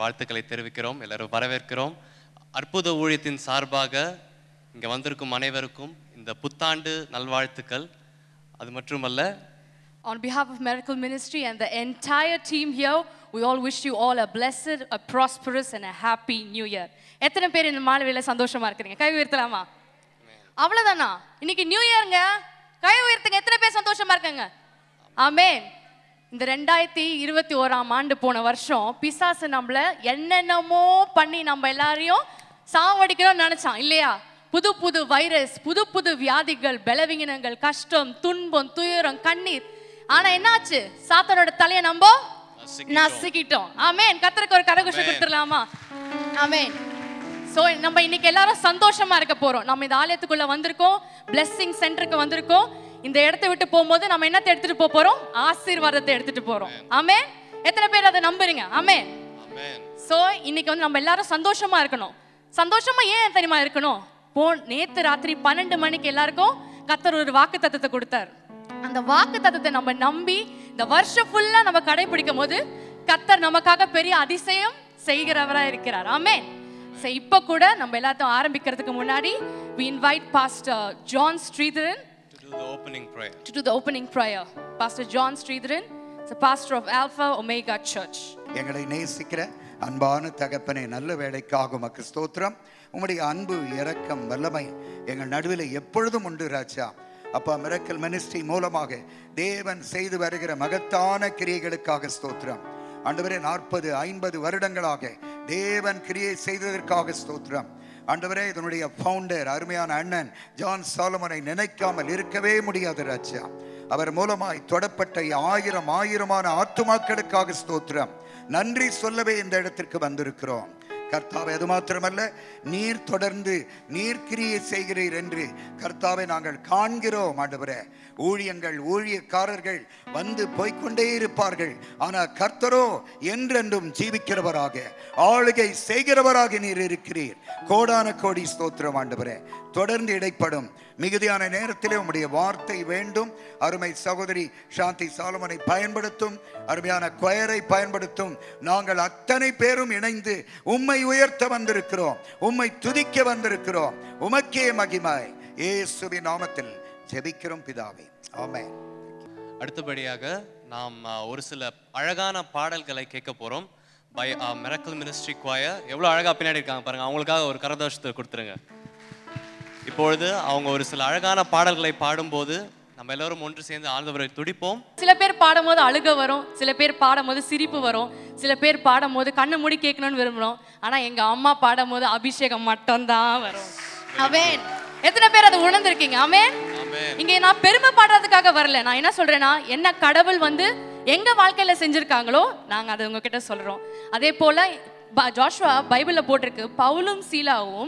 வாழ்த்துக்களை தெரிவிக்கிறோம் எல்லாரும் வரவேற்கிறோம் அற்புத ஊழியத்தின் சார்பாக இங்கே வந்திருக்கும் அனைவருக்கும் இந்த புத்தாண்டு நல்வாழ்த்துக்கள் அது மட்டுமல்ல On behalf of Miracle Ministry and the entire team here, we all wish you all a blessed, a prosperous, and a happy new year. எத்தனை பேர் இந்த மாலை வேலை சந்தோஷமா இருக்கிறீங்க கை உயர்த்தலாமா அவ்வளவுதானா இன்னைக்கு நியூ இயர்ங்க கை உயர்த்துங்க எத்தனை பேர் சந்தோஷமா இருக்காங்க ஆமென் இந்த ரெண்டாயிரத்தி இருபத்தி ஓராம் ஆண்டு போன வருஷம் பிசாசு நம்மள என்னென்னமோ பண்ணி நம்ம எல்லாரையும் சாவடிக்கணும்னு நினைச்சான் இல்லையா புது புது வைரஸ் புது புது வியாதிகள் பலவீனங்கள் கஷ்டம் துன்பம் துயரம் கண்ணீர் ஆனா என்னாச்சு சாத்தனோட தலையை நம்ம நசுக்கிட்டோம். நசுக்கிட்டோம் ஆமென் கத்தருக்கு ஒரு கரகுஷம் கொடுத்துடலாமா ஆமென் சோ நம்ம இன்னைக்கு எல்லாரும் சந்தோஷமா இருக்க போறோம் நம்ம இந்த ஆலயத்துக்குள்ள வந்திருக்கோம் பிளெஸிங் சென்டருக்கு வந்திருக்கோம் இந்த இடத்தை விட்டு போகும்போது நம்ம என்னத்தை எடுத்துட்டு போக போறோம் ஆசீர்வாதத்தை எடுத்துட்டு போறோம் ஆமென் எத்தனை பேர் அதை நம்புறீங்க ஆமென் ஆமென் சோ இன்னைக்கு வந்து நம்ம எல்லாரும் சந்தோஷமா இருக்கணும் சந்தோஷமா ஏன் தெரியுமா இருக்கணும் போ நேத்து ராத்திரி பன்னெண்டு மணிக்கு எல்லாருக்கும் கத்தர் ஒரு வாக்கு தத்தத்தை கொடுத்தார் அந்த வாக்கு தத்தத்தை நம்ம நம்பி இந்த வருஷம் ஃபுல்லா நம்ம கடைபிடிக்கும் போது கத்தர் நமக்காக பெரிய அதிசயம் செய்கிறவரா இருக்கிறார் ஆமென் சோ இப்போ கூட நம்ம எல்லாத்தையும் ஆரம்பிக்கிறதுக்கு முன்னாடி we invite pastor john Sridharan to do the opening prayer to do the opening prayer pastor john Sridharan is a pastor of alpha omega church எங்களை நேசிக்கிற அன்பான தகப்பனே நல்ல வேலைக்காக உமக்கு ஸ்தோத்திரம் உம்முடைய அன்பு இரக்கம் வல்லமை எங்கள் நடுவில் எப்பொழுதும் உண்டு ராஜா அப்பா மிரக்கல் மினிஸ்ட்ரி மூலமாக தேவன் செய்து வருகிற மகத்தான கிரியைகளுக்காக ஸ்தோத்திரம் ஆண்டவரே நாற்பது ஐம்பது வருடங்களாக தேவன் கிரியை செய்ததற்காக ஸ்தோத்திரம் ஆண்டவரே இதனுடைய ஃபவுண்டர் அருமையான அண்ணன் ஜான் சாலமனை நினைக்காமல் இருக்கவே முடியாது ராஜா அவர் மூலமாய் தொடப்பட்ட ஆயிரம் ஆயிரமான ஆத்துமாக்களுக்காக ஸ்தோத்திரம் நன்றி சொல்லவே இந்த இடத்திற்கு வந்திருக்கிறோம் கர்த்தாவை அது மாத்திரமல்ல நீர் தொடர்ந்து நீர் கிரியை செய்கிறீர் என்று கர்த்தாவை நாங்கள் காண்கிறோம் ஆண்டவரே ஊழியங்கள் ஊழியக்காரர்கள் வந்து போய்க்கொண்டே இருப்பார்கள் ஆனால் கர்த்தரோ என்றென்றும் ஜீவிக்கிறவராக ஆளுகை செய்கிறவராக நீர் இருக்கிறீர் கோடான கோடி ஸ்தோத்திரம் ஆண்டவரே தொடர்ந்து இடைப்படும் மிகுதியான நேரத்திலே உம்முடைய வார்த்தை வேண்டும் அருமை சகோதரி சாந்தி சாலமனை பயன்படுத்தும் அருமையான கொயரை பயன்படுத்தும் நாங்கள் அத்தனை பேரும் இணைந்து உம்மை உயர்த்த வந்திருக்கிறோம் உம்மை துதிக்க வந்திருக்கிறோம் உமக்கே மகிமாய் இயேசுவின் நாமத்தில் ஜெபிக்கிறோம் பிதாவே ஆமென் அடுத்தபடியாக நாம் ஆ, ஒரு சில அழகான பாடல்களை கேட்க போறோம் பை மிரக்கல் மினிஸ்ட்ரி குவாயர் எவ்வளோ அழகா பின்னாடி இருக்காங்க பாருங்க அவங்களுக்காக ஒரு கரதோஷத்தை கொடுத்துருங்க இப்பொழுது அவங்க ஒரு சில அழகான பாடல்களை பாடும்போது நம்ம எல்லாரும் ஒன்று சேர்ந்து ஆழ்ந்தவரை துடிப்போம் சில பேர் பாடும்போது அழுக வரும் சில பேர் பாடும்போது சிரிப்பு வரும் சில பேர் பாடும்போது கண்ணு மூடி கேட்கணும்னு விரும்புறோம் ஆனா எங்க அம்மா பாடும்போது அபிஷேகம் மட்டும்தான் வரும் அமேன் எத்தனை பேர் அதை உணர்ந்திருக்கீங்க அமேன் ஆமென். இங்க நான் பெருமை பாடுறதுக்காக வரல நான் என்ன சொல்றேன்னா என்ன கடவுள் வந்து எங்க வாழ்க்கையில செஞ்சிருக்காங்களோ நாங்க அதை உங்ககிட்ட சொல்றோம் அதே போல ப- ஜோஷுவா பைபிள்ல போட்டிருக்கு பவுலும் சீலாவும்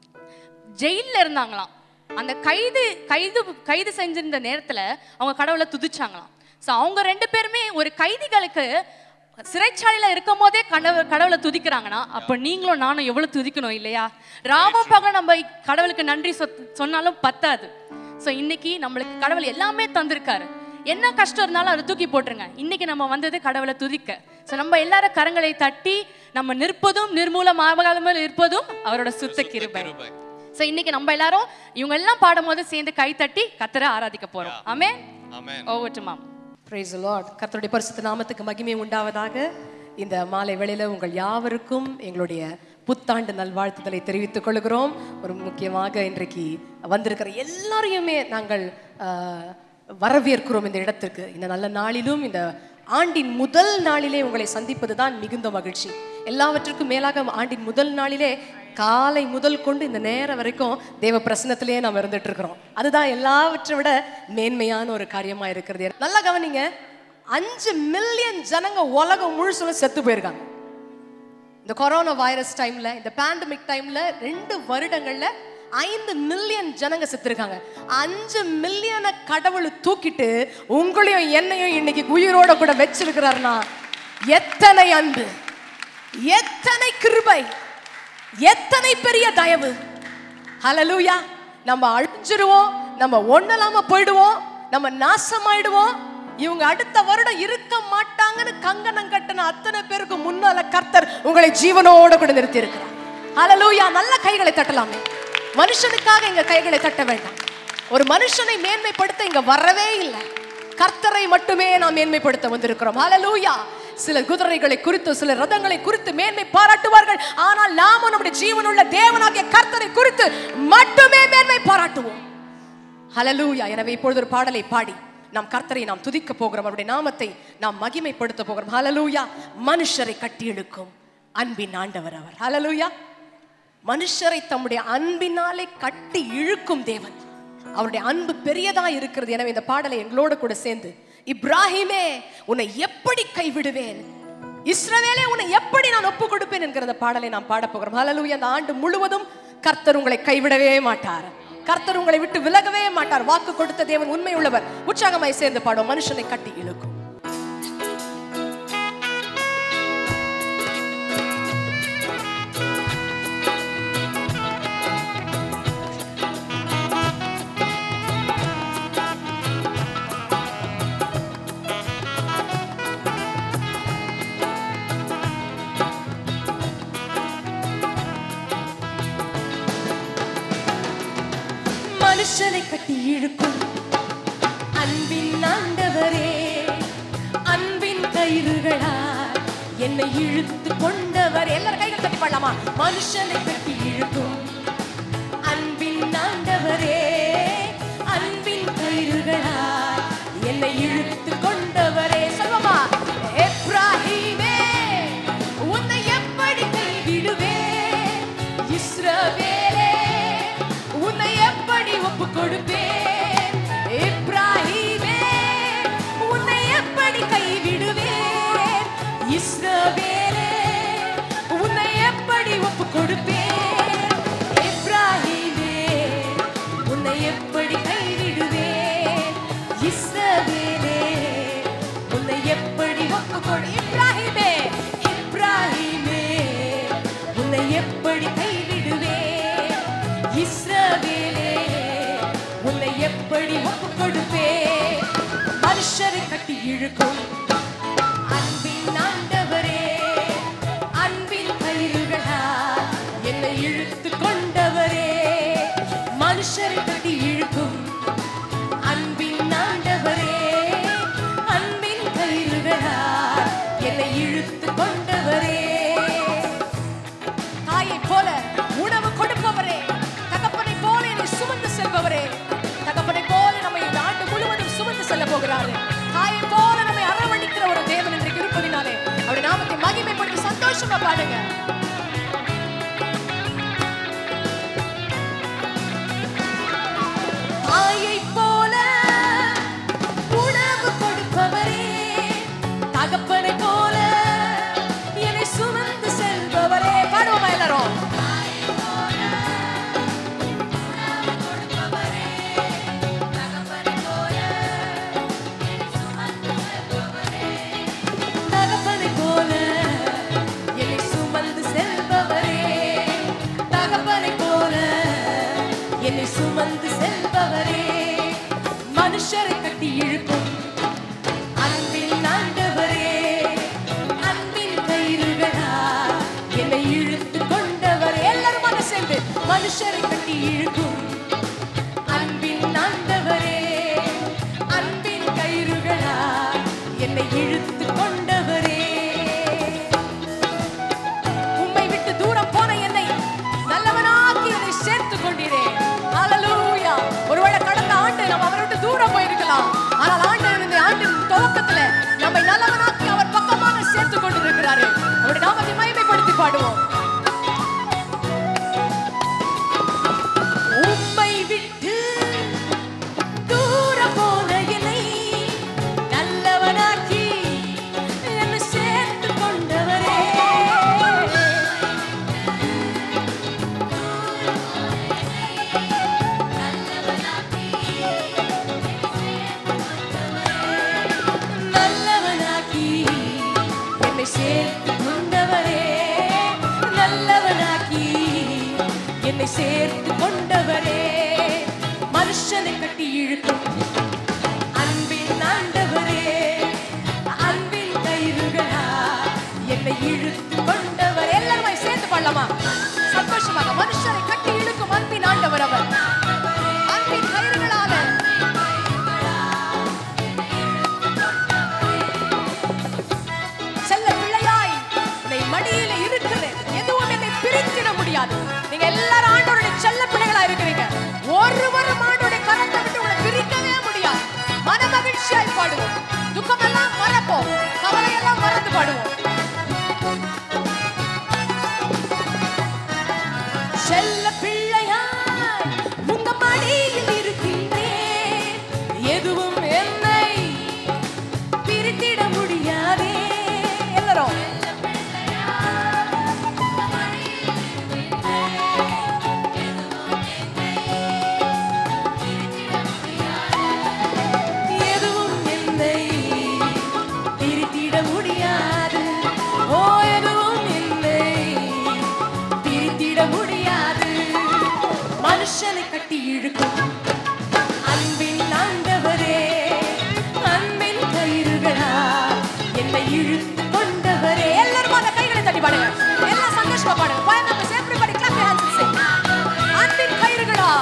ஜெயில்ல இருந்தாங்களாம் அந்த கைது கைது கைது செஞ்சிருந்த நேரத்துல அவங்க கடவுளை துதிச்சாங்களாம் ஸோ அவங்க ரெண்டு பேருமே ஒரு கைதிகளுக்கு சிறைச்சாலையில இருக்கும் போதே கடவுள் கடவுளை துதிக்கிறாங்கன்னா அப்ப நீங்களும் நானும் எவ்வளவு துதிக்கணும் இல்லையா ராமம் பகல் நம்ம கடவுளுக்கு நன்றி சொத்- சொன்னாலும் பத்தாது ஸோ இன்னைக்கு நம்மளுக்கு கடவுள் எல்லாமே தந்திருக்காரு என்ன கஷ்டம் இருந்தாலும் அதை தூக்கி போட்டுருங்க இன்னைக்கு நம்ம வந்தது கடவுளை துதிக்க ஸோ நம்ம எல்லாரும் கரங்களை தட்டி நம்ம நிற்பதும் நிர்மூலமாகாமல் இருப்பதும் அவரோட சுத்த கிருபை கிருபை. சோ இன்னைக்கு நம்ம எல்லாரும் இவங்க எல்லாம் பாடும்போது சேர்ந்து கை தட்டி கத்தரை ஆராதிக்க போறோம் ஆமே amen over to ma'am praise Lord கர்த்தருடைய பரிசுத்த நாமத்துக்கு மகிமை உண்டாவதாக இந்த மாலை வேளையில உங்கள் யாவருக்கும் எங்களுடைய புத்தாண்டு நல்வாழ்த்துதலை தெரிவித்துக் கொள்கிறோம் ஒரு முக்கியமாக இன்றைக்கு வந்திருக்கிற எல்லாரையுமே நாங்கள் ஆஹ், வரவேற்கிறோம் இந்த இடத்திற்கு இந்த நல்ல நாளிலும் இந்த ஆண்டின் முதல் நாளிலே உங்களை சந்திப்பது தான் மிகுந்த மகிழ்ச்சி எல்லாவற்றுக்கும் மேலாக ஆண்டின் முதல் நாளிலே காலை முதல் கொண்டு இந்த நேரம் வரைக்கும் தேவ பிரசனத்திலேயே நாம் இருந்துட்டு இருக்கிறோம் அதுதான் எல்லாவற்றை விட மேன்மையான ஒரு காரியமா இருக்கிறது நல்லா கவனிங்க அஞ்சு மில்லியன் ஜனங்க உலகம் முழுசும் செத்து போயிருக்காங்க இந்த கொரோனா வைரஸ் டைம்ல இந்த பேண்டமிக் டைம்ல ரெண்டு வருடங்கள்ல ஐந்து மில்லியன் ஜனங்க செத்துருக்காங்க அஞ்சு மில்லியனை கடவுள் தூக்கிட்டு உங்களையும் என்னையும் இன்னைக்கு உயிரோட கூட வச்சிருக்கிறாருன்னா எத்தனை அன்பு எத்தனை கிருபை எத்தனை பெரிய தயவு ஹalleluya நம்ம அழிஞ்சிருவோம் நம்ம ஒண்ணு இல்லாம போயிடுவோம் நம்ம நாசமாயிடுவோம் இவங்க அடுத்த வருடம் இருக்க மாட்டாங்கன்னு கங்கணம் கட்டின அத்தனை பேருக்கு முன்னால கர்த்தர் உங்களை ஜீவனோட கூட நிறுத்தி இருக்கிறார் ஹalleluya நல்ல கைகளை தட்டலாமே மனுஷனுக்காக இங்க கைகளை தட்ட வேண்டாம் ஒரு மனுஷனை மேன்மைப்படுத்த இங்க வரவே இல்லை கர்த்தரை மட்டுமே நாம் மேன்மைப்படுத்த வந்திருக்கிறோம் ஹalleluya சில குதிரைகளை குறித்து சில ரதங்களை குறித்து மேன்மை பாராட்டுவார்கள் ஆனால் நாம நம்முடைய ஜீவனுள்ள தேவனாகிய கர்த்தரை குறித்து மட்டுமே மேன்மை பாராட்டுவோம் ஹalleluya எனவே இப்பொழுது ஒரு பாடலை பாடி நாம் கர்த்தரை நாம் துதிக்க போகிறோம் அவருடைய நாமத்தை நாம் மகிமைப்படுத்த போகிறோம் ஹalleluya மனுஷரை கட்டி இழுக்கும் அன்பின் ஆண்டவர் அவர் ஹalleluya மனுஷரை தம்முடைய அன்பினாலே கட்டி இழுக்கும் தேவன் அவருடைய அன்பு பெரியதா இருக்கிறது எனவே இந்த பாடலை எங்களோட கூட சேர்ந்து இப்ராஹிமே உன்னை எப்படி கைவிடுவேன் இஸ்ரவேலே உன்னை எப்படி நான் ஒப்பு கொடுப்பேன் என்கிற அந்த பாடலை நாம் பாட போகிறோம் ஹalleluya அந்த ஆண்டு முழுவதும் கர்த்தர் உங்களை கைவிடவே மாட்டார் கர்த்தர் உங்களை விட்டு விலகவே மாட்டார் வாக்கு கொடுத்த தேவன் உண்மை உள்ளவர் உற்சாகமாய் சேர்ந்து பாடும் மனுஷனை கட்டி இழுக்கும் மனுஷனை கட்டி இழுக்கும் அன்பின் ஆண்டவரே அன்பின் கயிறுகளா என்னை இழுத்து கொண்டவர் எல்லாரும் கைகள் தட்டி பாடலாமா மனுஷனை கட்டி இழுக்கும் அன்பின் ஆண்டவரே அன்பின் கயிறுகளா என்னை இழுத்து கொண்டவரே சொல்வமா எப்ராஹிமே உன்னை எப்படி கைவிடுவேன் இஸ்ரவேலே உன்னை எப்படி ஒப்பு கொடுப்பேன் இப்ராஹிமே உன்னை எப்படி கைவிடுவேன் இஸ்ரவேலே உன்னை எப்படி ஒப்பு கொடுப்பேன் இப்ராஹிமே உன்னை எப்படி கைவிடுவேன் இஸ்ரவேலே உன்னை எப்படி ஒப்பு கொடு இப்ராஹிமே இப்ராஹிமே உன்னை எப்படி கைவிடுவேன் இஸ்ரவேலே உன்னை எப்படி ஒப்பு கொடுப்பேன் மனுஷரை கட்டி இழுக்கும் அன்பின் ஆண்டவரே அன்பின் கயிறுகளா என்னை இழுத்து கொண்டவரே மனுஷரை கட்டி இழுக்கும் அன்பின் ஆண்டவரே அன்பின் கயிறுகளா என்னை இழுத்து கொண்டவரே தாயை போல உணவு கொடுப்பவரே தகப்பனை போல என்னை சுமந்து செல்பவரே தகப்பனை போல நம்மை இந்த ஆண்டு முழுவதும் சுமந்து செல்ல போகிறாரு தாயை போல நம்மை அரவணைக்கிற ஒரு தேவன் இன்றைக்கு இருப்பதினாலே அவருடைய நாமத்தை மகிமைப்படுத்தி சந்தோஷமா பாடுங்க தாயை போல உணவு கொடுப்பவரே தகப்பனை போல என்னை சுமந்து செல்பவரே பாடுவோமா எல்லாரும் தகப்பனை போல என்னை சுமந்து செல்பவரே தகப்பனை போல என்னை சுமந்து செல்பவரே மனுஷரை கட்டி இழுக்கும் அன்பின் ஆண்டவரே அன்பின் கயிறுகளா என்னை இழுத்து கொண்டவர் எல்லாரும் அதை சேர்ந்து மனுஷரை கட்டி இழுக்கும் அன்பின் ஆண்டவரே அன்பின் கயிறுகளா என்னை இழுத்து கொண்டவரே உம்மை விட்டு தூரம் போன என்னை நல்லவனாக்கி என்னை சேர்த்து கொண்டீரே ஹalleluya ஒருவேளை கடந்த ஆண்டு நம்ம அவரை விட்டு தூரம் போயிருக்கலாம் ஆனால் ஆண்டு இந்த ஆண்டின் துவக்கத்துல நம்மை நல்லவனாக்கி அவர் பக்கமாக சேர்த்து கொண்டிருக்கிறாரு அவருடைய நாமத்தை மகிமைப்படுத்தி பாடுவோம் உம்மை விட்டு தூர போன என்னை நல்லவனாக்கி என்னை சேர்த்து கொண்டவரே நல்லவனாக்கி என்னை சேர்த்து கொண்டவரே நல்லவனாக்கி என்னை சேர்த்து கொண்டவரே மனுஷனை கட்டி இழுக்கும் அன்பின் ஆண்டவரே உற்சாகமா பாடுங்க Choir members, everybody clap your hands and sing. அன்பின் கயிறுகளா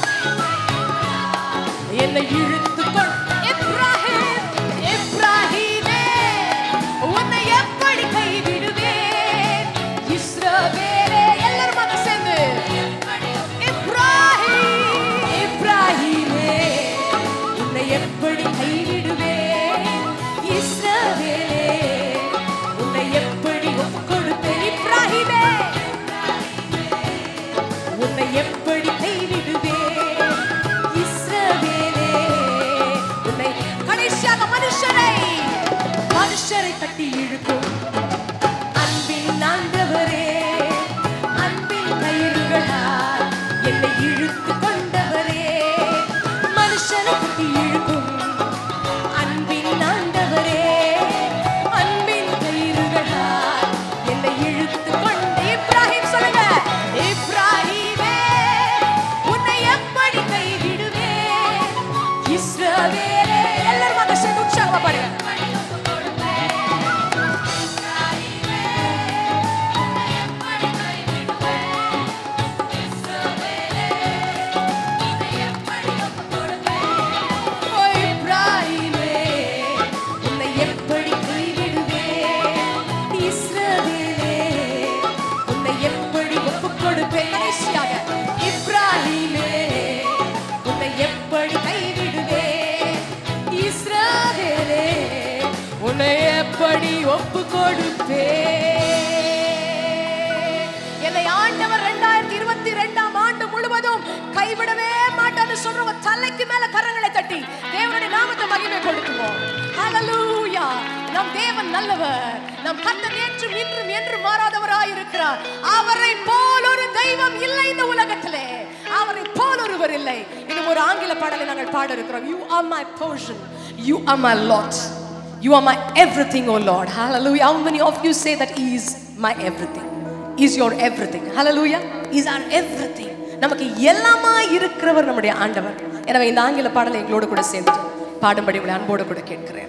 என்னை இழுத்துக்கொள் இப்ராஹிம் இப்ராஹிமே உன்னை எப்படி கைவிடுவேன் இஸ்ரவேலே எல்லாரும் அதை சேர்ந்து இப்ராஹிம் இப்ராஹிமே உன்னை எப்படி கைவிடுவேன் இஸ்ரவேலே உன்னை எப்படி ஒப்புக் கொடுப்பேன் இப்ராஹிமே உன்னை எப்படி கைவிடுவேன் இஸ்ரவேலே உன்னை கடைசியாக மனுஷரை மனுஷரை கட்டி இழுக்கும் அன்பின் ஆண்டவரே அன்பின் கயிறுகளால் என்னை இழுத்து கொண்டவரே மனுஷனை கட்டி இழுக்கும் அன்பின் ஆண்டவரே அன்பின் கயிறுகளால் என்னை இழுத்து கொண்டு இப்ராஹிம் சொல்லுங்க இப்ராஹிமே உன்னை எப்படி கைவிடுவேன் இஸ்ரவேலே எல்லாரும் அதை சேர்ந்து உற்சாகமா பாடுங்க ஓ இப்ராஹிமே உன்னை எப்படி கைவிடுவேன் இஸ்ரவேலே உன்னை எப்படி ஒப்புக் கொடுப்பேன் கடைசியாக இப்ராஹிமே உன்னை எப்படி கைவிடுவேன் இஸ்ரவேலே உன்னை எப்படி ஒப்புக் கொடுப்பேன் என்னை ஆண்டவர் ரெண்டாயிரத்தி இருபத்தி ரெண்டாம் ஆண்டு முழுவதும் கைவிடவே மாட்டான்னு சொல்றவங்க தலைக்கு மேல கரங்களை தட்டி தேவனுடைய நாமத்தை மகிமை கொடுக்குவோம் ஹalleluya நம் தேவன் நல்லவர் நம் கர்த்தர் நேற்றும் இன்றும் என்று மாறாதவராய் இருக்கிறார் அவரை போல் ஒரு தெய்வம் இல்லை இந்த உலகத்திலே அவரை போல் ஒருவர் இல்லை இன்னும் ஒரு ஆங்கில பாடலை நாங்கள் பாட இருக்கிறோம் you are my portion you are my lot you are my everything oh lord hallelujah how many of you say that he is my everything is your everything hallelujah is our everything நமக்கு எல்லாமா இருக்கிறவர் நம்முடைய ஆண்டவர் எனவே இந்த ஆங்கில பாடலை எங்களோடு கூட சேர்ந்து பாடும்படி உங்களை அன்போடு கூட கேட்கிறேன்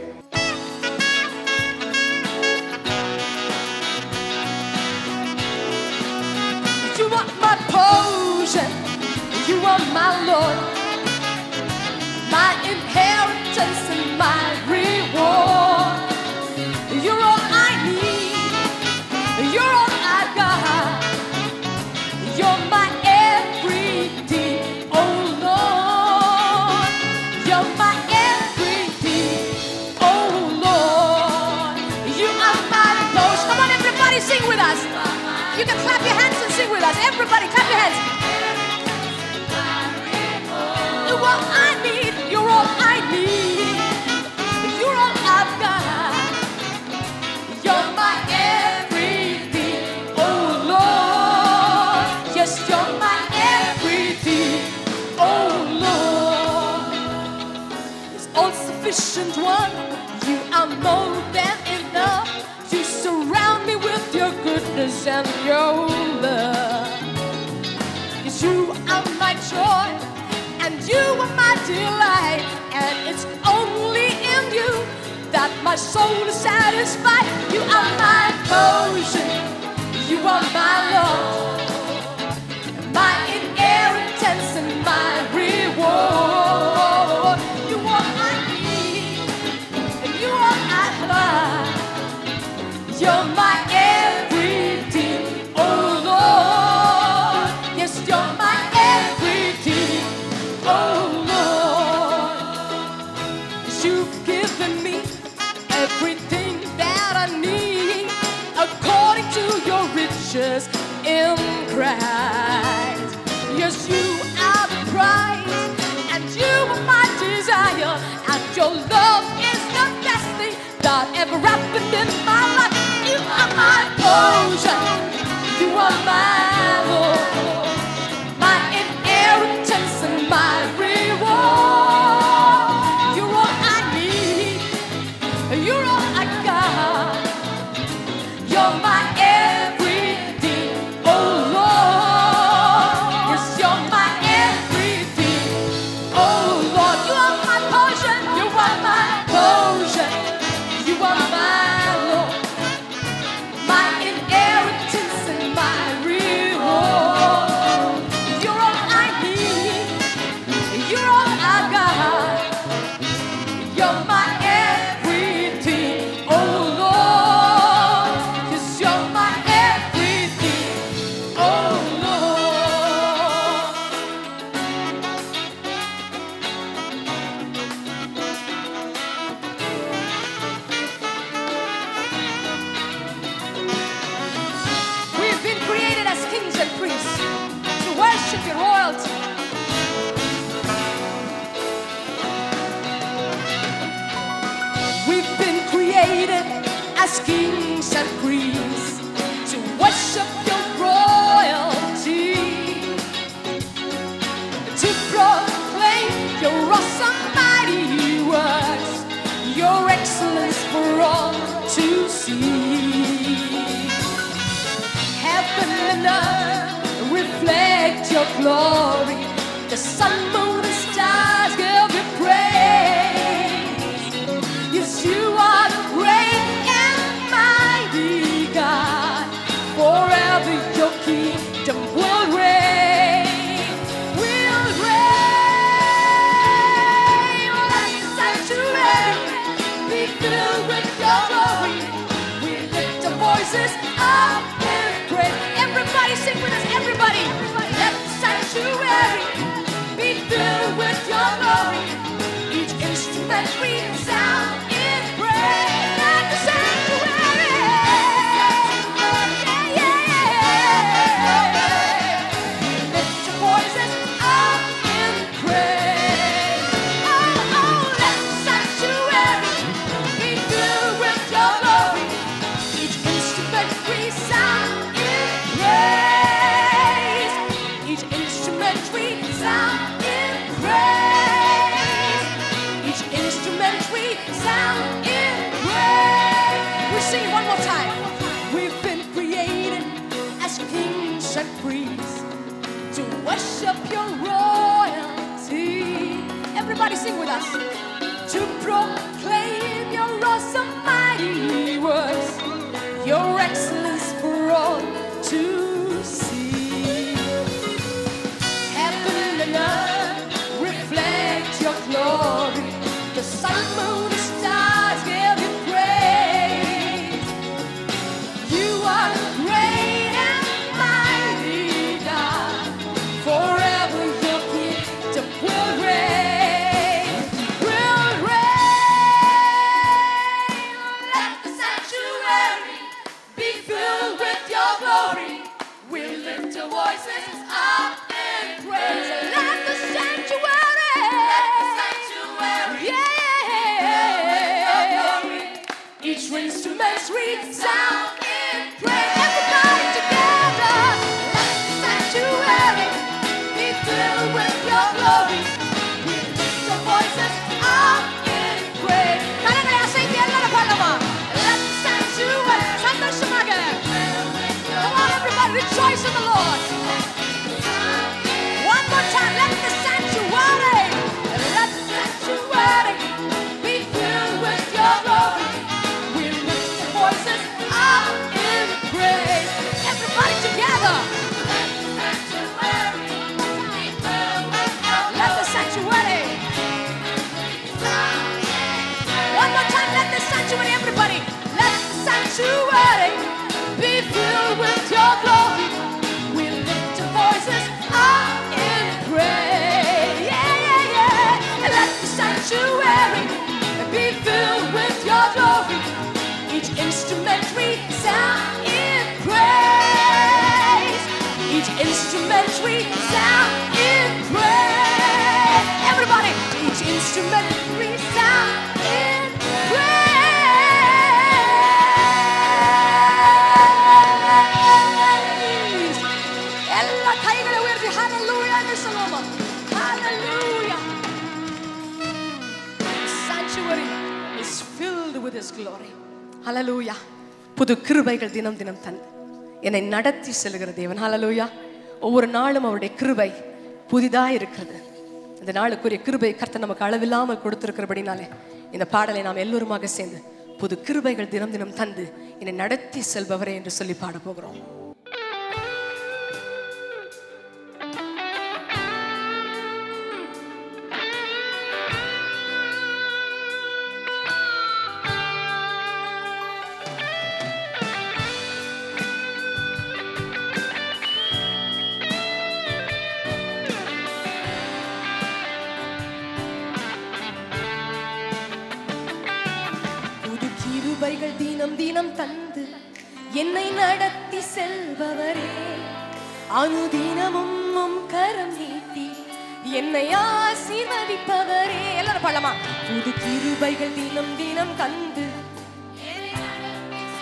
You are my portion, you are my Lord, my inheritance and my reward. You're all I need, you're all I got. You're my everything, oh Lord. You're my everything, oh Lord. You are my portion. Come on, everybody, sing with us. You can clap your hands and sing with us. Everybody, clap your hands. You're all I need. You're all I need. You're all I've got. You're my everything, oh Lord. Yes, you're my everything, oh Lord. This all sufficient one, you are more than enough. You surround me with your goodness and your love. Cause you are my joy and you are my delight. And it's only in you that my soul is satisfied. You are my portion, you are my love, my inheritance and my reward. You are my need, and you are my love. You're my everything, oh Lord. Yes, you're my everything, oh Lord. you you've given me everything that I need according to your riches in Christ. Yes, you are the prize, and you are my desire, and your love is the best thing that ever happened in my life. You are my portion, you are my Lord, my inheritance and my reward. You're all I need, you're all I got. You're my everything, oh Lord. Yes, you're my everything, oh Lord. You are my portion, you are my portion, you are my Lord, my inheritance and my as kings and priests to worship your royalty, to proclaim your awesome mighty works, your excellence for all to see. Heaven and earth reflect your glory. The sun, moon, and stars give you praise. Yes, you are the great and mighty God. Forever your kingdom will reign. Will reign. Let the sanctuary be filled with your glory. We lift our voices up in praise. Everybody sing with us, everybody. Let the sanctuary be filled with your glory. Each instrument resound in praise. Let the sanctuary. Yeah, yeah, yeah. Lift your voices up in praise. Oh, oh, let the sanctuary be filled with your glory. Each instrument resound in praise. Each instrument resound in praise. Each instrument resound in praise. We sing it one more time. We've been created as kings and priests to worship your royalty. Everybody sing with us. To proclaim your awesome mighty works, your excellence for all to see. Heaven and earth reflect your glory. The sun, moon, and stars give you praise. You are the great and mighty God. Forever your kingdom will reign. Will reign. Let the sanctuary be filled with your glory. We'll lift our voices up in praise. Let the sanctuary. Yeah. Each instrument's resound in praise. Everybody together. Let the sanctuary be filled with your glory. We lift our voices up in praise. கரங்களை அசைத்து எல்லாரும் பாடலாமா? Let the sanctuary சந்தோஷமாக. Come on, everybody, rejoice in the Lord. One more time, let the sanctuary, let the sanctuary be filled with your glory. We lift our voices up in praise. Everybody together. Let the sanctuary. One more time, let the sanctuary, everybody. Let the sanctuary be filled with your glory. We lift our voices up in praise. Yeah, yeah, yeah. Let the sanctuary be filled with your glory. Each instrument resound in praise. Each instrument resound in praise. Everybody, each instrument resound in praise. எல்லா கைகளை உயர்த்தி hallelujah என்று சொல்லுவோமா hallelujah sanctuary is filled with his glory hallelujah புது கிருபைகள் தினம் தினம் தந்து என்னை நடத்தி செல்கிற தேவன் ஹalleluya ஒவ்வொரு நாளும் அவருடைய கிருபை புதிதா இருக்கிறது இந்த நாளுக்குரிய கிருபை கர்த்தர் நமக்கு அளவில்லாமல் கொடுத்திருக்கிறபடினாலே இந்த பாடலை நாம் எல்லோருமாக சேர்ந்து புது கிருபைகள் தினம் தினம் தந்து என்னை நடத்தி செல்பவரே என்று சொல்லி பாட போகிறோம் புது கிருபைகள் தினம் தினம் தந்து என்னை நடத்தி செல்பவரே அனுதினமும் உம் கரம் நீட்டி என்னை ஆசீர்வதிப்பவரே எல்லாரும் பாடலாமா புது கிருபைகள் தினம் தினம் தந்து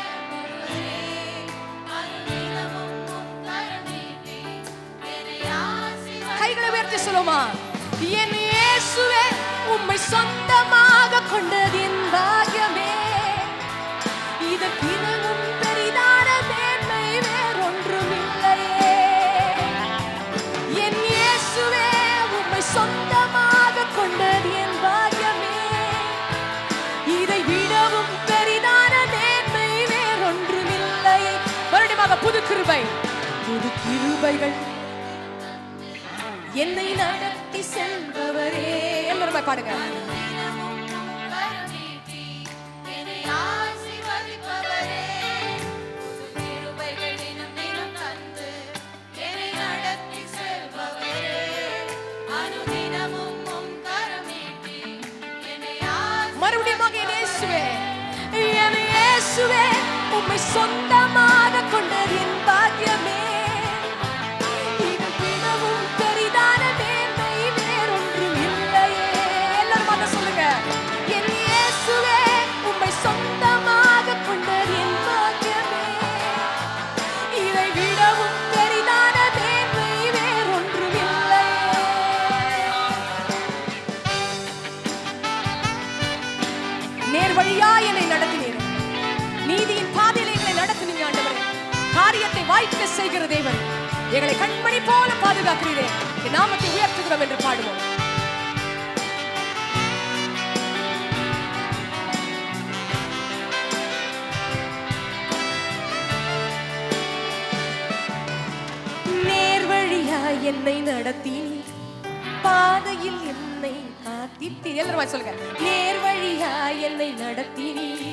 சொல்லுமா என் இயேசுவே உம்மை சொந்தமாக கொண்டது என் பாக்கியமே இது பிறகும் பெரிதான மேன்மை வேறொன்றும் இல்லையே என் இயேசுவே உம்மை சொந்தமாக கொண்டது என் பாக்கியமே இதை விடவும் பெரிதான மேன்மை வேறொன்றும் இல்லையே மறுபடியும் புது கிருபை புது கிருபைகள் என்னை நடத்தி செல்பவரே எல்லாரும் பாடுங்க மறுபடியும் என் இயேசுவே என் இயேசுவே உம்மை சொந்தமாக கொண்டது என் பாக்கியமே இது விடவும் பெரிதான மேன்மை வேறொன்றும் இல்லையே எல்லாரும் அதை சொல்லுங்க என் இயேசுவே உம்மை சொந்தமாக கொண்டது என் பாக்கியமே இதை விடவும் பெரிதான மேன்மை வேறொன்றும் இல்லையே நேர் வழியா என்னை நடத்தினீர் நீதியின் பாதையில எங்களை நடத்தினீங்க ஆண்டவரே காரியத்தை வாய்க்க செய்கிற தேவன் எங்களை கண்மணி போல பாதுகாக்கிறீரே என் நாமத்தை உயர்த்துகிறோம் என்று பாடுவோம் நேர் வழியா என்னை நடத்தி பாதையில் என்னை காத்தித்தீர் எல்லாரும் சொல்லுங்க நேர் வழியா என்னை நடத்தி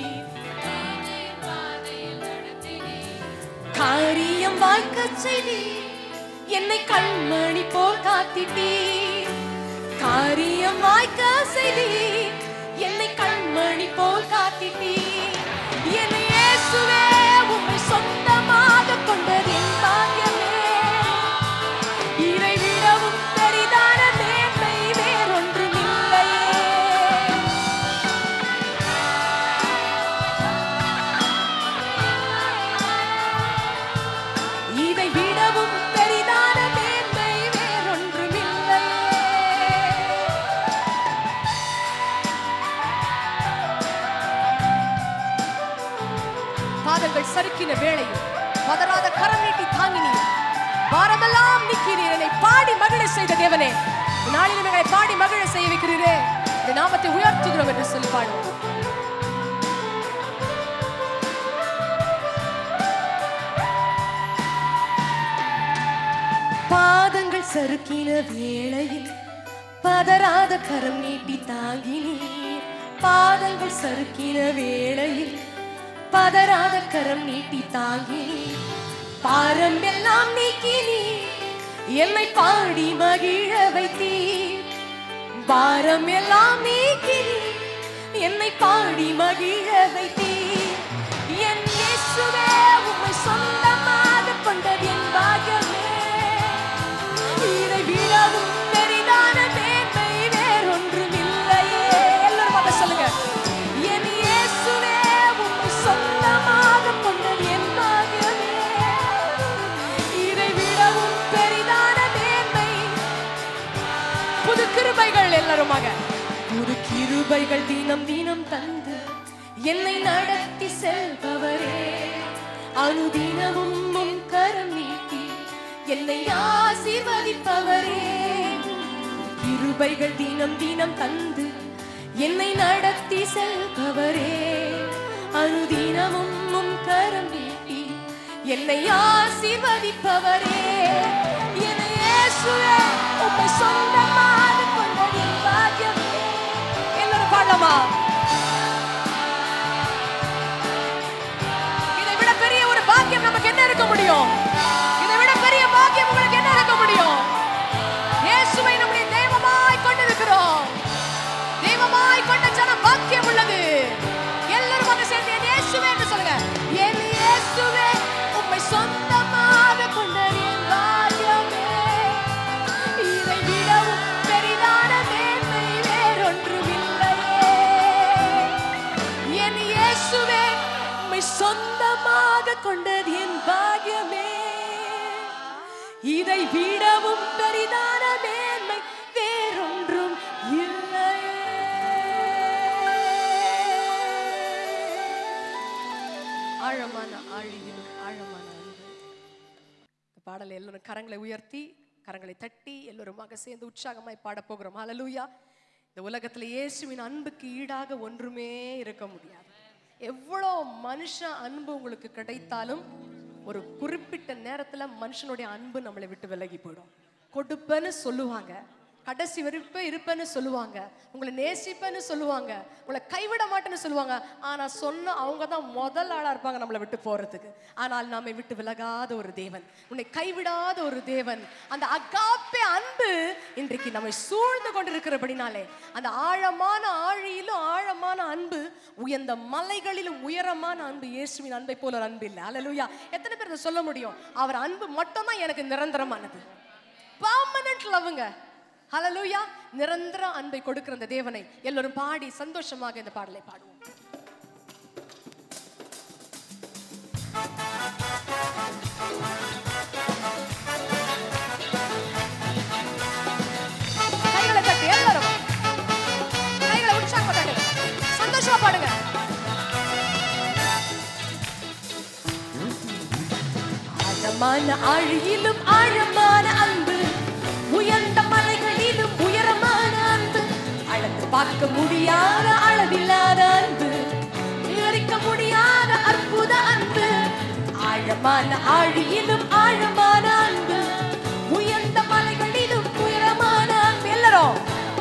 காரியம் வாய்க்க செய்தி என்னை கண்மணி போல் காத்திட்டீ காரியம் வாய்க்க செய்தி என்னை கண்மணி போல் காத்திட்டீ என்னை இயேசுவே உம்மை சொந்தமாக கொண்டது என் பாக்கியமே இதை விடவும் பெரிதான மேன்மை வேறொன்றும் இல்லையே இதை விடவும் பெரிதான மேன்மை வேறொன்றும் இல்லையே பாதங்கள் சறுக்கின வேளையும் பதறாத கரம் நீட்டி தாங்கினீர் பாரமெல்லாம் நீக்கிறீர் என்னை பாடி மகிழ செய்த தேவனே இந்த நாளிலும் எங்களை பாடி மகிழ செய்ய வைக்கிறீரே இந்த நாமத்தை உயர்த்துகிறோம் என்று சொல்லி பாடுவோம் பாதங்கள் சறுக்கின வேளையில் பதறாத கரம் நீட்டி தாங்கினீர் பாதங்கள் சறுக்கின வேளையில் பதறாத கரம் நீட்டி தாங்கினீர் பாரம் எல்லாம் நீக்கினீர் என்னை பாடி மகிழ வைத்தீர் பாரம் எல்லாம் நீக்கினீர் என்னை பாடி மகிழ வைத்தீர் என் இயேசுவே உம்மை சொந்தமாக கொண்டது என் பாக்கியமே இதை விடவும் பெரிதான மேன்மை வேறொன்றும் இல்லையே எல்லாரும் அதை சொல்லுங்க என் இயேசுவே உம்மை சொந்தமாக கொண்டது என் பாக்கியமே இதை விடவும் பெரிதான மேன்மை புது கிருபைகள் எல்லாருமாக புது கிருபைகள் தினம் தினம் தந்து என்னை நடத்தி செல்பவரே அனுதினமும் உம் கரம் நீட்டி என்னை ஆசீர்வதிப்பவரே கிருபைகள் தினம் தினம் தந்து என்னை நடத்தி செல்பவரே அனுதினமும் உம் கரம் நீட்டி என்னை ஆசீர்வதிப்பவரே என் இயேசுவே உம்மை சொந்தமாக கொண்டது என் பாக்கியமே எல்லாரும் பாடலாமா இதை விட பெரிய ஒரு பாக்கியம் நமக்கு என்ன இருக்க முடியும் இதை விட பெரிய பாக்கியம் உங்களுக்கு என்ன இருக்க முடியும் இயேசுவை நம்முடைய தெய்வமாய் கொண்டிருக்கிறோம் தெய்வமாய் கொண்ட ஜனம் பாக்கியம் உள்ளது எல்லாரும் அதை சேர்ந்து என் இயேசுவே என்று சொல்லுங்க என் இயேசுவே உம்மை சொந்தமாக கொண்ட என் பாக்கியமே இதை விடவும் பெரிதான மேன்மை வேறொன்றும் இல்லையே என் இயேசுவே உம்மை சொந்தமாக கொண்டது என் பாக்கியமே இதை விடவும் பெரிதான மேன்மை வேறொன்றும் இல்லையே ஆழமான ஆழியிலும் ஆழமான அன்பு இந்த பாடலை எல்லோரும் கரங்களை உயர்த்தி கரங்களை தட்டி எல்லோருமாக சேர்ந்து உற்சாகமாய் பாட போகிறோம் ஹalleluya இந்த உலகத்துல இயேசுவின் அன்புக்கு ஈடாக ஒன்றுமே இருக்க முடியாது எவ்வளோ மனுஷ அன்பு உங்களுக்கு கிடைத்தாலும் ஒரு குறிப்பிட்ட நேரத்துல மனுஷனுடைய அன்பு நம்மளை விட்டு விலகி போயிடும் கொடுப்பேன்னு சொல்லுவாங்க கடைசி வரைக்கும் இருப்பேன்னு சொல்லுவாங்க உங்களை நேசிப்பேன்னு சொல்லுவாங்க உங்களை கைவிட மாட்டேன்னு சொல்லுவாங்க ஆனா சொன்ன அவங்க தான் முதல் ஆளா இருப்பாங்க நம்மளை விட்டு போறதுக்கு ஆனால் நம்மை விட்டு விலகாத ஒரு தேவன் உன்னை கைவிடாத ஒரு தேவன் அந்த அகாப்பே அன்பு இன்றைக்கு நம்மை சூழ்ந்து கொண்டிருக்கிறபடினாலே அந்த ஆழமான ஆழியிலும் ஆழமான அன்பு உயர்ந்த மலைகளிலும் உயரமான அன்பு இயேசுவின் அன்பை போல ஒரு அன்பு இல்லை அல்லேலூயா எத்தனை பேர் இதை சொல்ல முடியும் அவர் அன்பு மட்டும்தான் எனக்கு நிரந்தரமானது பர்மனன்ட் லவ்ங்க ஹalleluya நிரந்தர அன்பை கொடுக்கிற அந்த தேவனை எல்லோரும் பாடி சந்தோஷமாக இந்த பாடலை பாடுவோம் கைகளை தட்டி எல்லாரும் கைகளை உற்சாகமா தட்டுங்க சந்தோஷமா பாடுங்க ஆழமான ஆழியிலும் ஆழமான அன்பு உயர்ந்த மலைகளிலும் உயரமான அன்பு அளந்து பார்க்க முடியாத அளவில்லாத அன்பு விவரிக்க முடியாத அற்புத அன்பு ஆழமான ஆழியிலும் ஆழமான அன்பு உயர்ந்த மலைகளிலும் உயரமான அன்பு எல்லாரும்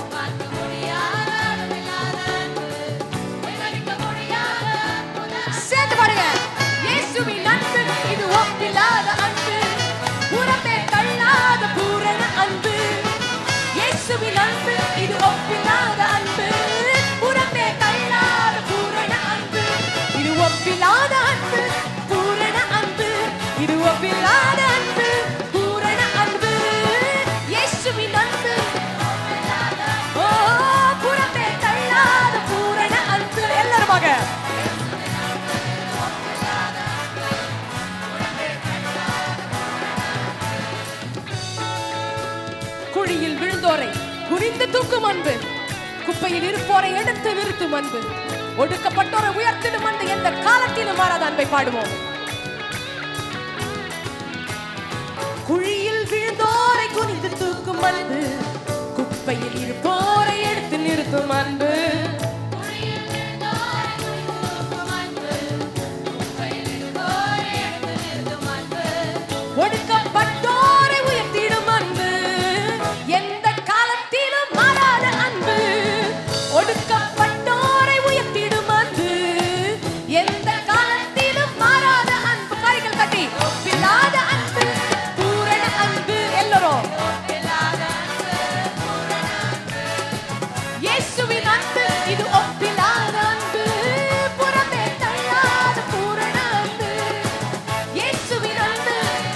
சேர்ந்து பாடுங்க இயேசுவின் அன்பு இது ஒப்பில்லாத அன்பு புறமே தள்ளாத பூரண அன்பு இயேசுவின் அன்பு இது ஒப்பில்லாத அன்பு புறமே தள்ளாத பூரண அன்பு இது ஒப்பில்லாத அன்பு பூரண அன்பு இது ஒப்பில்லாத அன்பு பூரண அன்பு இயேசுவின் அன்பு ஓ புறமே தள்ளாத பூரண அன்பு எல்லாருமாக குழியில் விழுந்தோரை குறிந்து தூக்கும் அன்பு குப்பையில் இருப்போரை எடுத்து நிறுத்தும் அன்பு ஒடுக்கப்பட்டோரை உயர்த்திடும் அன்பு எந்த காலத்திலும் மாறாத அன்பை பாடுவோம் குழியில் விழுந்தோரை குனிந்து தூக்கும் அன்பு குப்பையில் இருப்போரை எடுத்து நிறுத்தும் அன்பு ஒடுக்கப்பட்டோரை உயர்த்திடும் அன்பு எந்த காலத்திலும் மாறாத அன்பு ஒடுக்கப்பட்டோரை உயர்த்திடும் அன்பு எந்த காலத்திலும் மாறாத அன்பு கைகள் கட்டி ஒப்பில்லாத அன்பு பூரண அன்பு எல்லாரும் இயேசுவின் அன்பு இது ஒப்பில்லாத அன்பு புறமே தள்ளாத பூரண அன்பு இயேசுவின் அன்பு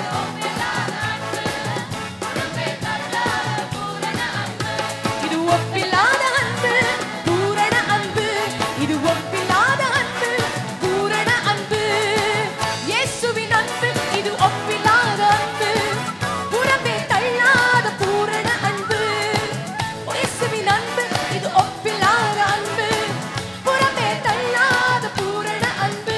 இது ஒப்பில்லாத அன்பு பூரண அன்பு இது ஒப்பில்லாத அன்பு பூரண அன்பு இயேசுவின் அன்பு இது ஒப்பில்லாத அன்பு புறமே தள்ளாத பூரண அன்பு இயேசுவின் அன்பு இது ஒப்பில்லாத அன்பு புறமே தள்ளாத பூரண அன்பு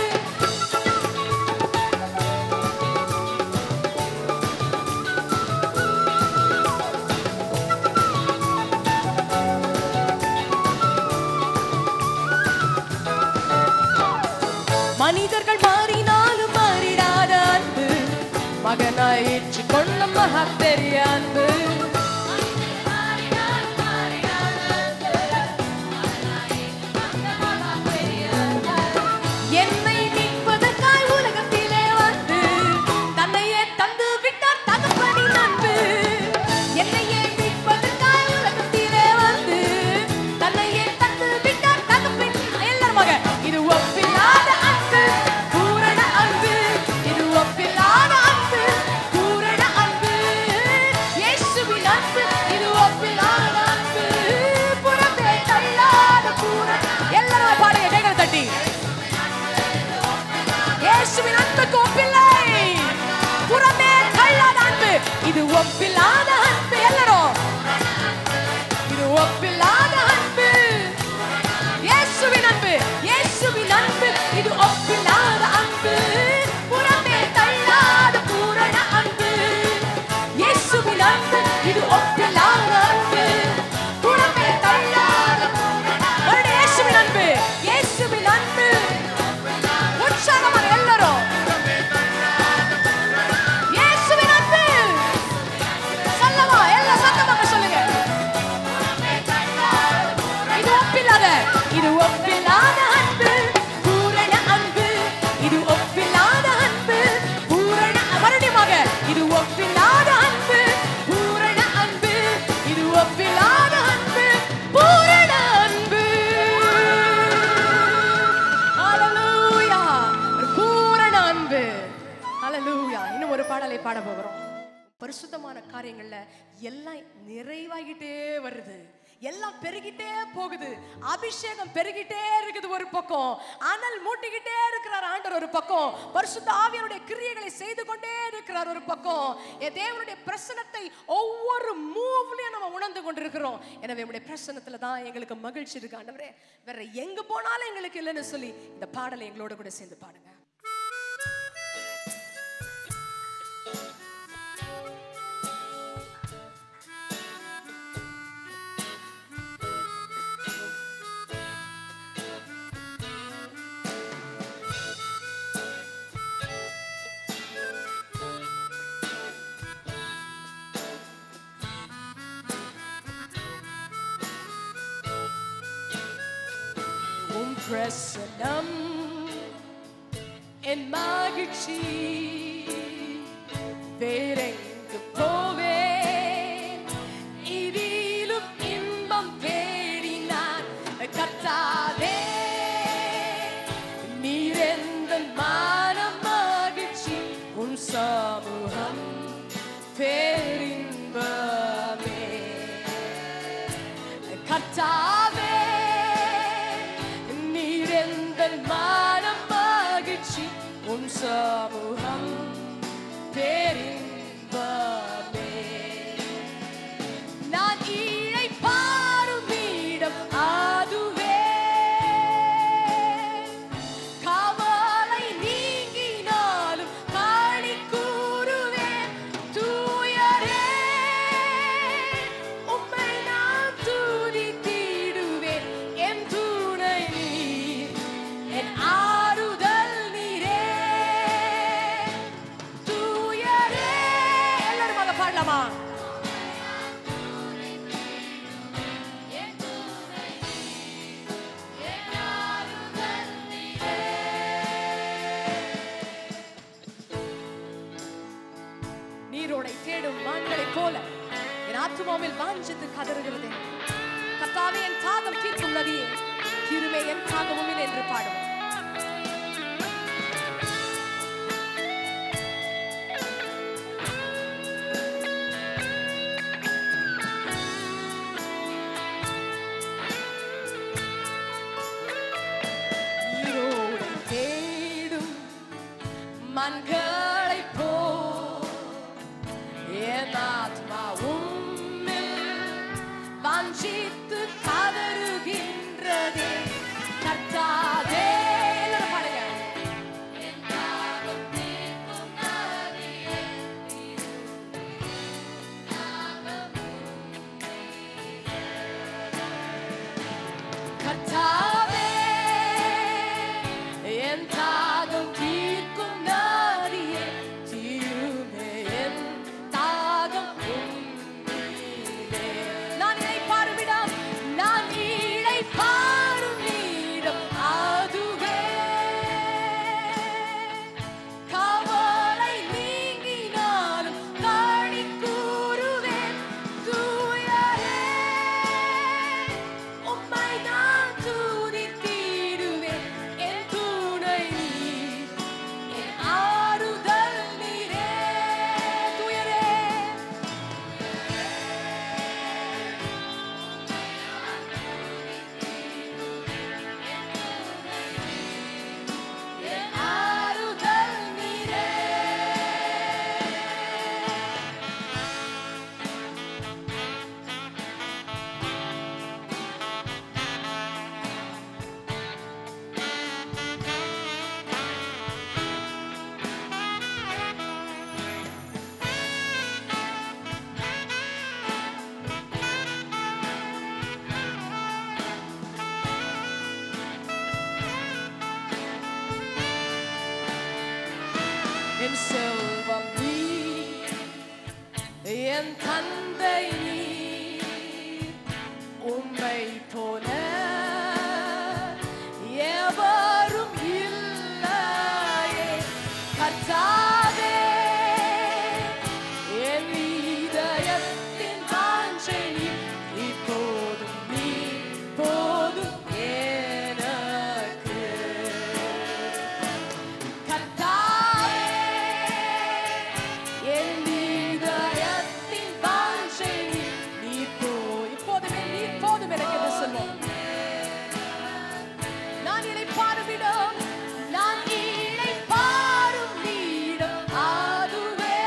மனிதர்கள் மாறினாலும் மாறிடாத அன்பு மகனாய் ஏற்றுக்கொள்ள மகா பெரிய அன்பு என்னை மீட்பதற்காய் உலகத்திலே வந்து தன்னையே தந்து விட்டார் தகப்பனின் அன்பு என்னையே மீட்பதற்காய் உலகத்திலே வந்து தன்னையே தந்து விட்டார் தகப்பன் எல்லாருமாக இது ஒப்பில்லாத அன்பு பூரண அன்பு இது ஒப்பில்லாத அன்பு பூரண அன்பு இயேசுவின் அன்பு இது ஒப்பில்லாத அன்பு புறமே தள்ளாத பூரண எல்லாரும் பாடுங்க கைகளை தட்டி இயேசுவின் அன்புக்கு ஒப்பில்லை புறமே தள்ளாத அன்பு ஒப்பில்லாத அன்பு எல்லாரும் இது ஒப்பில்லாத அன்பு இயேசுவின் அன்பு இயேசுவின் அன்பு இது ஒப்பில்லாத அன்பு புறமே தள்ளாத பூரண அன்பு இயேசுவின் அன்பு இது ஒப்பில்லாத அன்பு புறமே தள்ளாத மறுபடியும் இயேசுவின் அன்பு இயேசுவின் அன்பு உற்சாகமாக எல்லாரும் இயேசுவின் அன்பு சொல்லவா எல்லாம் சத்தமாக சொல்லுங்க இது ஒப்பில்லாத இது ஒப்பில்லாத அன்பு பூரண அன்பு இது ஒப்பில்லாத அன்பு பூரண மறுபடியுமாக இது ஒப்பில்லாத அன்பு பூரண அன்பு இது ஒப்பில்லாத அன்பு பூரண அன்பு ஹalleluya ஒரு பூரண அன்பு ஹalleluya இன்னும் ஒரு பாடலை பாட போகிறோம் பரிசுத்தமான காரியங்கள்ல எல்லாம் நிறைவாகிட்டே வருது எல்லாம் பெருகிட்டே போகுது அபிஷேகம் பெருகிட்டே இருக்குது ஒரு பக்கம் அனல் மூட்டிக்கிட்டே இருக்கிறார் ஆண்டவர் ஒரு பக்கம் பரிசுத்த ஆவியனுடைய கிரியைகளை செய்து கொண்டே இருக்கிறார் ஒரு பக்கம் என் தேவனுடைய பிரசனத்தை ஒவ்வொரு மூவ்லயும் நம்ம உணர்ந்து கொண்டிருக்கிறோம் எனவே உடைய பிரசனத்துல தான் எங்களுக்கு மகிழ்ச்சி இருக்கு ஆண்டவரே வேற எங்க போனாலும் எங்களுக்கு இல்லைன்னு சொல்லி இந்த பாடலை எங்களோட கூட சேர்ந்து பாடுங்க உம் பிரசனம் என் மகிழ்ச்சி வேறெங்கு போவேன் இதிலும் இன்பம் தேடினான் கர்த்தாவே நீரெந்த மானம் மகிழ்ச்சி உன் சமூகம் பேரின்பமே கர்த்தாவே நீரெந்த மானம் மகிழ்ச்சி உன் சமூகம் பேரின்பமே நான் ஈழை பாரும் இடம் அதுவே காவலை நீங்கினாலும் காணி கூறுவேன் தூயரே உம்மை நான் துதித்திடுவேன் என் துணை நீர் என் ஆறுதல் நீரே தூயரே எல்லாரும் அதை பாடலாமா நீரோடை தேடும் மான்களைப் போல என் ஆத்துமாவில் வாஞ்சித்து கதறுகிறது கத்தாவே என் தாகம் தீர்க்கும் நதியே திருமே என் தாகமும் என்று பாடும் நீரோடை தேடும் மண்களை போ என் ஆத்மா உம்மில் வாஞ்சித்து கதறுகின்றதே கர்த்தாவே எல்லாரும் பாடுங்க கர்த்தாவே என் தாகம் தீர்க்கும் நதியே என் செல்வம் நீ என் தந்தை நீ உம்மை போல எவரும் இல்லையே கர்த்தாவே என் இதயத்தின் வாஞ்சை நீ இப்போதும் நீ போதும் எனக்கு கர்த்தாவே என் இதயத்தின் வாஞ்சை நீ நீ போ இப்போதுமே நீ போதும் எனக்கு என்று சொல்வோம் நான் இளைப்பாறும் இடம் நான் இளைப்பாறும் இடம் அதுவே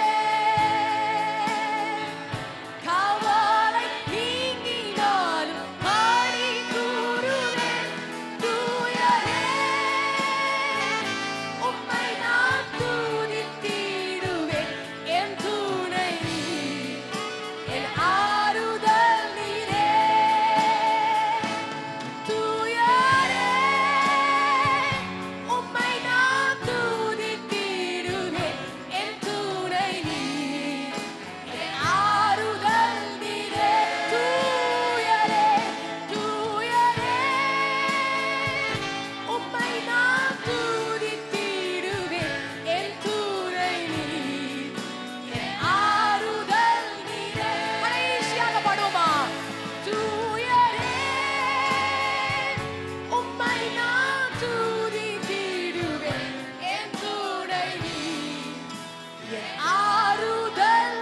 கவலை நீங்கினாலும் பாடி கூறுவேன் தூயரே உம்மை நான் துதித்திடுவேன் என் துணை நீர், என் ஆறுதல் நீரே தூயரே உம்மை நான் துதித்திடுவேன் என் துணை நீர், என் ஆறுதல் நீரே தூயரே தூயரே உம்மை நான் துதித்திடுவேன் என் துணை நீர், என் ஆறுதல் நீரே கடைசியாக பாடுவோமா தூயரே உம்மை நான் துதித்திடுவேன் என் துணை நீர், என் ஆறுதல்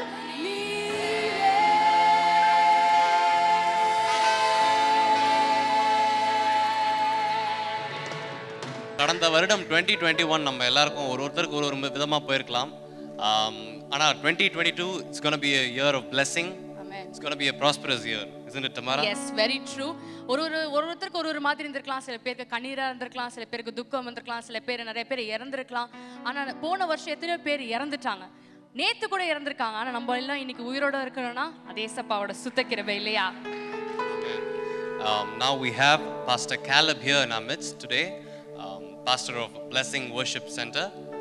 கடந்த வருடம் டுவெண்ட்டி டுவெண்ட்டி ஒன் நம்ம எல்லாருக்கும் ஒரு ஒருத்தருக்கு ஒரு ஒரு விதமாக போயிருக்கலாம் ஆம், ஆனா twenty twenty two it's gonna be year of blessing Amen. It's gonna be a prosperous year isn't it tamara yes very true ஒரு ஒரு ஒரு ஒருத்தருக்கு ஒரு ஒரு மாதிரி இருந்திருக்கலாம் சில பேருக்கு கண்ணீரா இருந்திருக்கலாம் சில பேருக்கு துக்கம் இருந்திருக்கலாம் சில பேர் நிறைய பேர் இறந்திருக்கலாம் ஆனா போன வருஷம் எத்தனையோ பேர் இறந்துட்டாங்க நேத்து கூட இறந்திருக்காங்க ஆனா நம்ம எல்லாம் இன்னைக்கு உயிரோட இருக்கணும்னா அது ஏசப்பாவோட சுத்த கிருபை இல்லையா Um, now we have Pastor Caleb here in our midst today, um, pastor of Blessing Worship Center.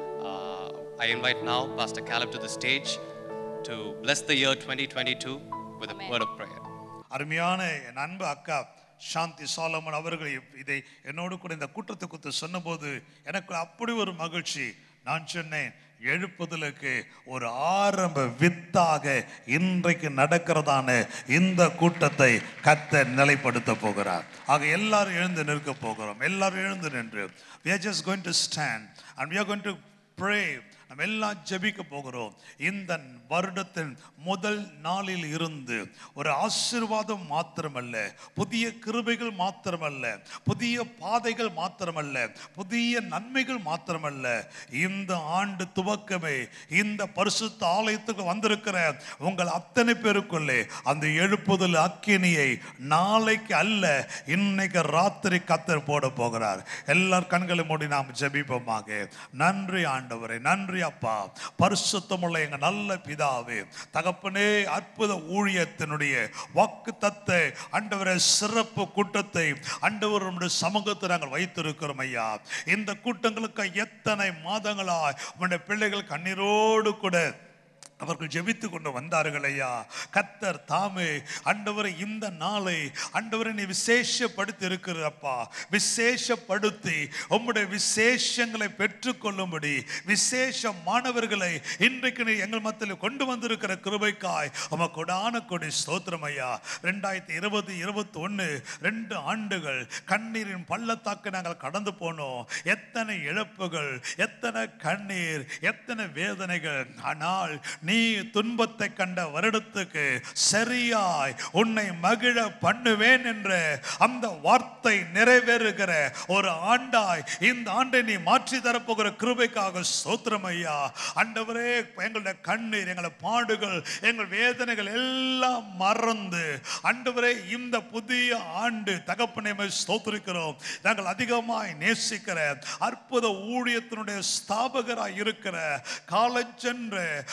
Uh, I invite now Pastor Caleb to the stage to bless the year 2022 with a word of prayer. அருமையான என் அன்பு அக்கா சாந்தி சாலமன் அவர்கள் இப்- இதை என்னோடு கூட இந்த கூட்டத்துக்கு சொன்னபோது எனக்கு அப்படி ஒரு மகிழ்ச்சி நான் சொன்னேன் எழுப்புதலுக்கு ஒரு ஆரம்ப வித்தாக இன்றைக்கு நடக்கிறதான இந்த கூட்டத்தை கத்த நிலைப்படுத்த போகிறார் ஆக எல்லாரும் எழுந்து நிற்க போகிறோம் எல்லாரும் எழுந்து நின்று we are just going to stand and we are going to pray நம்ம எல்லாம் ஜெபிக்க போகிறோம் இந்த வருடத்தின் முதல் நாளில் இருந்து ஒரு ஆசீர்வாதம் மாத்திரமல்ல புதிய கிருபைகள் மாத்திரமல்ல புதிய பாதைகள் மாத்திரமல்ல புதிய நன்மைகள் மாத்திரமல்ல இந்த ஆண்டு துவக்கமே இந்த பரிசுத்த ஆலயத்துக்கு வந்திருக்கிற உங்கள் அத்தனை பேருக்குள்ளே அந்த எழுப்புதல் அக்கினியை நாளைக்கு அல்ல இன்னைக்கு ராத்திரி கத்தர் போட போகிறார் எல்லார் கண்களை மூடி நாம் ஜெபிப்போமாக நன்றி ஆண்டவரே நன்றி அப்பா பரிசுத்தமுள்ள எங்க நல்ல பிதாவே தகப்பனே அற்புத ஊழியத்தினுடைய வாக்கு தத்த ஆண்டவரே சிறப்பு கூட்டத்தை ஆண்டவர் நம்முடைய சமூகத்தை நாங்கள் வைத்திருக்கிறோம் ஐயா இந்த கூட்டங்களுக்கு எத்தனை மாதங்களாய் உங்களுடைய பிள்ளைகள் கண்ணீரோடு கூட அவர்கள் ஜெபித்து கொண்டு வந்தார்கள் ஐயா கத்தர் தாமே ஆண்டவரை இந்த நாளை ஆண்டவரை நீ விசேஷப்படுத்தி இருக்கிறப்பா விசேஷப்படுத்தி உம்முடைய விசேஷங்களை பெற்றுக்கொள்ளும்படி விசேஷ மாணவர்களை இன்றைக்கு நீ எங்கள் மத்தியில் கொண்டு வந்திருக்கிற கிருபைக்காய் உம கொடான கொடி ஸ்தோத்திரம் ஐயா ரெண்டாயிரத்தி இருபது இருபத்தி ஒன்று ரெண்டு ஆண்டுகள் கண்ணீரின் பள்ளத்தாக்கு நாங்கள் கடந்து போனோம் எத்தனை இழப்புகள் எத்தனை கண்ணீர் எத்தனை வேதனைகள் ஆனால் நீ துன்பத்தை கண்ட வருடத்துக்கு சரியாய் உன்னை மகிழ பண்ணுவேன் என்ற அந்த வார்த்தை நிறைவேறுகிற ஒரு ஆண்டாய் இந்த ஆண்டை நீ மாற்றி தரப்போகிற கிருபைக்காக ஸ்தோத்திரம் ஐயா ஆண்டவரே எங்களுடைய கண்ணீர் எங்களை பாடுகள் எங்கள் வேதனைகள் எல்லாம் மறந்து ஆண்டவரே இந்த புதிய ஆண்டு தகப்பனை ஸ்தோத்திரிக்கிறோம் நாங்கள் அதிகமாய் நேசிக்கிற அற்புத ஊழியத்தினுடைய ஸ்தாபகராய் இருக்கிற காலஞ்சென்ற ஆண்டவரே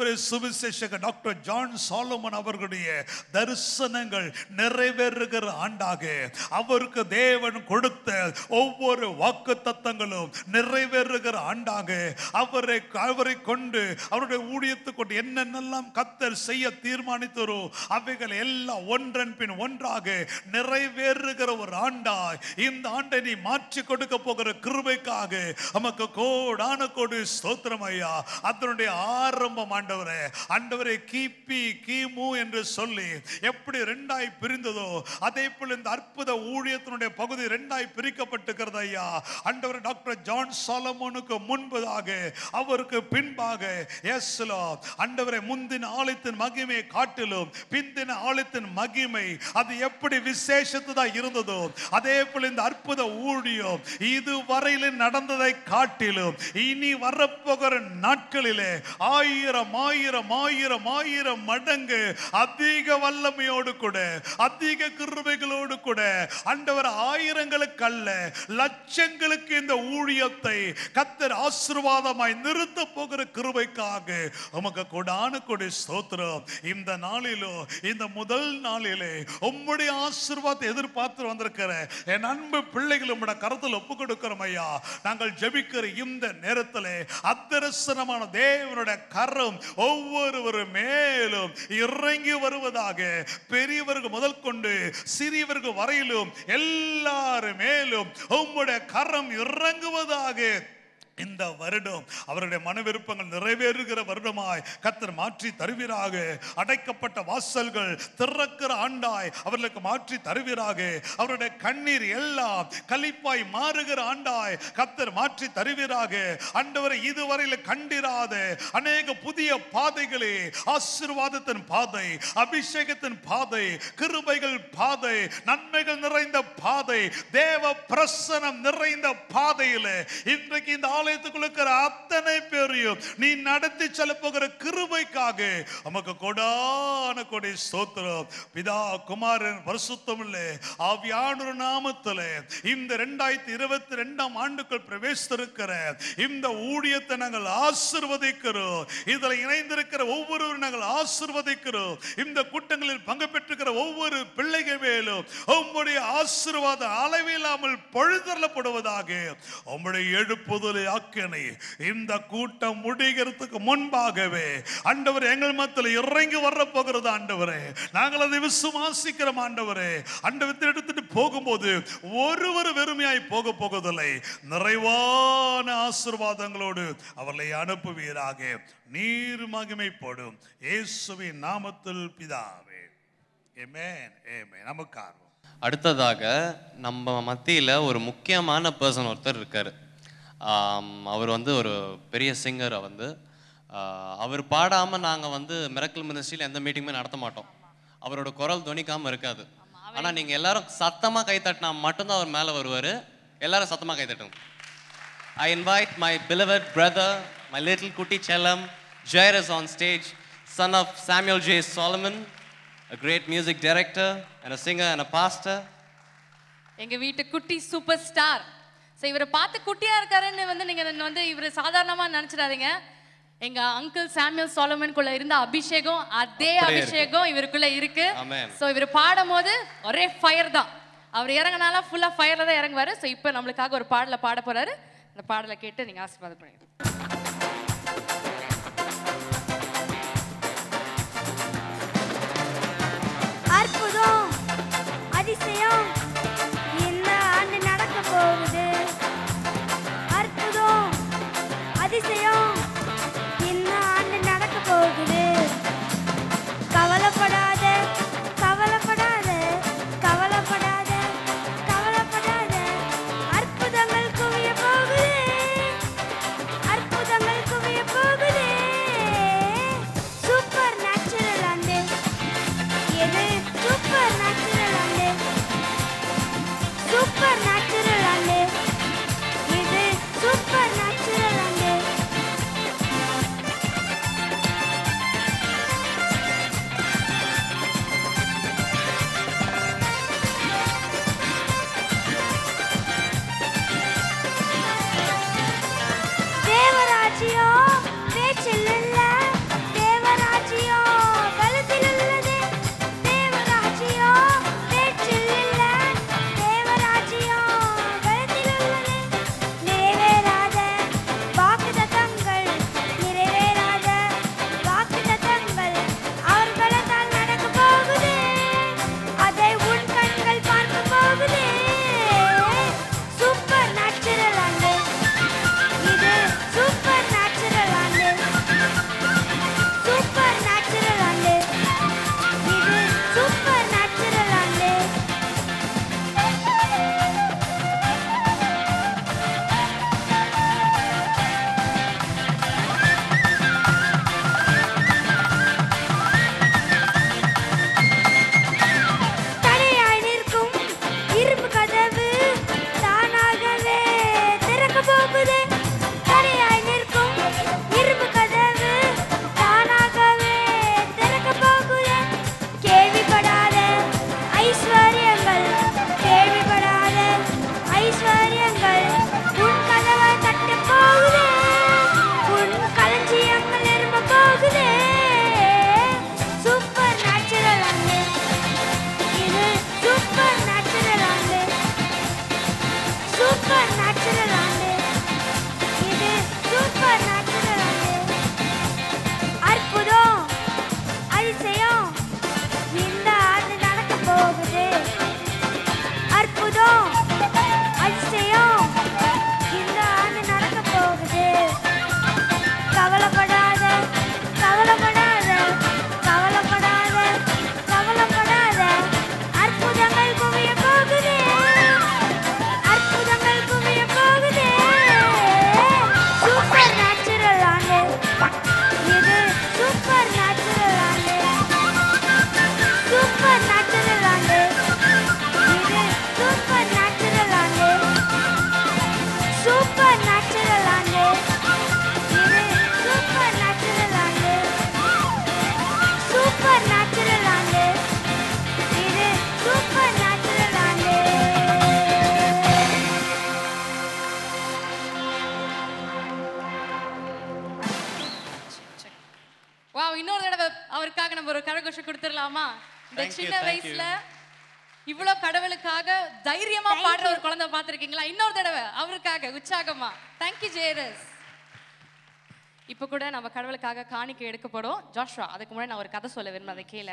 ஆண்டவரே சுவிசேஷக டாக்டர் ஜான் சாலமன் அவர்களுடைய தரிசனங்கள் நிறைவேறுகிற ஆண்டாக அவருக்கு தேவன் கொடுத்த ஒவ்வொரு வாக்கு தத்தங்களும் நிறைவேறுகிற ஆண்டாக அவரை அவரை கொண்டு அவருடைய ஊழியத்தை கொண்டு என்னென்னலாம் கத்தர் செய்ய தீர்மானித்தாரோ அவைகள் எல்லாம் ஒன்றன் பின் ஒன்றாக நிறைவேறுகிற ஒரு ஆண்டாய் இந்த ஆண்டை நீ மாற்றி கொடுக்க போகிற கிருபைக்காக நமக்கு கோடான கோடி ஸ்தோத்திரம் ஐயா அதனுடைய ஆரம்பம் ஆண்டவரே ஆண்டவரே கிபி கிமு என்று சொல்லி எப்படி ரெண்டாய் பிரிந்ததோ அதே போல இந்த அற்புத ஊழியத்தினுடைய பகுதி ரெண்டாய் பிரிக்கப்பட்டிருக்கிறது ஐயா ஆண்டவர் டாக்டர் ஜான் சாலமோனுக்கு முன்பதாக அவருக்கு பின்பாக எஸ் ஆண்டவரை முந்தின ஆலயத்தின் மகிமை காட்டிலும் பிந்தின ஆலயத்தின் மகிமை அது எப்படி விசேஷத்ததா இருந்ததோ அதே போல இந்த அற்புத ஊழியம் இதுவரையிலும் நடந்ததை காட்டிலும் இனி வரப்போகிற நாட்களிலே ஆயிரம் ஆயிரம் ஆயிரம் ஆயிரம் மடங்கு அதிக வல்லமையோடு கூட அதிக கிருபைகளோடு கூட ஆண்டவர் ஆயிரங்களுக்கு அல்ல லட்சங்களுக்கு இந்த ஊழியத்தை கத்தர் ஆசீர்வாதமாய் நிறுத்த போகிற கிருபைக்காக உமக்கு கொடான கொடி ஸ்தோத்திரம் இந்த நாளிலோ இந்த முதல் நாளிலே உம்முடைய ஆசீர்வாதத்தை எதிர்பார்த்து வந்திருக்கிற என் அன்பு பிள்ளைகள் உம்முடைய கருத்தில் ஒப்பு கொடுக்கிறோம் ஐயா நாங்கள் ஜெபிக்கிற இந்த நேரத்தில் அத்தரசனமான தேவனுடைய கரம் ஒவ்வொருவர் மேலும் இறங்கி வருவதாக பெரியவர்கள் முதல் கொண்டு சிறியவர்கள் வரையிலும் எல்லாரும் மேலும் உம்முடைய கரம் இறங்குவதாக இந்த வருடம் அவருடைய மன விருப்பங்கள் நிறைவேறுகிற வருடமாய் கத்தர் மாற்றி தருவீராக அடைக்கப்பட்ட வாசல்கள் திறக்கிற ஆண்டாய் அவர்களுக்கு மாற்றி தருவீராக அவருடைய கண்ணீர் எல்லாம் கலிப்பாய் மாறுகிற ஆண்டாய் கத்தர் மாற்றி தருவீராக ஆண்டவரை இதுவரையில் கண்டிராத அநேக புதிய பாதைகளே ஆசீர்வாதத்தின் பாதை அபிஷேகத்தின் பாதை கிருபைகள் பாதை நன்மைகள் நிறைந்த பாதை தேவ பிரசனம் நிறைந்த பாதையிலே இன்றைக்கு இந்த ஆலயத்துக்குள்ள இருக்கிற அத்தனை பேரையும் நீ நடத்தி செல்ல போகிற கிருபைக்காக நமக்கு கொடான கொடி ஸ்தோத்திரம் பிதா குமாரன் பரிசுத்தம் இல்லை ஆவியானொரு நாமத்திலே இந்த ரெண்டாயிரத்தி இருபத்தி ரெண்டாம் ஆண்டுக்குள் பிரவேசித்திருக்கிற இந்த ஊழியத்தை நாங்கள் ஆசிர்வதிக்கிறோம் இதில் இணைந்திருக்கிற ஒவ்வொருவரும் நாங்கள் ஆசிர்வதிக்கிறோம் இந்த கூட்டங்களில் பங்கு பெற்றிருக்கிற ஒவ்வொரு பிள்ளைகள் மேலும் உம்முடைய ஆசீர்வாதம் அளவில்லாமல் பொழுதரப்படுவதாக உம்முடைய எழுப்புதலை ஆக்கினை இந்த கூட்டம் முடிகிறதுக்கு முன்பாகவே ஆண்டவர் எங்கள் மத்தியில் இறங்கி வர போகிறது ஆண்டவரே நாங்கள் அதை விசுவாசிக்கிறோம் ஆண்டவரே ஆண்டவத்தை எடுத்துட்டு போகும்போது ஒருவர் வெறுமையாய் போக போவதில்லை நிறைவான ஆசீர்வாதங்களோடு அவர்களை அனுப்புவீராக நீர் மகிமைப்படும் இயேசுவின் நாமத்தில் பிதாவே ஏமேன் ஏமே நமக்கு ஆர்வம் அடுத்ததாக நம்ம மத்தியில் ஒரு முக்கியமான பர்சன் ஒருத்தர் இருக்கார் அவர் வந்து ஒரு பெரிய சிங்கரை வந்து ஆஹ் அவர் பாடாமல் நாங்கள் வந்து மிரக்கல் மினிஸ்ட்ரியில் எந்த மீட்டிங்குமே நடத்த மாட்டோம் அவரோட குரல் துணிக்காமல் இருக்காது ஆனால் நீங்கள் எல்லாரும் சத்தமாக கை தட்டினா மட்டும்தான் அவர் மேலே வருவார் எல்லாரும் சத்தமாக கை தட்டுங்க I invite my beloved brother, my little Kuti Chellam, Jairus on stage, son of Samuel J. Solomon, a great music director and a singer and a pastor. எங்க வீட்டு குட்டி சூப்பர் ஸ்டார் ஸோ இவரை பார்த்து குட்டியா இருக்காருன்னு வந்து நீங்க வந்து இவர் சாதாரணமா நினைச்சிடாதீங்க எங்க அங்கிள் சாமியல் சோலமனுக்குள்ள இருந்த அபிஷேகம் அதே அப்படியே இருக்கு. அபிஷேகம் இவருக்குள்ள இருக்கு Amen. ஸோ இவர் பாடும்போது ஒரே ஃபயர் தான் அவர் இறங்கினாலும் ஃபுல்லா ஃபயர்ல தான் இறங்குவாரு ஸோ இப்போ நம்மளுக்காக ஒரு பாடலை பாட போறாரு அந்த பாடலை கேட்டு நீங்க ஆசீர்வாதம் பண்ணுங்க அற்புதம் அதிசயம் இந்த ஆண்டு நடக்க போகுது அற்புதம் அதிசயம் இந்த ஆண்டு நடக்க போகுது கவலைப்படாத கவலைப்படாத கவலைப்படாத கவலைப்படாத அற்புதங்கள் குவிய போகுது அற்புதங்கள் குவிய போகுது சூப்பர் நேச்சுரல் ஆண்டு எது சூப்பர் நேச்சுரல் அண்டு சூப்பர் நேச்சுரல் அண்டு இது சூப்பர் நேச்சுரல் அண்டு இன்னொரு தடவை அவருக்காக நம்ம ஒரு கரகோஷம் கொடுத்துடலாமா இந்த Thank you, சின்ன thank you. வயசுல இவ்வளவு கடவுளுக்காக தைரியமா பாடுற ஒரு குழந்தை பார்த்திருக்கீங்களா இன்னொரு தடவை அவருக்காக உற்சாகமா தேங்க்யூ ஜேரஸ் இப்போ கூட நம்ம கடவுளுக்காக காணிக்கை எடுக்கப்படும் ஜாஷ்வா அதுக்கு முன்னாடி நான் ஒரு கதை சொல்ல விரும்புறேன் அதை கேள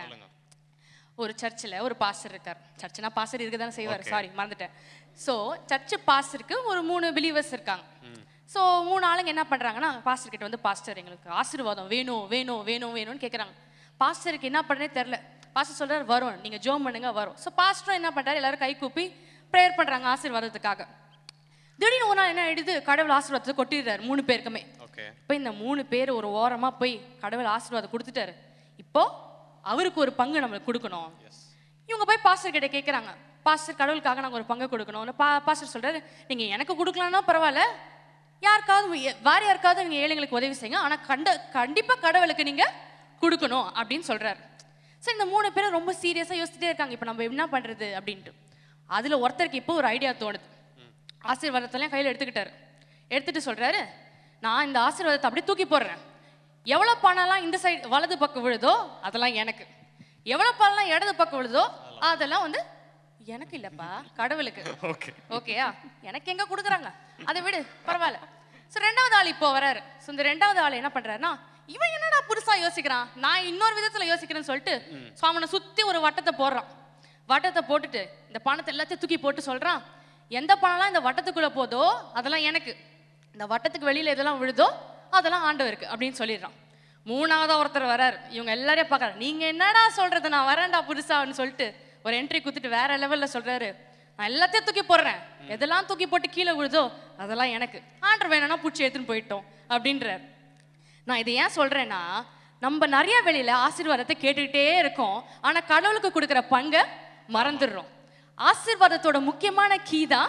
ஒரு சர்ச்சில் ஒரு பாஸ்டர் இருக்கார் சர்ச்னா பாஸ்டர் இருக்க தானே செய்வார் சாரி மறந்துட்டேன் ஸோ சர்ச்சு பாஸ்டருக்கு ஒரு மூணு பிலீவர்ஸ் இருக்காங்க ஸோ மூணு ஆளுங்க என்ன பண்ணுறாங்கன்னா பாஸ்டர் கிட்ட வந்து பாஸ்டர் எங்களுக்கு ஆசீர்வாதம் வேணும் வேணும் வேணும் வேணும்னு கேட்குறாங்க பாஸ்டருக்கு என்ன பண்ணனே தெரில பாஸ்டர் சொல்றாரு வரும் நீங்கள் ஜோம் பண்ணுங்க வரும் ஸோ பாஸ்டரும் என்ன பண்ணுறாரு எல்லாரும் கை கூப்பி ப்ரேயர் பண்ணுறாங்க ஆசீர்வாதத்துக்காக திடீர்னு ஒரு நாள் என்ன ஆயிடுது கடவுள் ஆசீர்வாதத்தை கொட்டிடுறாரு மூணு பேருக்குமே ஓகே இப்போ இந்த மூணு பேர் ஒரு ஓரமா போய் கடவுள் ஆசீர்வாதம் கொடுத்துட்டாரு இப்போ அவருக்கு ஒரு பங்கு நம்மளுக்கு கொடுக்கணும் இவங்க போய் பாஸ்டர் கிட்ட கேட்குறாங்க பாஸ்டர் கடவுளுக்காக நாங்கள் ஒரு பங்கு கொடுக்கணும் பா பாஸ்டர் சொல்றாரு நீங்க எனக்கு கொடுக்கலன்னா பரவாயில்ல யாருக்காவது எ- வேற யாருக்காவது நீங்க ஏழைங்களுக்கு உதவி செய்யுங்க ஆனா கண்ட கண்டிப்பா கடவுளுக்கு நீங்க கொடுக்கணும் அப்படின்னு சொல்றாரு சரி இந்த மூணு பேரும் ரொம்ப சீரியஸா யோசிச்சுட்டே இருக்காங்க இப்போ நம்ம என்ன பண்றது அப்படின்ட்டு அதுல ஒருத்தருக்கு இப்போ ஒரு ஐடியா தோணுது ஆசீர்வாதத்தெல்லாம் கையில் எடுத்துக்கிட்டாரு எடுத்துட்டு சொல்றாரு நான் இந்த ஆசீர்வாதத்தை அப்படியே தூக்கி போடுறேன் எவ்வளோ பணம்லாம் இந்த சைடு வலது பக்கம் விழுதோ அதெல்லாம் எனக்கு எவ்வளோ பணம்லாம் இடது பக்கம் விழுதோ அதெல்லாம் வந்து எனக்கு இல்லப்பா கடவுளுக்கு ஓகே ஓகேயா எனக்கு எங்க கொடுக்குறாங்க அதை விடு பரவாயில்ல ஸோ ரெண்டாவது ஆள் இப்போ வராரு ஸோ இந்த ரெண்டாவது ஆள் என்ன பண்றாருன்னா இவன் என்னடா புதுசா யோசிக்கிறான் நான் இன்னொரு விதத்துல யோசிக்கிறேன்னு சொல்லிட்டு ஸோ அவனை சுத்தி ஒரு வட்டத்தை போடுறான் வட்டத்தை போட்டுட்டு இந்த பணத்தை எல்லாத்தையும் தூக்கி போட்டு சொல்றான் எந்த பணம்லாம் இந்த வட்டத்துக்குள்ள போதோ அதெல்லாம் எனக்கு இந்த வட்டத்துக்கு வெளியில எதெல்லாம் விழுதோ அதெல்லாம் ஆண்டவருக்கு அப்படின்னு சொல்லிடுறான் மூணாவதா ஒருத்தர் வராரு இவங்க எல்லாரையும் பார்க்கறாரு நீங்க என்னடா சொல்றது நான் வரேன்டா புதுசான்னு சொல்லிட்டு ஒரு என்ட்ரி குத்துட்டு வேற லெவல்ல சொல்றாரு நான் எல்லாத்தையும் தூக்கி போடுறேன் எதெல்லாம் தூக்கி போட்டு கீழே விழுதோ அதெல்லாம் எனக்கு ஆண்டர் வேணும்னா பிடிச்சி எடுத்துன்னு போயிட்டோம் அப்படின்றார் நான் இதை ஏன் சொல்றேன்னா நம்ம நிறைய வெளியில ஆசீர்வாதத்தை கேட்டுக்கிட்டே இருக்கோம் ஆனா கடவுளுக்கு கொடுக்குற பங்கை மறந்துடுறோம் ஆசீர்வாதத்தோட முக்கியமான கீ தான்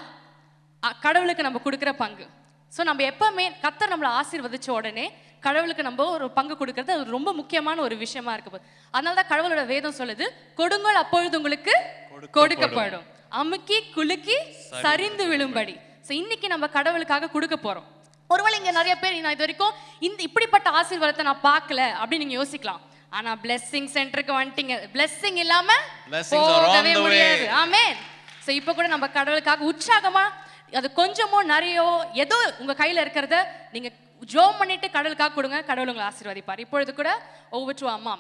அ- கடவுளுக்கு நம்ம கொடுக்குற பங்கு ஸோ நம்ம எப்பவுமே கத்தர் நம்மளை ஆசீர்வதிச்ச உடனே கடவுளுக்கு நம்ம ஒரு பங்கு கொடுக்கறது அது ரொம்ப முக்கியமான ஒரு விஷயமா இருக்கு அதனால தான் கடவுளோட வேதம் சொல்லுது கொடுங்கள் அப்பொழுது உங்களுக்கு கொடுக்கப்படும் அமுக்கி குலுக்கி சரிந்து விழும்படி ஸோ இன்னைக்கு நம்ம கடவுளுக்காக கொடுக்க போறோம் ஒருவேளை இங்க நிறைய பேர் நான் இது வரைக்கும் இந்த இப்படிப்பட்ட ஆசீர்வாதத்தை நான் பார்க்கல அப்படின்னு நீங்க யோசிக்கலாம் ஆனா blessing சென்டருக்கு வந்துட்டீங்க blessing இல்லாம Blessings are on போகவே the way. முடியாது ஆமென் ஸோ இப்போ கூட நம்ம கடவுளுக்காக உற்சாகமா அது கொஞ்சமோ நிறையோ ஏதோ உங்க கையில இருக்கிறத நீங்க ஜோம் பண்ணிட்டு கடவுளுக்காக கொடுங்க கடவுள் உங்களை ஆசீர்வதிப்பார் இப்பொழுது கூட ஓவர் டு அம்மா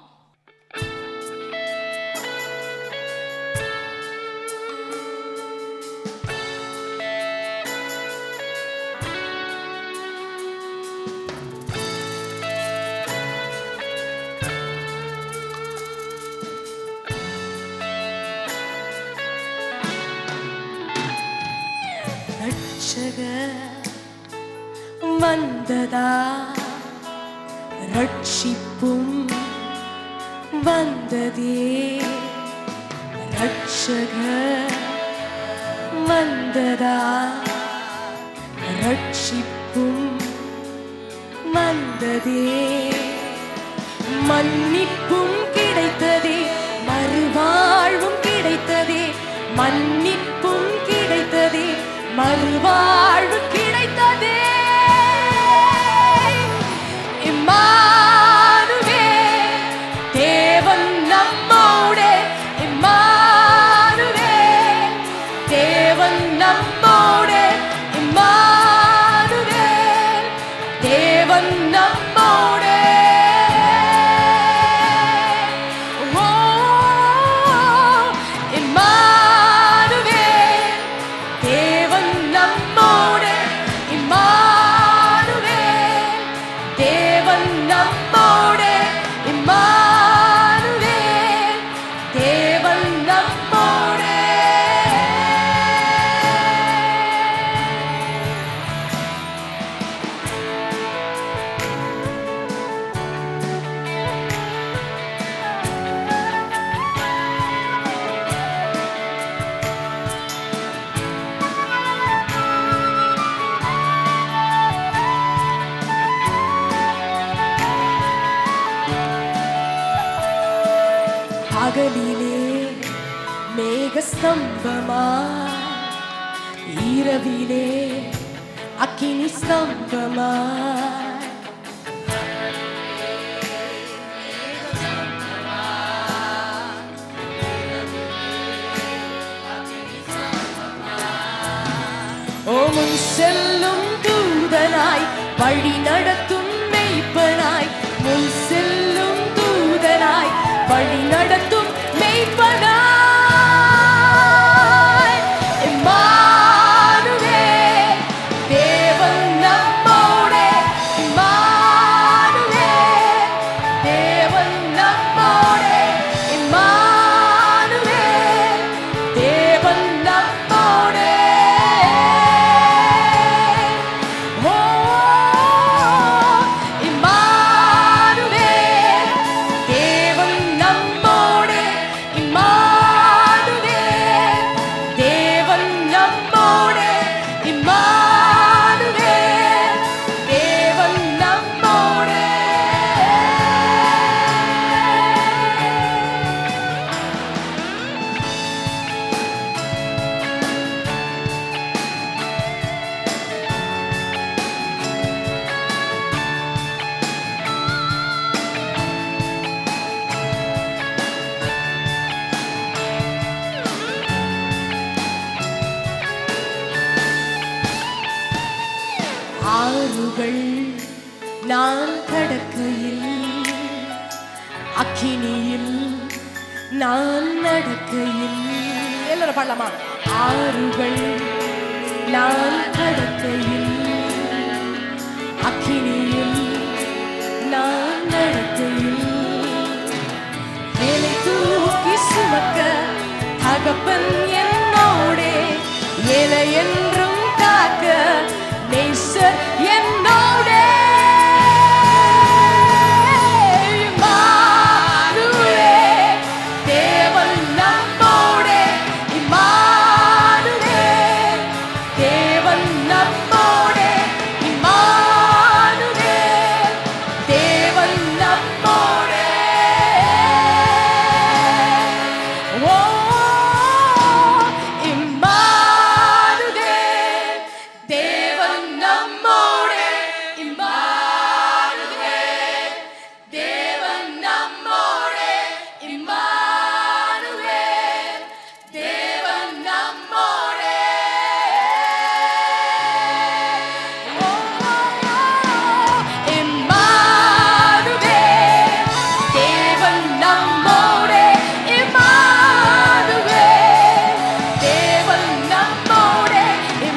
ரட்சகர் வந்ததா ரட்சிப்பும் வந்ததே ரட்சகர் வந்ததா ரட்சிப்பும் வந்ததே மன்னிப்பும் கிடைத்ததே மறுவாழ்வும் கிடைத்ததே மன்னிப்பும் கிடைத்ததே மறுவாழ்வு கிடைத்ததே இம்மானுவே தேவன் நம்மோடே இம்மானுவே தேவன் நம்மோடே இம்மானுவே தேவன் நம்மோடே ஓ இம்மானுவே தேவன் நம்மோடே இம்மானுவே தேவன் நம்மோடே இம்மானுவே தேவன் நம்மோடே பகலிலே மேகஸ்தம்பமா இரவிலே அக்கினி ஸ்தம்பமா செல்லும் தூதனாய் வழி நடத்தும் மெய்ப்பனாய் முன் செல்லும் தூதனாய் வழி நடத்தும் மெய்ப்பனாய் இம்மானுவேல், தேவன் நம்மோடே. இம்மானுவேல், தேவன் நம்மோடே. இம்மானுவேல், தேவன் நம்மோடே. ஓ, இம்மானுவேல், தேவன் நம்மோடே. இம்மானுவேல், தேவன் நம்மோடே. இம்மானுவேல், தேவன் நம்மோடே. ஆறுகள் நான் கடக்கையில் அக்கினியில் நான் நடக்கையில் எல்லாரும் பாடலாமா ஆறுகள் நான் கடக்கையில் அக்கினியில் நான் நடக்கையில் வேலை தூக்கி சுமக்க தகப்பன் என்னோடே ஏழை என்றும் காக்க நேசர் என்னோடே இம்மானுவேல், தேவன் நம்மோடே. இம்மானுவேல், தேவன் நம்மோடே. இம்மானுவேல், தேவன் நம்மோடே. ஓ, இம்மானுவேல், தேவன் நம்மோடே. இம்மானுவேல், தேவன் நம்மோடே. இம்மானுவேல், தேவன் நம்மோடே. ஓ, இம்மானுவேல், தேவன் நம்மோடே. இம்மானுவேல், தேவன் நம்மோடே.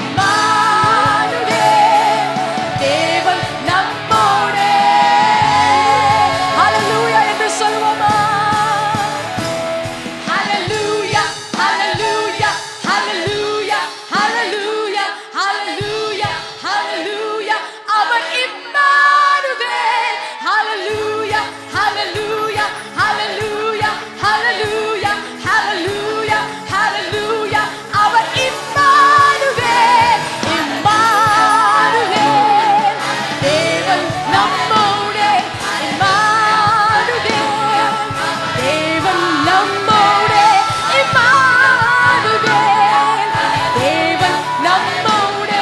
இம்மானுவேல், தேவன் நம்மோடே. ஹalleluya என்று சொல்வோமா Hallelujah, hallelujah, hallelujah, hallelujah, hallelujah, hallelujah. அவர் Immanuel. Hallelujah, hallelujah, hallelujah, hallelujah, hallelujah, hallelujah. அவர் இம்மானுவேல். இம்மானுவேல். தேவன் நம்மோடே. இம்மானுவேல். தேவன் நம்மோடே. இம்மானுவேல். தேவன் நம்மோடே.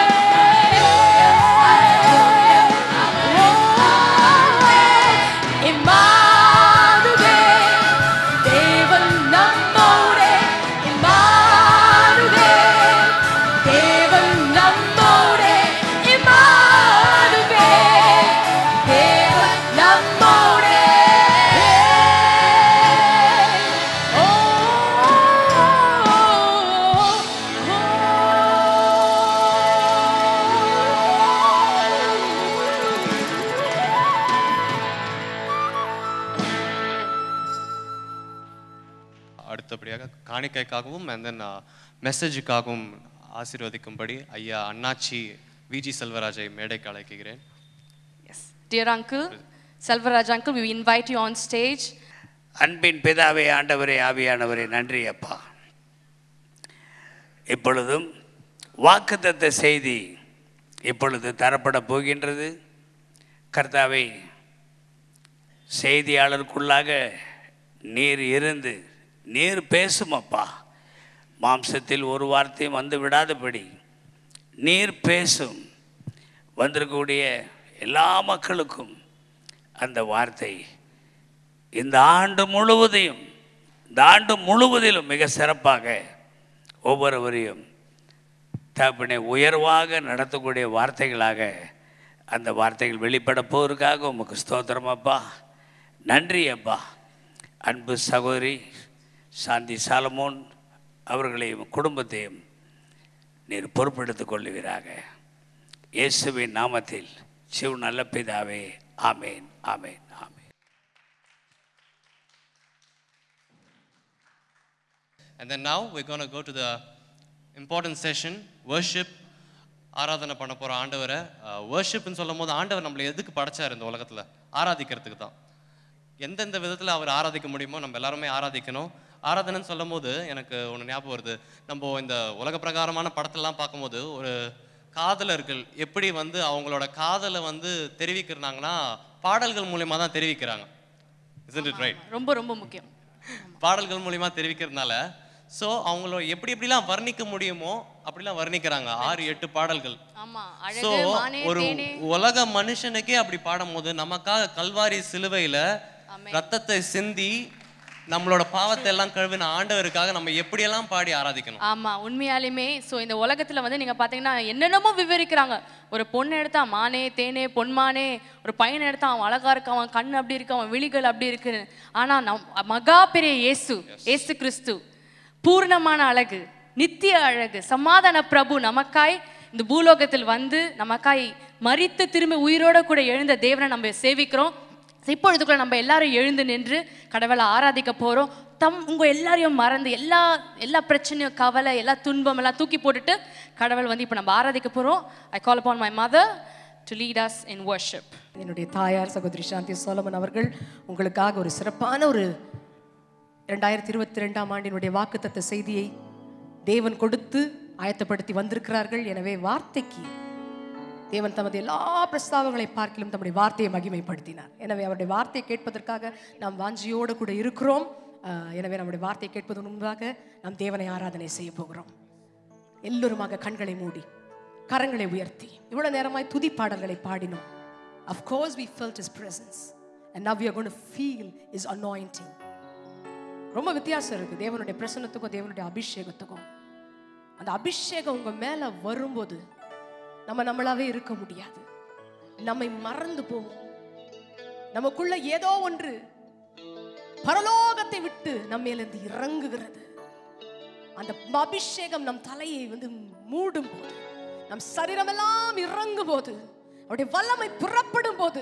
இம்மானுவேல். தேவன் நம்மோடே. இம்மானுவேல். தேவன் நம்மோடே. இம்மானுவேல். தேவன் நம்மோடே. ஓ, அடுத்தபடியாக காணிக்கைக்காகவும் அண்ட் தென் மெசேஜுக்காகவும் ஆசீர்வதிக்கும்படி ஐயா அண்ணாச்சி விஜி செல்வராஜை மேடைக்கு அழைக்கிறேன் Yes. Dear uncle, Selvaraj uncle, we invite you on stage. அன்பின் பிதாவே ஆண்டவரே ஆவியானவரே நன்றி அப்பா இப்பொழுதும் வாக்குத்தத்த செய்தி இப்பொழுது தரப்பட போகின்றது கர்த்தாவே செய்தியாளருக்குள்ளாக நீர் இருந்து நீர் பேசும் அப்பா மாம்சத்தில் ஒரு வார்த்தையும் வந்து விடாதபடி நீர் பேசும் வந்திருக்கக்கூடிய எல்லா மக்களுக்கும் அந்த வார்த்தை இந்த ஆண்டு முழுவதையும் இந்த ஆண்டு முழுவதிலும் மிக சிறப்பாக ஒவ்வொருவரையும் தகப்பனை உயர்வாக நடத்தக்கூடிய வார்த்தைகளாக அந்த வார்த்தைகள் வெளிப்பட போவதற்காக உமக்கு ஸ்தோத்திரம் அப்பா நன்றி அப்பா அன்பு சகோதரி சாந்தி சாலமோன் அவர்களையும் குடும்பத்தையும் நீர் பொறுப்பெடுத்துக் கொள்ளுவீராக இயேசுவின் நாமத்தில் சிவ நல்ல பிதாவே ஆமேன் ஆமேன் ஆமேன் And then now we're going to go to the important session, worship. ஆராதனை பண்ண போகிற ஆண்டவரை வர்ஷிப்னு சொல்லும் போது ஆண்டவர் நம்மளை எதுக்கு படைச்சார் இந்த உலகத்தில் ஆராதிக்கிறதுக்கு தான் எந்தெந்த விதத்தில் அவர் ஆராதிக்க முடியுமோ நம்ம எல்லாருமே ஆராதிக்கணும் ஆராதனைன்னு சொல்லும் போது எனக்கு ஒன்று ஞாபகம் வருது நம்ம இந்த உலக பிரகாரமான படத்தெல்லாம் பார்க்கும்போது ஒரு காதலர்கள் எப்படி வந்து அவங்களோட காதலை வந்து தெரிவிக்கிறாங்கன்னா பாடல்கள் மூலியமாக தான் தெரிவிக்கிறாங்க isn't it right ரொம்ப ரொம்ப முக்கியம் பாடல்கள் மூலியமா தெரிவிக்கிறதுனால ஸோ அவங்கள எப்படி எப்படிலாம் வர்ணிக்க முடியுமோ அப்படிலாம் வர்ணிக்கிறாங்க ஆறு எட்டு பாடல்கள் ஆமா ஸோ அழகு மானே ஒரு தேனே உலக மனுஷனுக்கே அப்படி பாடும்போது நமக்காக கல்வாரி சிலுவையில ரத்தத்தை சிந்தி நம்மளோட பாவத்தை எல்லாம் கழுவின ஆண்டவருக்காக நம்ம எப்படியெல்லாம் பாடி ஆராதிக்கணும் ஆமா உண்மையாலுமே ஸோ இந்த உலகத்துல வந்து நீங்க பாத்தீங்கன்னா என்னென்னமோ விவரிக்கிறாங்க ஒரு பொண்ணு எடுத்தா மானே தேனே பொன்மானே ஒரு பையனை எடுத்தா அவன் அழகா இருக்கு அவன் கண் அப்படி இருக்கு அவன் விழிகள் அப்படி இருக்கு ஆனா நம் மகா பெரிய இயேசு இயேசு கிறிஸ்து பூர்ணமான அழகு நித்திய அழகு சமாதான பிரபு நமக்காய் இந்த பூலோகத்தில் வந்து நமக்காய் மரித்து திரும்பி உயிரோட கூட எழுந்த தேவனை நம்ம சேவிக்கிறோம் இப்பொழுதுக்குள்ள நம்ம எல்லாரும் எழுந்து நின்று கடவுளை ஆராதிக்க போறோம் தம் உங்க எல்லாரையும் மறந்து எல்லா எல்லா பிரச்சனையும் கவலை எல்லா துன்பம் எல்லாம் தூக்கி போட்டுட்டு கடவுள் வந்து இப்போ நம்ம ஆராதிக்க போறோம் I call upon my mother to lead us in worship என்னுடைய தாயார் சகோதரி சாந்தி சோலமன் அவர்கள் உங்களுக்காக ஒரு சிறப்பான ஒரு ரெண்டாயிரத்தி இருபத்தி ரெண்டாம் ஆண்டினுடைய வாக்குத்தத்த செய்தியை தேவன் கொடுத்து ஆயத்தப்படுத்தி வந்திருக்கிறார்கள் எனவே வார்த்தைக்கு தேவன் தமது எல்லா பிரஸ்தாவங்களை பார்க்கிலும் தம்முடைய வார்த்தையை மகிமைப்படுத்தினார் எனவே அவருடைய வார்த்தையை கேட்பதற்காக நாம் வாஞ்சியோடு கூட இருக்கிறோம் ஆஹ் எனவே நம்முடைய வார்த்தையை கேட்பது முன்பாக நாம் தேவனை ஆராதனை செய்ய போகிறோம் எல்லோருமாக கண்களை மூடி கரங்களை உயர்த்தி இவ்வளவு நேரமாய் துதி பாடல்களை பாடினோம் of course we felt his presence and now we are going to feel his anointing ரொம்ப வித்தியாசம் இருக்கு தேவனுடைய பிரசன்னத்துக்கும் தேவனுடைய அபிஷேகத்துக்கும் அந்த அபிஷேகம் உங்க மேல வரும்போது நம்ம நம்மளாவே இருக்க முடியாது நம்மை மறந்து போவோம் நமக்குள்ள ஏதோ ஒன்று பரலோகத்தை விட்டு நம்ம இருந்து இறங்குகிறது அந்த அபிஷேகம் நம் தலையை வந்து மூடும் போது நம் சரீரமெல்லாம் இறங்கும் போது அவருடைய வல்லமை புறப்படும் போது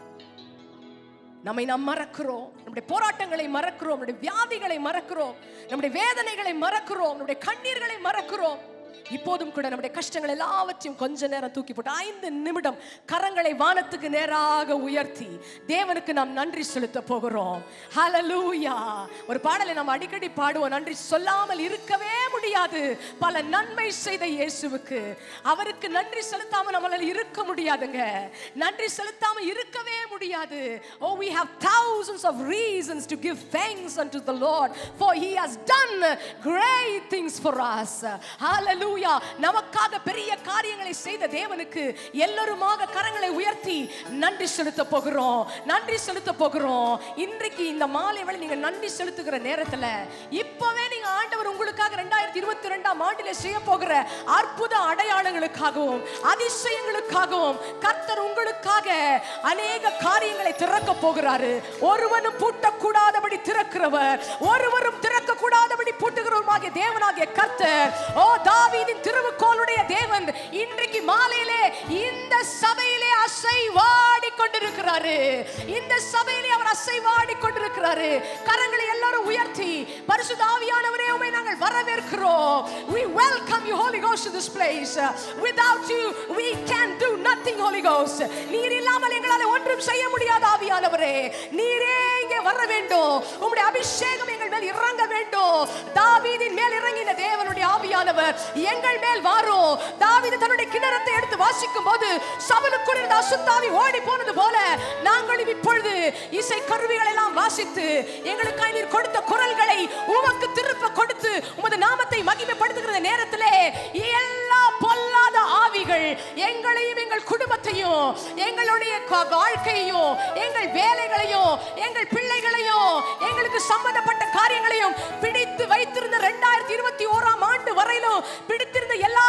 நம்மை நாம் மறக்கிறோம் நம்முடைய போராட்டங்களை மறக்கிறோம் நம்முடைய வியாதிகளை மறக்கிறோம் நம்முடைய வேதனைகளை மறக்கிறோம் நம்முடைய கண்ணீர்களை மறக்கிறோம் இப்போதும் கூட நம்முடைய கஷ்டங்கள் எல்லாவற்றையும் கொஞ்ச நேரம் தூக்கி போட்டு ஐந்து நிமிடம் கரங்களை வானத்துக்கு நேராக உயர்த்தி தேவனுக்கு நாம் நன்றி செலுத்த போகிறோம் ஹalleluya ஒரு பாடலை நாம் அடிக்கடி பாடுவோம் நன்றி சொல்லாமல் இருக்கவே முடியாது பல நன்மை செய்த இயேசுவுக்கு அவருக்கு நன்றி செலுத்தாம நம்மளால இருக்க முடியாதுங்க நன்றி செலுத்தாம இருக்கவே முடியாது oh we have thousands of reasons to give thanks unto the lord for he has done great things for us hallelujah நமக்காக பெரிய காரியங்களை செய்த தேவனுக்கு எல்லோருமாக கரங்களை உயர்த்தி நன்றி செலுத்த போகிறோம் நன்றி செலுத்த போகிறோம் இன்றைக்கு இந்த மாலை வேளை நீங்க நன்றி செலுத்துகிற நேரத்துல இப்பவே நீங்க ஆண்டவர் உங்களுக்காக ரெண்டாயிரத்தி இருபத்தி ரெண்டாம் ஆண்டிலே செய்ய போகிற அற்புத அடையாளங்களுக்காகவும் அதிசயங்களுக்காகவும் கர்த்தர் உங்களுக்காக அநேக காரியங்களை திறக்க போகிறாரு ஒருவனும் பூட்டக்கூடாதபடி திறக்கிறவர் ஒருவரும் திறக்க கூடாதபடி பூட்டுகிறவருமாகிய தேவனாகிய கர்த்தர் ஓ தாவீதின் திருவுக்கோளுடைய தேவன் இன்றைக்கு மாலையிலே இந்த சபையிலே அசைவாடி கொண்டிருக்கிறாரு இந்த சபையிலே அவர் அசைவாடி கொண்டிருக்கிறாரு கரங்களை எல்லாரும் உயர்த்தி பரிசுத்த ஆவியானவரே உம்மை நாங்கள் வரவேற்கிறோம் we welcome you holy ghost to this place without you we can do nothing holy ghost நீர் இல்லாமல் எங்களால ஒன்றும் செய்ய முடியாது ஆவியானவரே நீரே இங்கே வர வேண்டும் உம்முடைய அபிஷேகம் எங்கள் மேல் இறங்க வேண்டும் தாவீதின் மேல் இறங்கின தேவனுடைய ஆவியானவர் எங்கள் மேல் வாரும் தாவீது தன்னுடைய கிணறத்தை எடுத்து வாசிக்கும் போது சபலுக்குள் இருந்த அசுத்தாவி ஓடி போனது போல நாங்களும் இப்பொழுது இசை கருவிகளை எல்லாம் வாசித்து எங்களுக்காய் நீர் கொடுத்த குரல்களை உமக்கு திருப்ப கொடுத்து உமது நாமத்தை மகிமைப்படுத்துகிற நேரத்திலே எல்லா பொல்லாத ஆவிகள் எங்களையும் எங்கள் குடும்பத்தையும் எங்களுடைய க- வாழ்க்கையையும் எங்கள் வேலைகளையும் எங்கள் பிள்ளைகளையும் எங்களுக்கு சம்பந்தப்பட்ட காரியங்களையும் பிடித்து வைத்திருந்த ரெண்டாயிரத்தி இருபத்தி ஓராம் ஆண்டு வரையிலும் பிடித்திருந்த எல்லா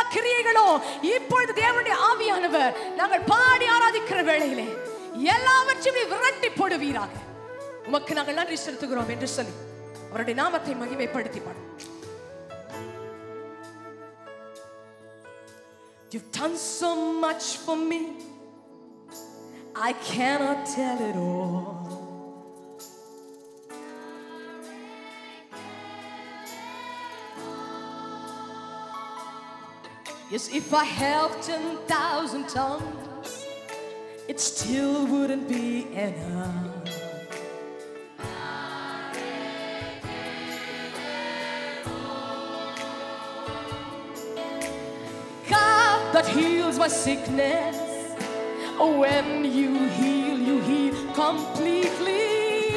கிரியைகளோ இப்பொழுது தேவனுடைய ஆவியானவர் நாங்கள் பாடி ஆராதிக்கிற வேளையிலே எல்லாவற்றையும் விரட்டி போடுவீராக உமக்கு நாங்கள் நன்றி செலுத்துகிறோம் என்று சொல்லி அவருடைய நாமத்தை மகிமைப்படுத்தி பாடும் You've done so much for me. I cannot tell it all. Yes, if I have 10,000 tongues, it still wouldn't be enough. God that heals my sickness. When you heal, you heal completely.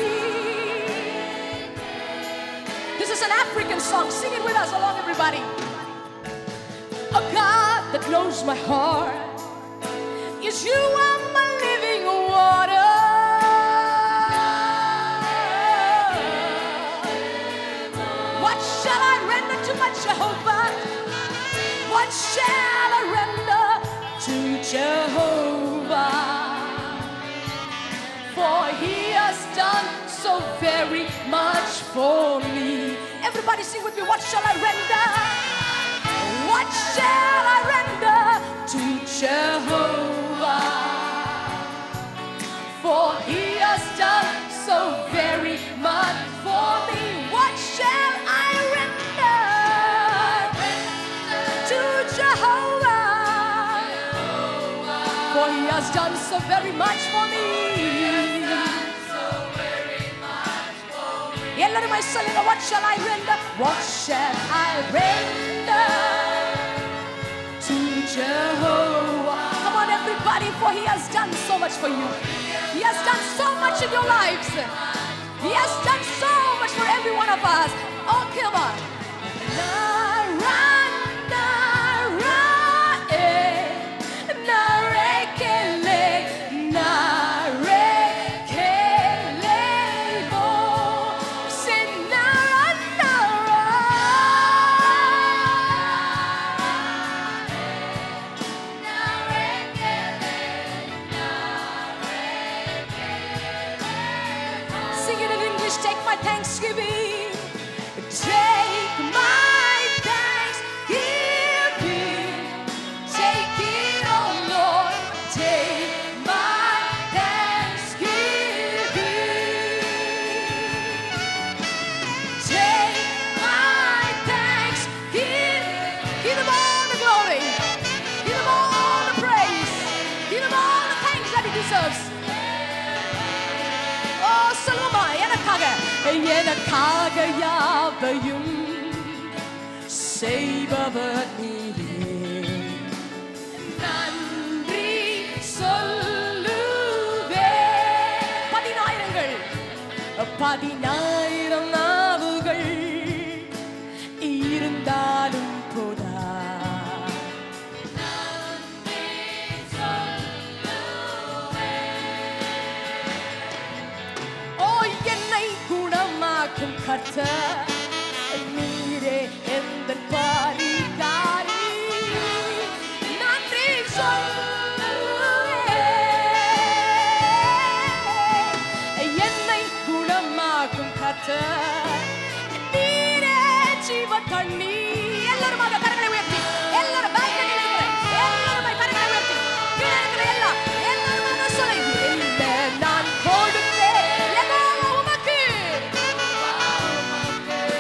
This is an African song. Sing it with us along, everybody. A God that knows my heart. Yes, you are my living water. What shall I render to my Jehovah? What shall I render to Jehovah? For he has done so very much for me. Everybody sing with me. What shall I render? What shall I render to Jehovah? For he has done so very much for me. What shall I render to Jehovah? For he has done so very much for me. எல்லாரும் சொல்லுங்க what shall I render what shall I render to Jehovah come on everybody for he has done so much for you he has done so much in your lives he has done so much for every one of us oh come on Nara, nara, eh, narekele, narekele, bo. Say nara, nara. Sing it in English. Take my thanksgiving. Take my thanksgiving. Take it, oh Lord. Take my thanksgiving. Take my thanksgiving. Give him all the glory. Give him all the praise. Give him all the thanks that he deserves. Oh, சொல்லுமா எனக்காக எனக்காக யாவையும் செய்பவர் நீரே நன்றி சொல்லுவே பதினாயிரங்கள் பதினாயிரம் நாவுகள் இருந்தாலும் போதா ஓ என்னை குணமாக்கும் கர்த்தர் நீரே எந்த பாரிகாரி நன்றி சொல்லுவேன். என்னை குணமாக்கும் கர்த்தர் நீரே ஜீவ தண்ணி எல்லாருமாக கரங்களை உயர்த்தி எல்லாரும் balcony ல இருக்கிற எல்லாருமே கரங்களை உயர்த்தி கீழே இருக்கிற எல்லாம் எல்லாருமாக சொல்லி என்ன நான் கொடுத்தேன் யெகோவா உமக்கு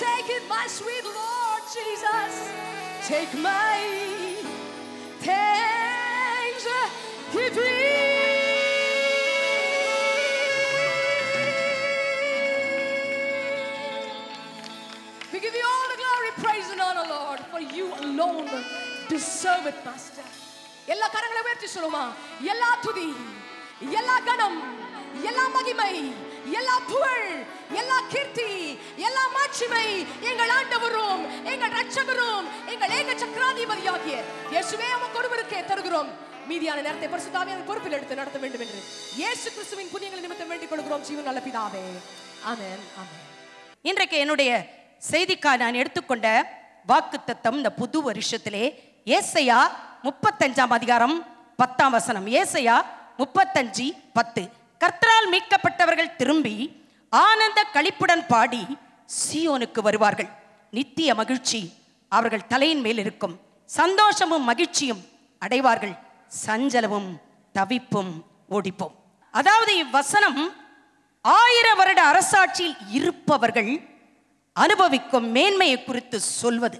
take it, my sweet Lord Jesus. Take my thanksgiving. We give you all the glory, praise, and honor, Lord, for you alone deserve it, Master. எல்லா கரங்களை உயர்த்தி சொல்லுமா எல்லா துதி எல்லா கணம் எல்லா மகிமை எல்லா புகழ் எல்லா கீர்த்தி எல்லா மாட்சிமை எங்கள் ஆண்டவரும் எங்கள் ரட்சகரும் எங்கள் ஏக சக்கராதிபதியாகிய இயேசுவே உமக்கு ஒருவருக்கே தருகிறோம் மீதியான நேரத்தை பரிசுத்தாவே அந்த பொறுப்பில் எடுத்து நடத்த வேண்டும் என்று இயேசு கிறிஸ்துவின் புண்ணியங்களை நிமித்தம் வேண்டிக் கொள்கிறோம் ஜீவன் நல்ல பிதாவே ஆமென் ஆமென் இன்றைக்கு என்னுடைய செய்திக்காக நான் எடுத்துக்கொண்ட வாக்குத்தத்தம் இந்த புது வருஷத்திலே ஏசையா முப்பத்தஞ்சாம் அதிகாரம் பத்தாம் வசனம் ஏசையா முப்பத்தஞ்சு பத்து கர்த்தரால் மீட்கப்பட்டவர்கள் திரும்பி ஆனந்த களிப்புடன் பாடி சீயோனுக்கு வருவார்கள் நித்திய மகிழ்ச்சி அவர்கள் தலையின் மேல் இருக்கும் சந்தோஷமும் மகிழ்ச்சியும் அடைவார்கள் சஞ்சலமும் தவிப்பும் ஓடிப்போம் அதாவது இவ்வசனம் ஆயிர வருட அரசாட்சியில் இருப்பவர்கள் அனுபவிக்கும் மேன்மையை குறித்து சொல்வது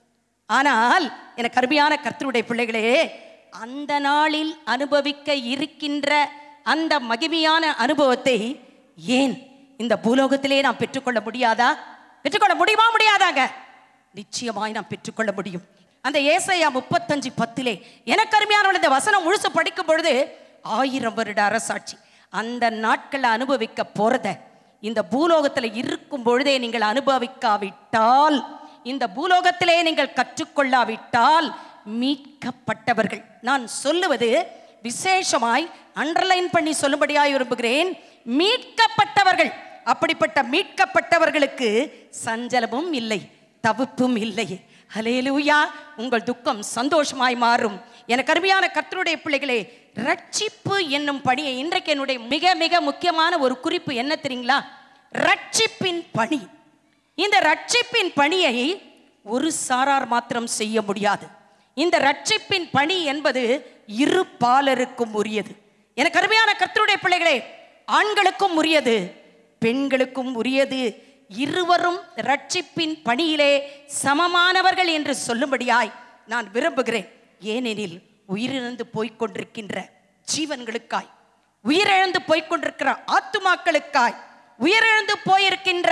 ஆனால் எனக்கு அருமையான கர்த்தருடைய பிள்ளைகளே அந்த நாளில் அனுபவிக்க இருக்கின்ற அந்த மகிமையான அனுபவத்தை ஏன் இந்த பூலோகத்திலே நாம் பெற்றுக்கொள்ள முடியாதா பெற்றுக்கொள்ள முடியுமா முடியாதாங்க நிச்சயமாய் நாம் பெற்றுக்கொள்ள முடியும் அந்த ஏசையா முப்பத்தஞ்சு பத்திலே எனக்கு அருமையான இந்த வசனம் முழுசு படிக்கும் பொழுது ஆயிரம் வருட அரசாட்சி அந்த நாட்களை அனுபவிக்க போறத இந்த பூலோகத்தில் இருக்கும் பொழுதே நீங்கள் அனுபவிக்காவிட்டால் இந்த பூலோகத்திலே நீங்கள் கற்றுக்கொள்ளாவிட்டால் மீட்கப்பட்டவர்கள் நான் சொல்லுவது விசேஷமாய் அண்டர்லைன் பண்ணி சொல்லும்படியாய் விரும்புகிறேன் மீட்கப்பட்டவர்கள் அப்படிப்பட்ட மீட்கப்பட்டவர்களுக்கு சஞ்சலமும் இல்லை தவிப்பும் இல்லை ஹலேலூயா உங்கள் துக்கம் சந்தோஷமாய் மாறும் எனக்கு அருமையான கர்த்தருடைய பிள்ளைகளே ரட்சிப்பு என்னும் பணியை இன்றைக்கு என்னுடைய மிக மிக முக்கியமான ஒரு குறிப்பு என்ன தெரியுங்களா ரட்சிப்பின் பணி இந்த ரட்சிப்பின் பணியை ஒரு சாரார் மாத்திரம் செய்ய முடியாது இந்த ரட்சிப்பின் பணி என்பது இரு பாலருக்கும் உரியது எனக்கு அருமையான கர்த்தருடைய பிள்ளைகளே ஆண்களுக்கும் உரியது பெண்களுக்கும் உரியது இருவரும் ரட்சிப்பின் பணியிலே சமமானவர்கள் என்று சொல்லும்படியாய் நான் விரும்புகிறேன் ஏனெனில் உயிரிழந்து போய்க் கொண்டிருக்கின்ற ஜீவன்களுக்காய் உயிரிழந்து போய்க் கொண்டிருக்கிற ஆத்துமாக்களுக்காய் உயிரிழந்து போயிருக்கின்ற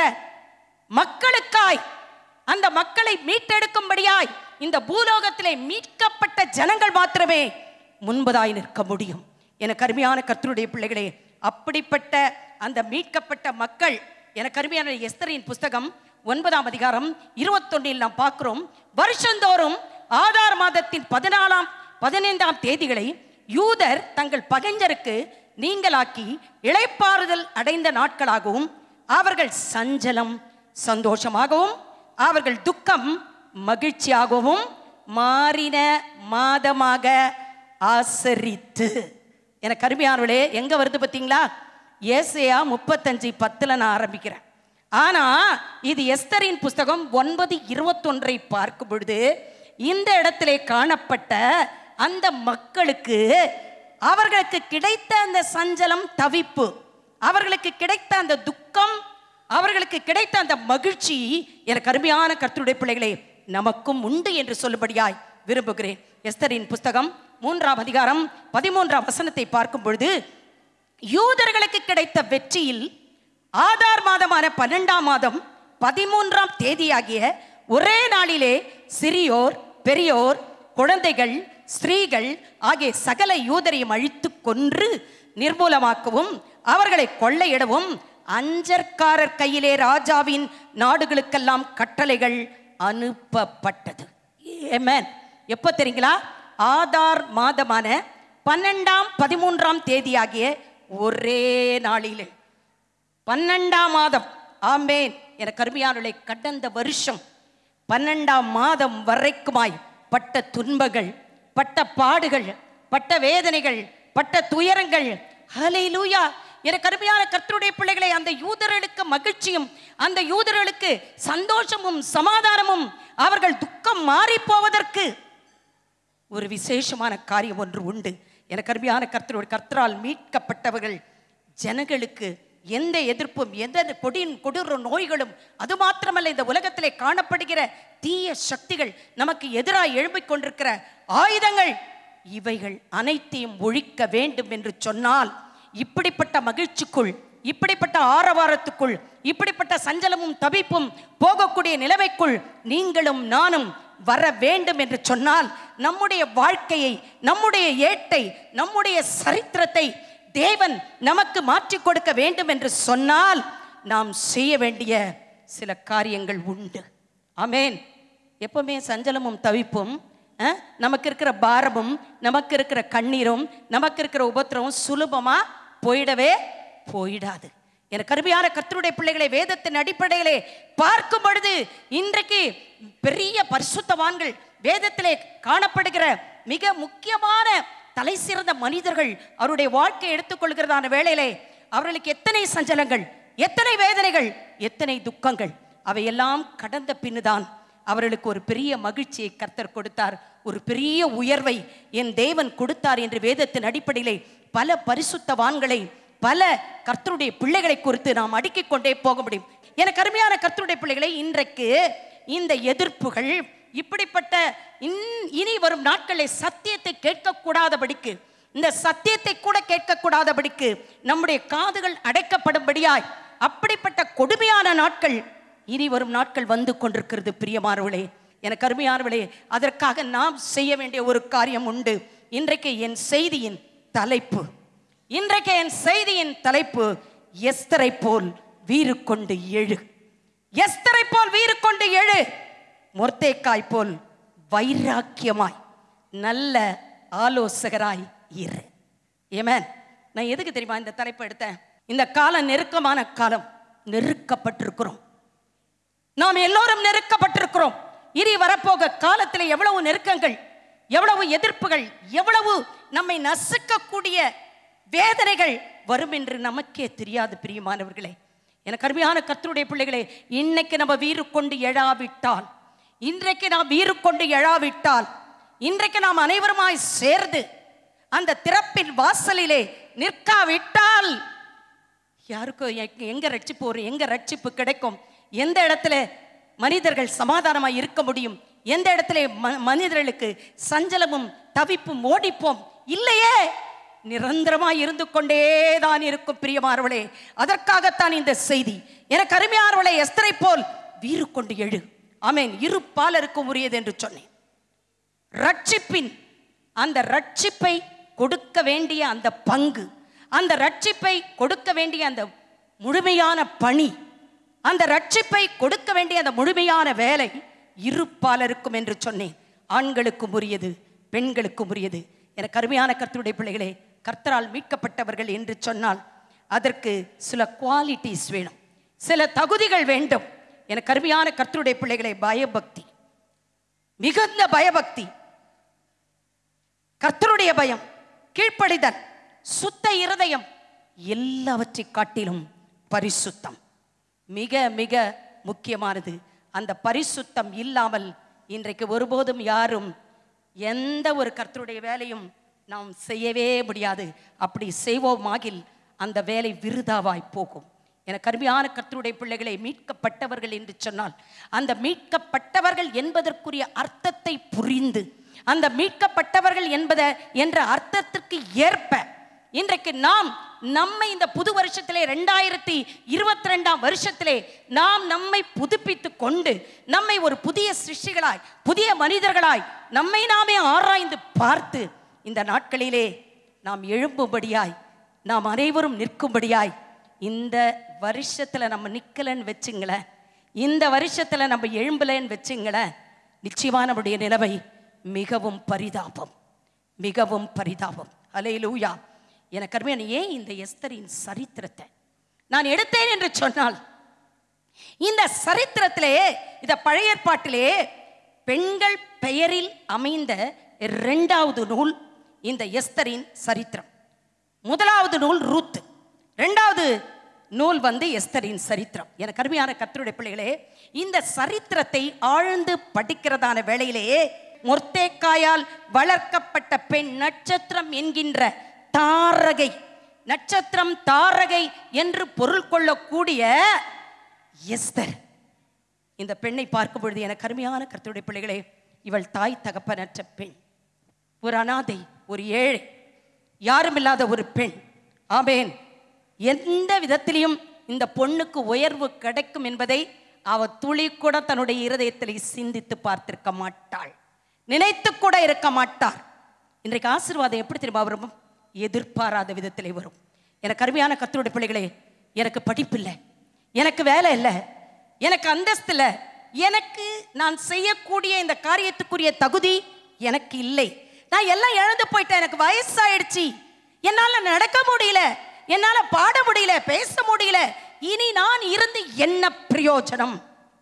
மக்களுக்காய் அந்த மக்களை மீட்டெடுக்கும்படியாய் இந்த பூலோகத்திலே மீட்கப்பட்ட ஜனங்கள் மாத்திரமே முன்பதாய் நிற்க முடியும் எனக்கு அருமையான கர்த்தருடைய பிள்ளைகளே அப்படிப்பட்ட அந்த மீட்கப்பட்ட மக்கள் எனக்கு அருமையான எஸ்தரின் புஸ்தகம் ஒன்பதாம் அதிகாரம் இருபத்தொன்னில் நாம் பார்க்கிறோம் வருஷந்தோறும் ஆதார் மாதத்தின் பதினாலாம் பதினைந்தாம் தேதிகளை யூதர் தங்கள் பகைஞருக்கு நீங்களாக்கி இளைப்பாறுதல் அடைந்த நாட்களாகவும் அவர்கள் சஞ்சலம் சந்தோஷமாகவும் அவர்கள் துக்கம் மகிழ்ச்சியாகவும் மாறின மாதமாக ஆசரித்து எனக்கு அருமையானவளே எங்க வருது பார்த்தீங்களா ஏசையா முப்பத்தஞ்சு பத்துல நான் ஆரம்பிக்கிறேன் ஆனா இது எஸ்தரின் புஸ்தகம் ஒன்பது இருபத்தொன்றை பார்க்கும் பொழுது இந்த இடத்திலே காணப்பட்ட அந்த மக்களுக்கு அவர்களுக்கு கிடைத்த அந்த சஞ்சலம் தவிப்பு அவர்களுக்கு கிடைத்த அந்த துக்கம் அவர்களுக்கு கிடைத்த அந்த மகிழ்ச்சி எனக்கு அருமையான கர்த்தருடைய பிள்ளைகளே நமக்கும் உண்டு என்று சொல்லும்படியாய் விரும்புகிறேன் எஸ்தரின் புஸ்தகம் மூன்றாம் அதிகாரம் பதிமூன்றாம் வசனத்தை பார்க்கும் பொழுது யூதர்களுக்கு கிடைத்த வெற்றியில் ஆதார் மாதமான பன்னெண்டாம் மாதம் பதிமூன்றாம் தேதியாகிய ஒரே நாளிலே சிறியோர் பெரியோர் குழந்தைகள் ஸ்திரீகள் ஆகிய சகல யூதரையும் அழித்து கொன்று நிர்மூலமாக்கவும் அவர்களை கொள்ளையிடவும் அஞ்சற்காரர் கையிலே ராஜாவின் நாடுகளுக்கெல்லாம் கட்டளைகள் அனுப்பப்பட்டது ஏமேன் எப்போ தெரியுங்களா ஆதார் மாதமான பன்னெண்டாம் பதிமூன்றாம் தேதியாகிய ஒரே நாளிலே பன்னெண்டாம் மாதம் ஆமேன் என கருமையானுளை கடந்த வருஷம் பன்னெண்டாம் மாதம் வரைக்குமாய் பட்ட துன்பங்கள் பட்ட பாடுகள் பட்ட வேதனைகள் பட்ட துயரங்கள் ஹலை லூயா என கருமையான கர்த்தருடைய பிள்ளைகளை அந்த யூதர்களுக்கு மகிழ்ச்சியும் அந்த யூதர்களுக்கு சந்தோஷமும் சமாதானமும் அவர்கள் துக்கம் மாறி போவதற்கு ஒரு விசேஷமான காரியம் ஒன்று உண்டு எனக்கு அருமையான கர்த்தரோட கர்த்தரால் மீட்கப்பட்டவர்கள் ஜனங்களுக்கு எந்த எதிர்ப்பும் எந்த கொடியின் கொடூர நோய்களும் அது மாத்திரமல்ல இந்த உலகத்திலே காணப்படுகிற தீய சக்திகள் நமக்கு எதிராக எழும்பிக் கொண்டிருக்கிற ஆயுதங்கள் இவைகள் அனைத்தையும் ஒழிக்க வேண்டும் என்று சொன்னால் இப்படிப்பட்ட மகிழ்ச்சிக்குள் இப்படிப்பட்ட ஆரவாரத்துக்குள் இப்படிப்பட்ட சஞ்சலமும் தவிப்பும் போகக்கூடிய நிலைமைக்குள் நீங்களும் நானும் வர வேண்டும் என்று சொன்னால் நம்முடைய வாழ்க்கையை நம்முடைய ஏட்டை நம்முடைய சரித்திரத்தை தேவன் நமக்கு மாற்றிக் கொடுக்க வேண்டும் என்று சொன்னால் நாம் செய்ய வேண்டிய சில காரியங்கள் உண்டு ஆமென் எப்பவுமே சஞ்சலமும் தவிப்பும் அஹ், நமக்கு இருக்கிற பாரமும் நமக்கு இருக்கிற கண்ணீரும் நமக்கு இருக்கிற உபத்திரமும் சுலபமா போயிடவே போயிடாது எனக்கு அருமையான கர்த்தருடைய பிள்ளைகளை வேதத்தின் அடிப்படையிலே பார்க்கும் பொழுது இன்றைக்கு பெரிய பரிசுத்தவான்கள் வேதத்திலே காணப்படுகிற மிக முக்கியமான தலை சிறந்த மனிதர்கள் அவருடைய வாழ்க்கையை எடுத்துக்கொள்கிறதான வேளையிலே அவர்களுக்கு எத்தனை சஞ்சலங்கள் எத்தனை வேதனைகள் எத்தனை துக்கங்கள் அவையெல்லாம் கடந்த பின்னுதான் அவர்களுக்கு ஒரு பெரிய மகிழ்ச்சியை கர்த்தர் கொடுத்தார் ஒரு பெரிய உயர்வை என் தேவன் கொடுத்தார் என்று வேதத்தின் அடிப்படையிலே பல பரிசுத்தவான்களை பல கர்த்தருடைய பிள்ளைகளை குறித்து நாம் அடுக்கிக் கொண்டே போக முடியும் எனக்கு அருமையான கர்த்தருடைய பிள்ளைகளை இன்றைக்கு இந்த எதிர்ப்புகள் இப்படிப்பட்ட இன்- இனி வரும் நாட்களில் சத்தியத்தை கேட்கக்கூடாதபடிக்கு இந்த சத்தியத்தை கூட கேட்கக்கூடாதபடிக்கு நம்முடைய காதுகள் அடைக்கப்படும்படியாய் அப்படிப்பட்ட கொடுமையான நாட்கள் இனி வரும் நாட்கள் வந்து கொண்டிருக்கிறது பிரியமானவர்களே எனக்கு அருமையானவர்களே அதற்காக நாம் செய்ய வேண்டிய ஒரு காரியம் உண்டு இன்றைக்கு என் செய்தியின் தலைப்பு இன்றைக்கு என் செய்தியின் தலைப்பு எஸ்தரை போல் வீறு கொண்டு எழு எஸ்தரை போல் வீறு கொண்டு எழு மொர்த்தேக்காய் போல் வைராக்கியமாய் நல்ல ஆலோசகராய் இரு ஏமேன் நான் எதுக்கு தெரியுமா இந்த தலைப்பு எடுத்தேன் இந்த காலம் நெருக்கமான காலம் நெருக்கப்பட்டிருக்கிறோம் நாம் எல்லோரும் நெருக்கப்பட்டிருக்கிறோம் இனி வரப்போக காலத்தில் எவ்வளவு நெருக்கங்கள் எவ்வளவு எதிர்ப்புகள் எவ்வளவு நம்மை நசுக்கக்கூடிய வேதனைகள் வரும் என்று நமக்கே தெரியாது பிரியமானவர்களே எனக்கு அருமையான கர்த்தருடைய பிள்ளைகளே இன்னைக்கு நம்ம வீறு கொண்டு எழாவிட்டால் இன்றைக்கு நாம் வீறு கொண்டு எழாவிட்டால் இன்றைக்கு நாம் அனைவருமாய் சேர்ந்து அந்த திறப்பின் வாசலிலே நிற்காவிட்டால் யாருக்கும் எங்க- எங்க ரட்சிப்பு வரும் எங்க ரட்சிப்பு கிடைக்கும் எந்த இடத்துல மனிதர்கள் சமாதானமாய் இருக்க முடியும் எந்த இடத்துல ம- மனிதர்களுக்கு சஞ்சலமும் தவிப்பும் ஓடிப்போம் இல்லையே நிரந்தரமாய் இருந்து கொண்டே தான் இருக்கும் பிரியமானவளே அதற்காகத்தான் இந்த செய்தி எனக்கு அருமையானவளை எஸ்தரை போல் வீறு கொண்டு எழு ஆமென் இரு பாலருக்கும் உரியது என்று சொன்னேன் ரட்சிப்பின் அந்த ரட்சிப்பை கொடுக்க வேண்டிய அந்த பங்கு அந்த ரட்சிப்பை கொடுக்க வேண்டிய அந்த முழுமையான பணி அந்த ரட்சிப்பை கொடுக்க வேண்டிய அந்த முழுமையான வேலை இருப்பாலருக்கும் என்று சொன்னேன் ஆண்களுக்கும் உரியது பெண்களுக்கும் உரியது எனக்கு அருமையான கர்த்தருடைய பிள்ளைகளே கர்த்தரால் மீட்கப்பட்டவர்கள் என்று சொன்னால் அதற்கு சில குவாலிட்டிஸ் வேணும் சில தகுதிகள் வேண்டும் எனக்கு அருமையான கர்த்தருடைய பிள்ளைகளே பயபக்தி மிகுந்த பயபக்தி கர்த்தருடைய பயம் கீழ்ப்படிதல் சுத்த இருதயம் எல்லாவற்றை காட்டிலும் பரிசுத்தம் மிக மிக முக்கியமானது அந்த பரிசுத்தம் இல்லாமல் இன்றைக்கு ஒருபோதும் யாரும் எந்த ஒரு கர்த்தருடைய வேலையும் நாம் செய்யவே முடியாது அப்படி செய்வோமாகில் அந்த வேலை விருதாவாய் போகும் எனக்கு அருமையான கர்த்தருடைய பிள்ளைகளை மீட்கப்பட்டவர்கள் என்று சொன்னால் அந்த மீட்கப்பட்டவர்கள் என்பதற்குரிய அர்த்தத்தை புரிந்து அந்த மீட்கப்பட்டவர்கள் என்பத என்ற அர்த்தத்திற்கு ஏற்ப இன்றைக்கு நாம் நம்மை இந்த புது வருஷத்திலே ரெண்டாயிரத்தி இருபத்தி ரெண்டாம் வருஷத்திலே நாம் நம்மை புதுப்பித்து கொண்டு நம்மை ஒரு புதிய சிருஷ்டிகளாய் புதிய மனிதர்களாய் நம்மை நாமே ஆராய்ந்து பார்த்து இந்த நாட்களிலே நாம் எழும்பும்படியாய் நாம் அனைவரும் நிற்கும்படியாய் இந்த வருஷத்துல நம்ம நிக்கலன்னு வச்சுங்களேன் இந்த வருஷத்துல நம்ம எழும்பலன்னு வச்சுங்களேன் நிச்சயமா நம்முடைய நிலைமை மிகவும் பரிதாபம் மிகவும் பரிதாபம் அலையிலூயா எனக்கு அருமையான ஏன் இந்த எஸ்தரின் சரித்திரத்தை நான் எடுத்தேன் என்று சொன்னால் இந்த சரித்திரத்திலே இந்த பழைய ஏற்பாட்டிலே பெண்கள் பெயரில் அமைந்த இரண்டாவது நூல் இந்த எஸ்தரின் சரித்திரம் முதலாவது நூல் ரூத் இரண்டாவது நூல் வந்து எஸ்தரின் சரித்திரம் எனக்கு அருமையான கர்த்தருடைய பிள்ளைகளே இந்த சரித்திரத்தை ஆழ்ந்து படிக்கிறதான வேளையிலே மொர்த்தேக்காயால் வளர்க்கப்பட்ட பெண் நட்சத்திரம் என்கின்ற தாரகை நட்சத்திரம் தாரகை என்று பொருள் கொள்ளக்கூடிய எஸ்தர் இந்த பெண்ணை பார்க்கும் பொழுது எனக்கு அருமையான கர்த்தருடைய பிள்ளைகளே இவள் தாய் தகப்பனற்ற பெண் ஒரு அனாதை ஒரு ஏழை யாரும் இல்லாத ஒரு பெண் ஆமேன் எந்த விதத்திலையும் இந்த பொண்ணுக்கு உயர்வு கிடைக்கும் என்பதை அவ துளி கூட தன்னுடைய இருதயத்தில் சிந்தித்து பார்த்திருக்க மாட்டாள் நினைத்து கூட இருக்க மாட்டார் இன்றைக்கு ஆசீர்வாதம் எப்படி தெரியுமா வரும் எதிர்பாராத விதத்திலே வரும் எனக்கு அருமையான கத்தருடைய பிள்ளைகளே எனக்கு படிப்பு இல்லை எனக்கு வேலை இல்லை எனக்கு அந்தஸ்து இல்லை எனக்கு நான் செய்யக்கூடிய இந்த காரியத்துக்குரிய தகுதி எனக்கு இல்லை நான் எல்லாம் இழந்து போயிட்டேன் எனக்கு வயசாயிடுச்சு என்னால நடக்க முடியல என்னால பாட முடியல பேச முடியல இனி நான் இருந்து என்ன பிரயோஜனம்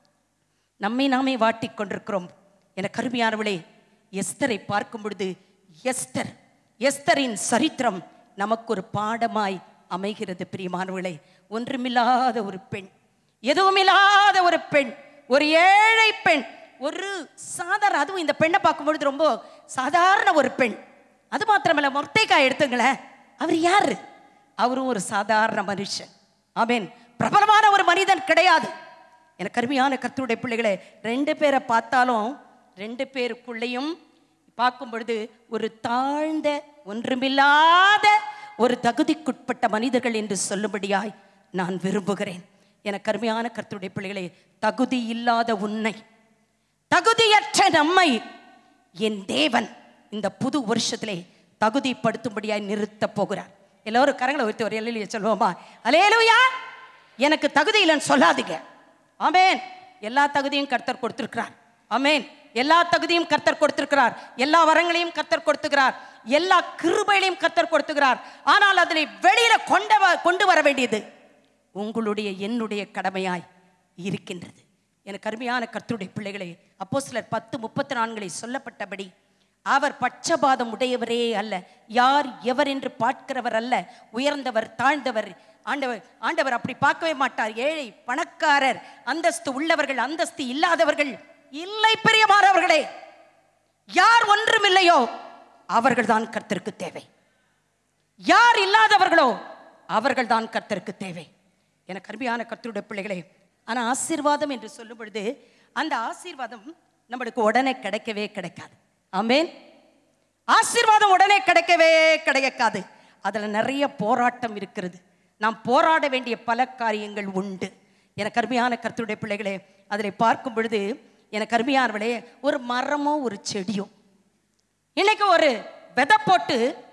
நம்மை நாமே வாட்டிக் கொண்டிருக்கிறோம் என கருமையானவளே எஸ்தரை பார்க்கும் பொழுது எஸ்தர் எஸ்தரின் சரித்திரம் நமக்கு ஒரு பாடமாய் அமைகிறது பிரியமானவளே ஒன்றுமில்லாத ஒரு பெண் எதுவுமில்லாத ஒரு பெண் ஒரு ஏழை பெண் ஒரு சாதாரண அதுவும் இந்த பெண்ணை பார்க்கும் பொழுது ரொம்ப சாதாரண ஒரு பெண் அது மாத்திரமல்ல மொர்த்தைக்காய் எடுத்துங்களேன் அவர் யாரு அவரும் ஒரு சாதாரண மனுஷன் ஆமேன் பிரபலமான ஒரு மனிதன் கிடையாது எனக்கு அருமையான கர்த்தருடைய பிள்ளைகளே ரெண்டு பேரை பார்த்தாலும் ரெண்டு பேருக்குள்ளேயும் பார்க்கும் பொழுது ஒரு தாழ்ந்த ஒன்றுமில்லாத ஒரு தகுதிக்குட்பட்ட மனிதர்கள் என்று சொல்லும்படியாய் நான் விரும்புகிறேன் எனக்கு அருமையான கர்த்தருடைய பிள்ளைகளே தகுதி இல்லாத உன்னை தகுதியற்ற நம்மை என் தேவன் இந்த புது வருஷத்திலே தகுதிப்படுத்தும்படியாய் நிறுத்தப் போகிறார் எல்லோரும் கரங்களை உயர்த்தி ஒரு எல்லையில சொல்லுவோமா அலேலுயா எனக்கு தகுதி இல்லைன்னு சொல்லாதீங்க ஆமேன் எல்லா தகுதியும் கர்த்தர் கொடுத்திருக்கிறார் ஆமேன் எல்லா தகுதியும் கர்த்தர் கொடுத்திருக்கிறார் எல்லா வரங்களையும் கர்த்தர் கொடுத்துக்கிறார் எல்லா கிருபைகளையும் கர்த்தர் கொடுத்துக்கிறார் ஆனால் அதனை வெளியில கொண்ட வ- கொண்டு வர வேண்டியது உங்களுடைய என்னுடைய கடமையாய் இருக்கின்றது எனக்கு அருமையான கர்த்தருடைய பிள்ளைகளே அப்போ சிலர் பத்து முப்பத்தி நான்கிலே சொல்லப்பட்டபடி அவர் பட்சபாதம் உடையவரே அல்ல யார் எவர் என்று பார்க்கிறவர் அல்ல உயர்ந்தவர் தாழ்ந்தவர் ஆண்டவர் ஆண்டவர் அப்படி பார்க்கவே மாட்டார் ஏழை பணக்காரர் அந்தஸ்து உள்ளவர்கள் அந்தஸ்து இல்லாதவர்கள் இல்லை பெரியமானவர்களே யார் ஒன்றுமில்லையோ அவர்கள்தான் கர்த்தருக்கு தேவை யார் இல்லாதவர்களோ அவர்கள் தான் கர்த்தருக்கு தேவை எனக்கு அருமையான கர்த்தருடைய பிள்ளைகளே ஆனா ஆசீர்வாதம் என்று சொல்லும் பொழுது அந்த ஆசீர்வாதம் நம்மளுக்கு உடனே கிடைக்கவே கிடைக்காது ஆமென் ஆசீர்வாதம் உடனே கிடைக்கவே கிடைக்காது அதுல நிறைய போராட்டம் இருக்கிறது நாம் போராட வேண்டிய பல காரியங்கள் உண்டு எனக்கு அருமையான கர்த்தருடைய பிள்ளைகளே அதில் பார்க்கும் பொழுது எனக்கு அருமையானவளே ஒரு மரமோ ஒரு செடியோ இன்னைக்கு ஒரு விதை போட்டு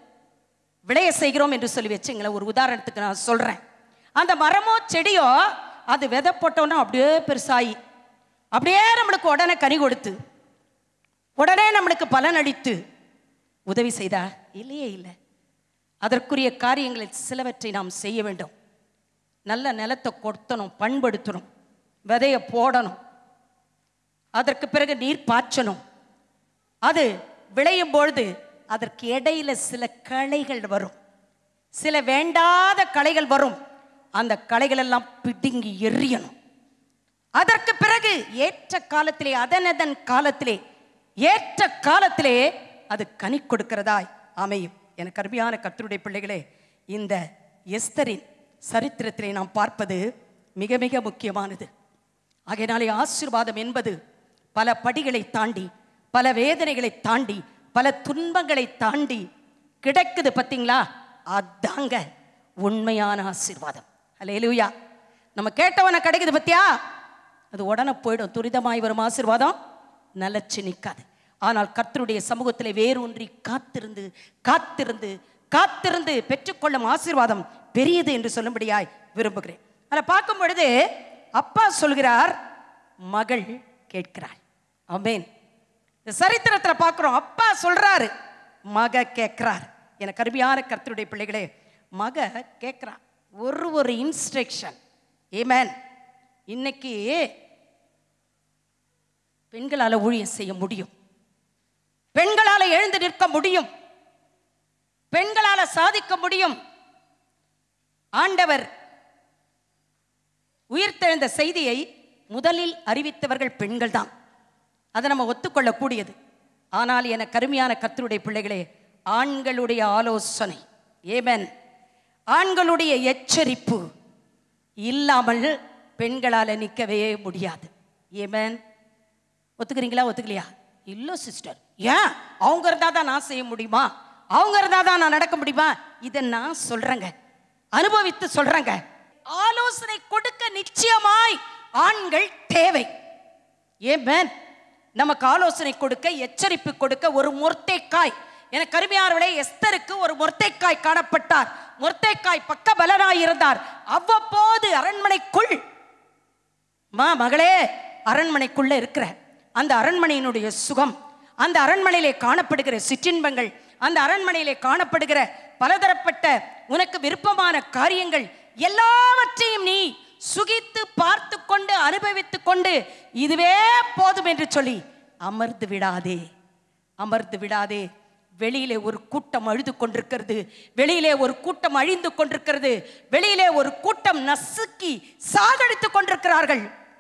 விளைய செய்கிறோம் என்று சொல்லி வச்சுங்களேன் ஒரு உதாரணத்துக்கு நான் சொல்றேன் அந்த மரமோ செடியோ அது விதை போட்டோன்னா அப்படியே பெருசாகி அப்படியே நம்மளுக்கு உடனே கனி கொடுத்து உடனே நம்மளுக்கு பலன் அளித்து உதவி செய்தா இல்லையே இல்லை அதற்குரிய காரியங்களில் சிலவற்றை நாம் செய்ய வேண்டும் நல்ல நிலத்தை கொத்தணும் பண்படுத்தணும் விதைய போடணும் அதற்கு பிறகு நீர் பாய்ச்சணும் அது விளையும் பொழுது அதற்கு இடையில சில களைகள் வரும் சில வேண்டாத களைகள் வரும் அந்த களைகள் எல்லாம் பிடுங்கி எறியணும் அதற்கு பிறகு ஏற்ற காலத்திலே அதனதன் காலத்திலே ஏற்ற காலத்திலே அது கனி கொடுக்கிறதாய் அமையும் எனக்கு அருமையான கர்த்தருடைய பிள்ளைகளே இந்த எஸ்தரின் சரித்திரத்திலே நாம் பார்ப்பது மிக மிக முக்கியமானது ஆகையினாலே ஆசீர்வாதம் என்பது பல படிகளை தாண்டி பல வேதனைகளை தாண்டி பல துன்பங்களை தாண்டி கிடைக்குது பார்த்தீங்களா அதாங்க உண்மையான ஆசீர்வாதம் அல்லேலூயா நம்ம கேட்டவன கிடைக்குது பத்தியா அது உடனே போயிடும் துரிதமாய் வரும் ஆசீர்வாதம் நிலச்சி நிற்காது ஆனால் கர்த்தருடைய சமூகத்திலே வேரூன்றி காத்திருந்து காத்திருந்து காத்திருந்து பெற்றுக்கொள்ளும் ஆசீர்வாதம் பெரியது என்று சொல்லும்படியாய் விரும்புகிறேன் அதில் பார்க்கும் பொழுது அப்பா சொல்கிறார் மகள் கேட்கிறாள் ஆமென் இந்த சரித்திரத்தில் பார்க்குறோம் அப்பா சொல்றாரு மக கேட்கிறார் எனக்கு அருமையான கர்த்தருடைய பிள்ளைகளே மக கேட்கிறா ஒரு ஒரு இன்ஸ்ட்ரக்ஷன் ஏமேன் இன்னைக்கு பெண்களால் ஊழியம் செய்ய முடியும் பெண்களால் எழுந்து நிற்க முடியும் பெண்களால் சாதிக்க முடியும் ஆண்டவர் உயிர்த்தெழுந்த செய்தியை முதலில் அறிவித்தவர்கள் பெண்கள் தான் அதை நம்ம ஒத்துக்கொள்ளக்கூடியது ஆனால் என கருமையான கர்த்தருடைய பிள்ளைகளே ஆண்களுடைய ஆலோசனை ஏமன் ஆண்களுடைய எச்சரிப்பு இல்லாமல் பெண்களால் நிற்கவே முடியாது ஏமேன் ஒத்துக்கிறீங்களா ஒத்துக்கலையா இல்லை சிஸ்டர் ஏன் அவங்க இருந்தா தான் நான் செய்ய முடியுமா அவங்க இருந்தா தான் நான் நடக்க முடியுமா இதை நான் சொல்றேங்க அனுபவித்து சொல்றேங்க ஆலோசனை கொடுக்க நிச்சயமாய் ஆண்கள் தேவை ஏமேன் நமக்கு ஆலோசனை கொடுக்க எச்சரிப்பு கொடுக்க ஒரு முர்த்தைக்காய் என கருமையார்களே எஸ்தருக்கு ஒரு முர்த்தைக்காய் காணப்பட்டார் முர்த்தைக்காய் பக்க பலனாய் இருந்தார் அவ்வப்போது அரண்மனைக்குள் மா மகளே அரண்மனைக்குள்ள இருக்கிற அந்த அரண்மனையினுடைய சுகம் அந்த அரண்மனையிலே காணப்படுகிற சிற்றின்பங்கள் அந்த அரண்மனையிலே காணப்படுகிற பலதரப்பட்ட உனக்கு விருப்பமான காரியங்கள் எல்லாவற்றையும் நீ சுகித்து பார்த்து கொண்டு அனுபவித்து கொண்டு இதுவே போதும் என்று சொல்லி அமர்ந்து விடாதே அமர்ந்து விடாதே வெளியிலே ஒரு கூட்டம் அழுது கொண்டிருக்கிறது வெளியிலே ஒரு கூட்டம் அழிந்து கொண்டிருக்கிறது வெளியிலே ஒரு கூட்டம் நசுக்கி சாகடித்துக் கொண்டிருக்கிறார்கள்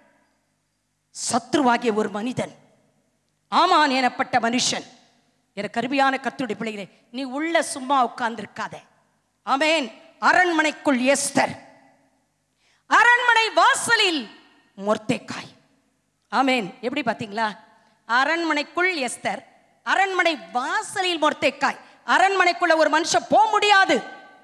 சத்ருவாகிய ஒரு மனிதன் ஆமான் எனப்பட்ட மனுஷன் எனக்கு கருவியான கத்துடைய பிள்ளைகளே நீ உள்ள சும்மா உட்கார்ந்திருக்காத ஆமென் அரண்மனைக்குள் எஸ்தர் அரண்மனை வாசலில் மொர்த்தேக்காய் ஆமென் எப்படி பாத்தீங்களா அரண்மனைக்குள் எஸ்தர் அரண்மனை வாசலில் மொர்த்தேக்காய் அரண்மனைக்குள்ள ஒரு மனுஷன் போக முடியாது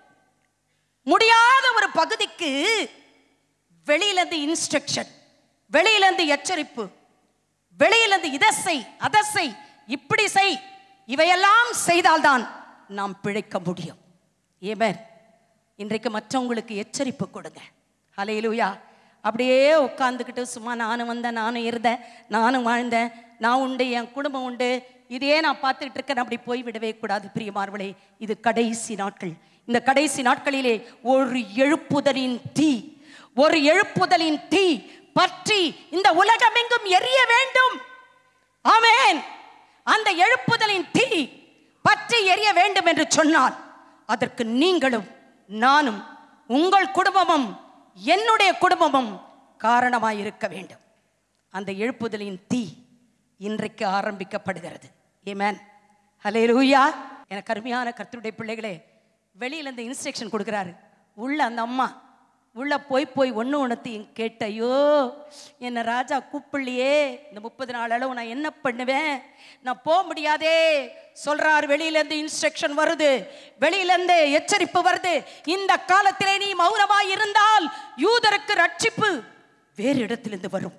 முடியாத ஒரு பகுதிக்கு வெளியிலிருந்து இன்ஸ்ட்ரக்ஷன் வெளியிலிருந்து எச்சரிப்பு வெளியிலிருந்து இதை செய் அதை செய் இப்படி செய் இவையெல்லாம் செய்தால்தான் நாம் பிழைக்க முடியும் ஏமேன் இன்றைக்கு மற்றவங்களுக்கு எச்சரிப்பு கொடுங்க ஹலையிலுயா அப்படியே உட்காந்துக்கிட்டு சும்மா நானும் வந்தேன் நானும் இருந்தேன் நானும் வாழ்ந்தேன் நான் உண்டு என் குடும்பம் உண்டு இதையே நான் பார்த்துக்கிட்டு இருக்கேன் அப்படி போய் விடவே கூடாது பிரியமார்களே இது கடைசி நாட்கள் இந்த கடைசி நாட்களிலே ஒரு எழுப்புதலின் தீ ஒரு எழுப்புதலின் தீ பற்றி இந்த உலகமெங்கும் எரிய வேண்டும் ஆமென் அந்த எழுப்புதலின் தீ பற்றி எரிய வேண்டும் என்று சொன்னால் அதற்கு நீங்களும் நானும் உங்கள் குடும்பமும் என்னுடைய குடும்பமும் காரணமாய் இருக்க வேண்டும் அந்த எழுப்புதலின் தீ இன்றைக்கு ஆரம்பிக்கப்படுகிறது ஏமேன் ஹலே லூயா எனக்கு அருமையான கர்த்தருடைய பிள்ளைகளே வெளியில இந்த இன்ஸ்ட்ரக்ஷன் கொடுக்குறாரு உள்ள அந்த அம்மா உள்ள போய் போய் ஒன்று ஒன்றுத்தையும் கேட்ட ஐயோ என்னை ராஜா கூப்பிடலையே இந்த முப்பது நாள் அளவு நான் என்ன பண்ணுவேன் நான் போக முடியாதே சொல்றாரு வெளியிலேருந்து இன்ஸ்ட்ரக்ஷன் வருது வெளியிலேருந்து எச்சரிப்பு வருது இந்த காலத்திலே நீ மௌனமாய் இருந்தால் யூதருக்கு ரட்சிப்பு வேறு இடத்திலிருந்து வரும்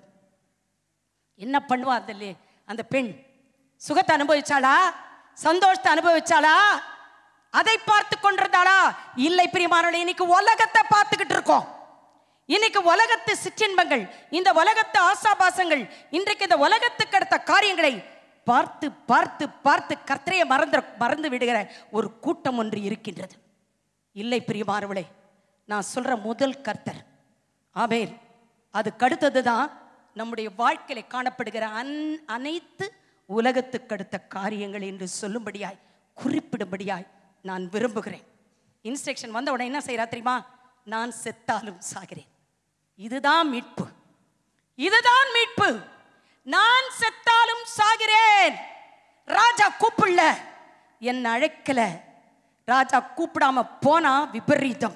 என்ன பண்ணுவா அந்த லே- அந்த பெண் சுகத்தை அனுபவிச்சாளா சந்தோஷத்தை அனுபவிச்சாளா அதை பார்த்து கொண்டிருந்தாளா இல்லை பிரியமானவளே இன்னைக்கு உலகத்தை பார்த்துக்கிட்டு இருக்கோம் இன்னைக்கு உலகத்து சிற்றின்பங்கள் இந்த உலகத்து ஆசாபாசங்கள் இன்றைக்கு இந்த உலகத்துக்கு அடுத்த காரியங்களை பார்த்து பார்த்து பார்த்து கர்த்தரையை மறந்து மறந்து விடுகிற ஒரு கூட்டம் ஒன்று இருக்கின்றது இல்லை பிரியமானவளே நான் சொல்ற முதல் கர்த்தர் ஆமேன் அதுக்கு அடுத்தது தான் நம்முடைய வாழ்க்கையில காணப்படுகிற அன் அனைத்து உலகத்துக்கு அடுத்த காரியங்கள் என்று சொல்லும்படியாய் குறிப்பிடும்படியாய் நான் விரும்புகிறேன் இன்ஸ்ட்ரக்ஷன் வந்த உடனே என்ன செய்யறா தெரியுமா நான் செத்தாலும் சாகிறேன் இதுதான் மீட்பு இதுதான் மீட்பு நான் செத்தாலும் சாகிறேன் ராஜா கூப்பிடல என்ன அழைக்கல ராஜா கூப்பிடாம போனா விபரீதம்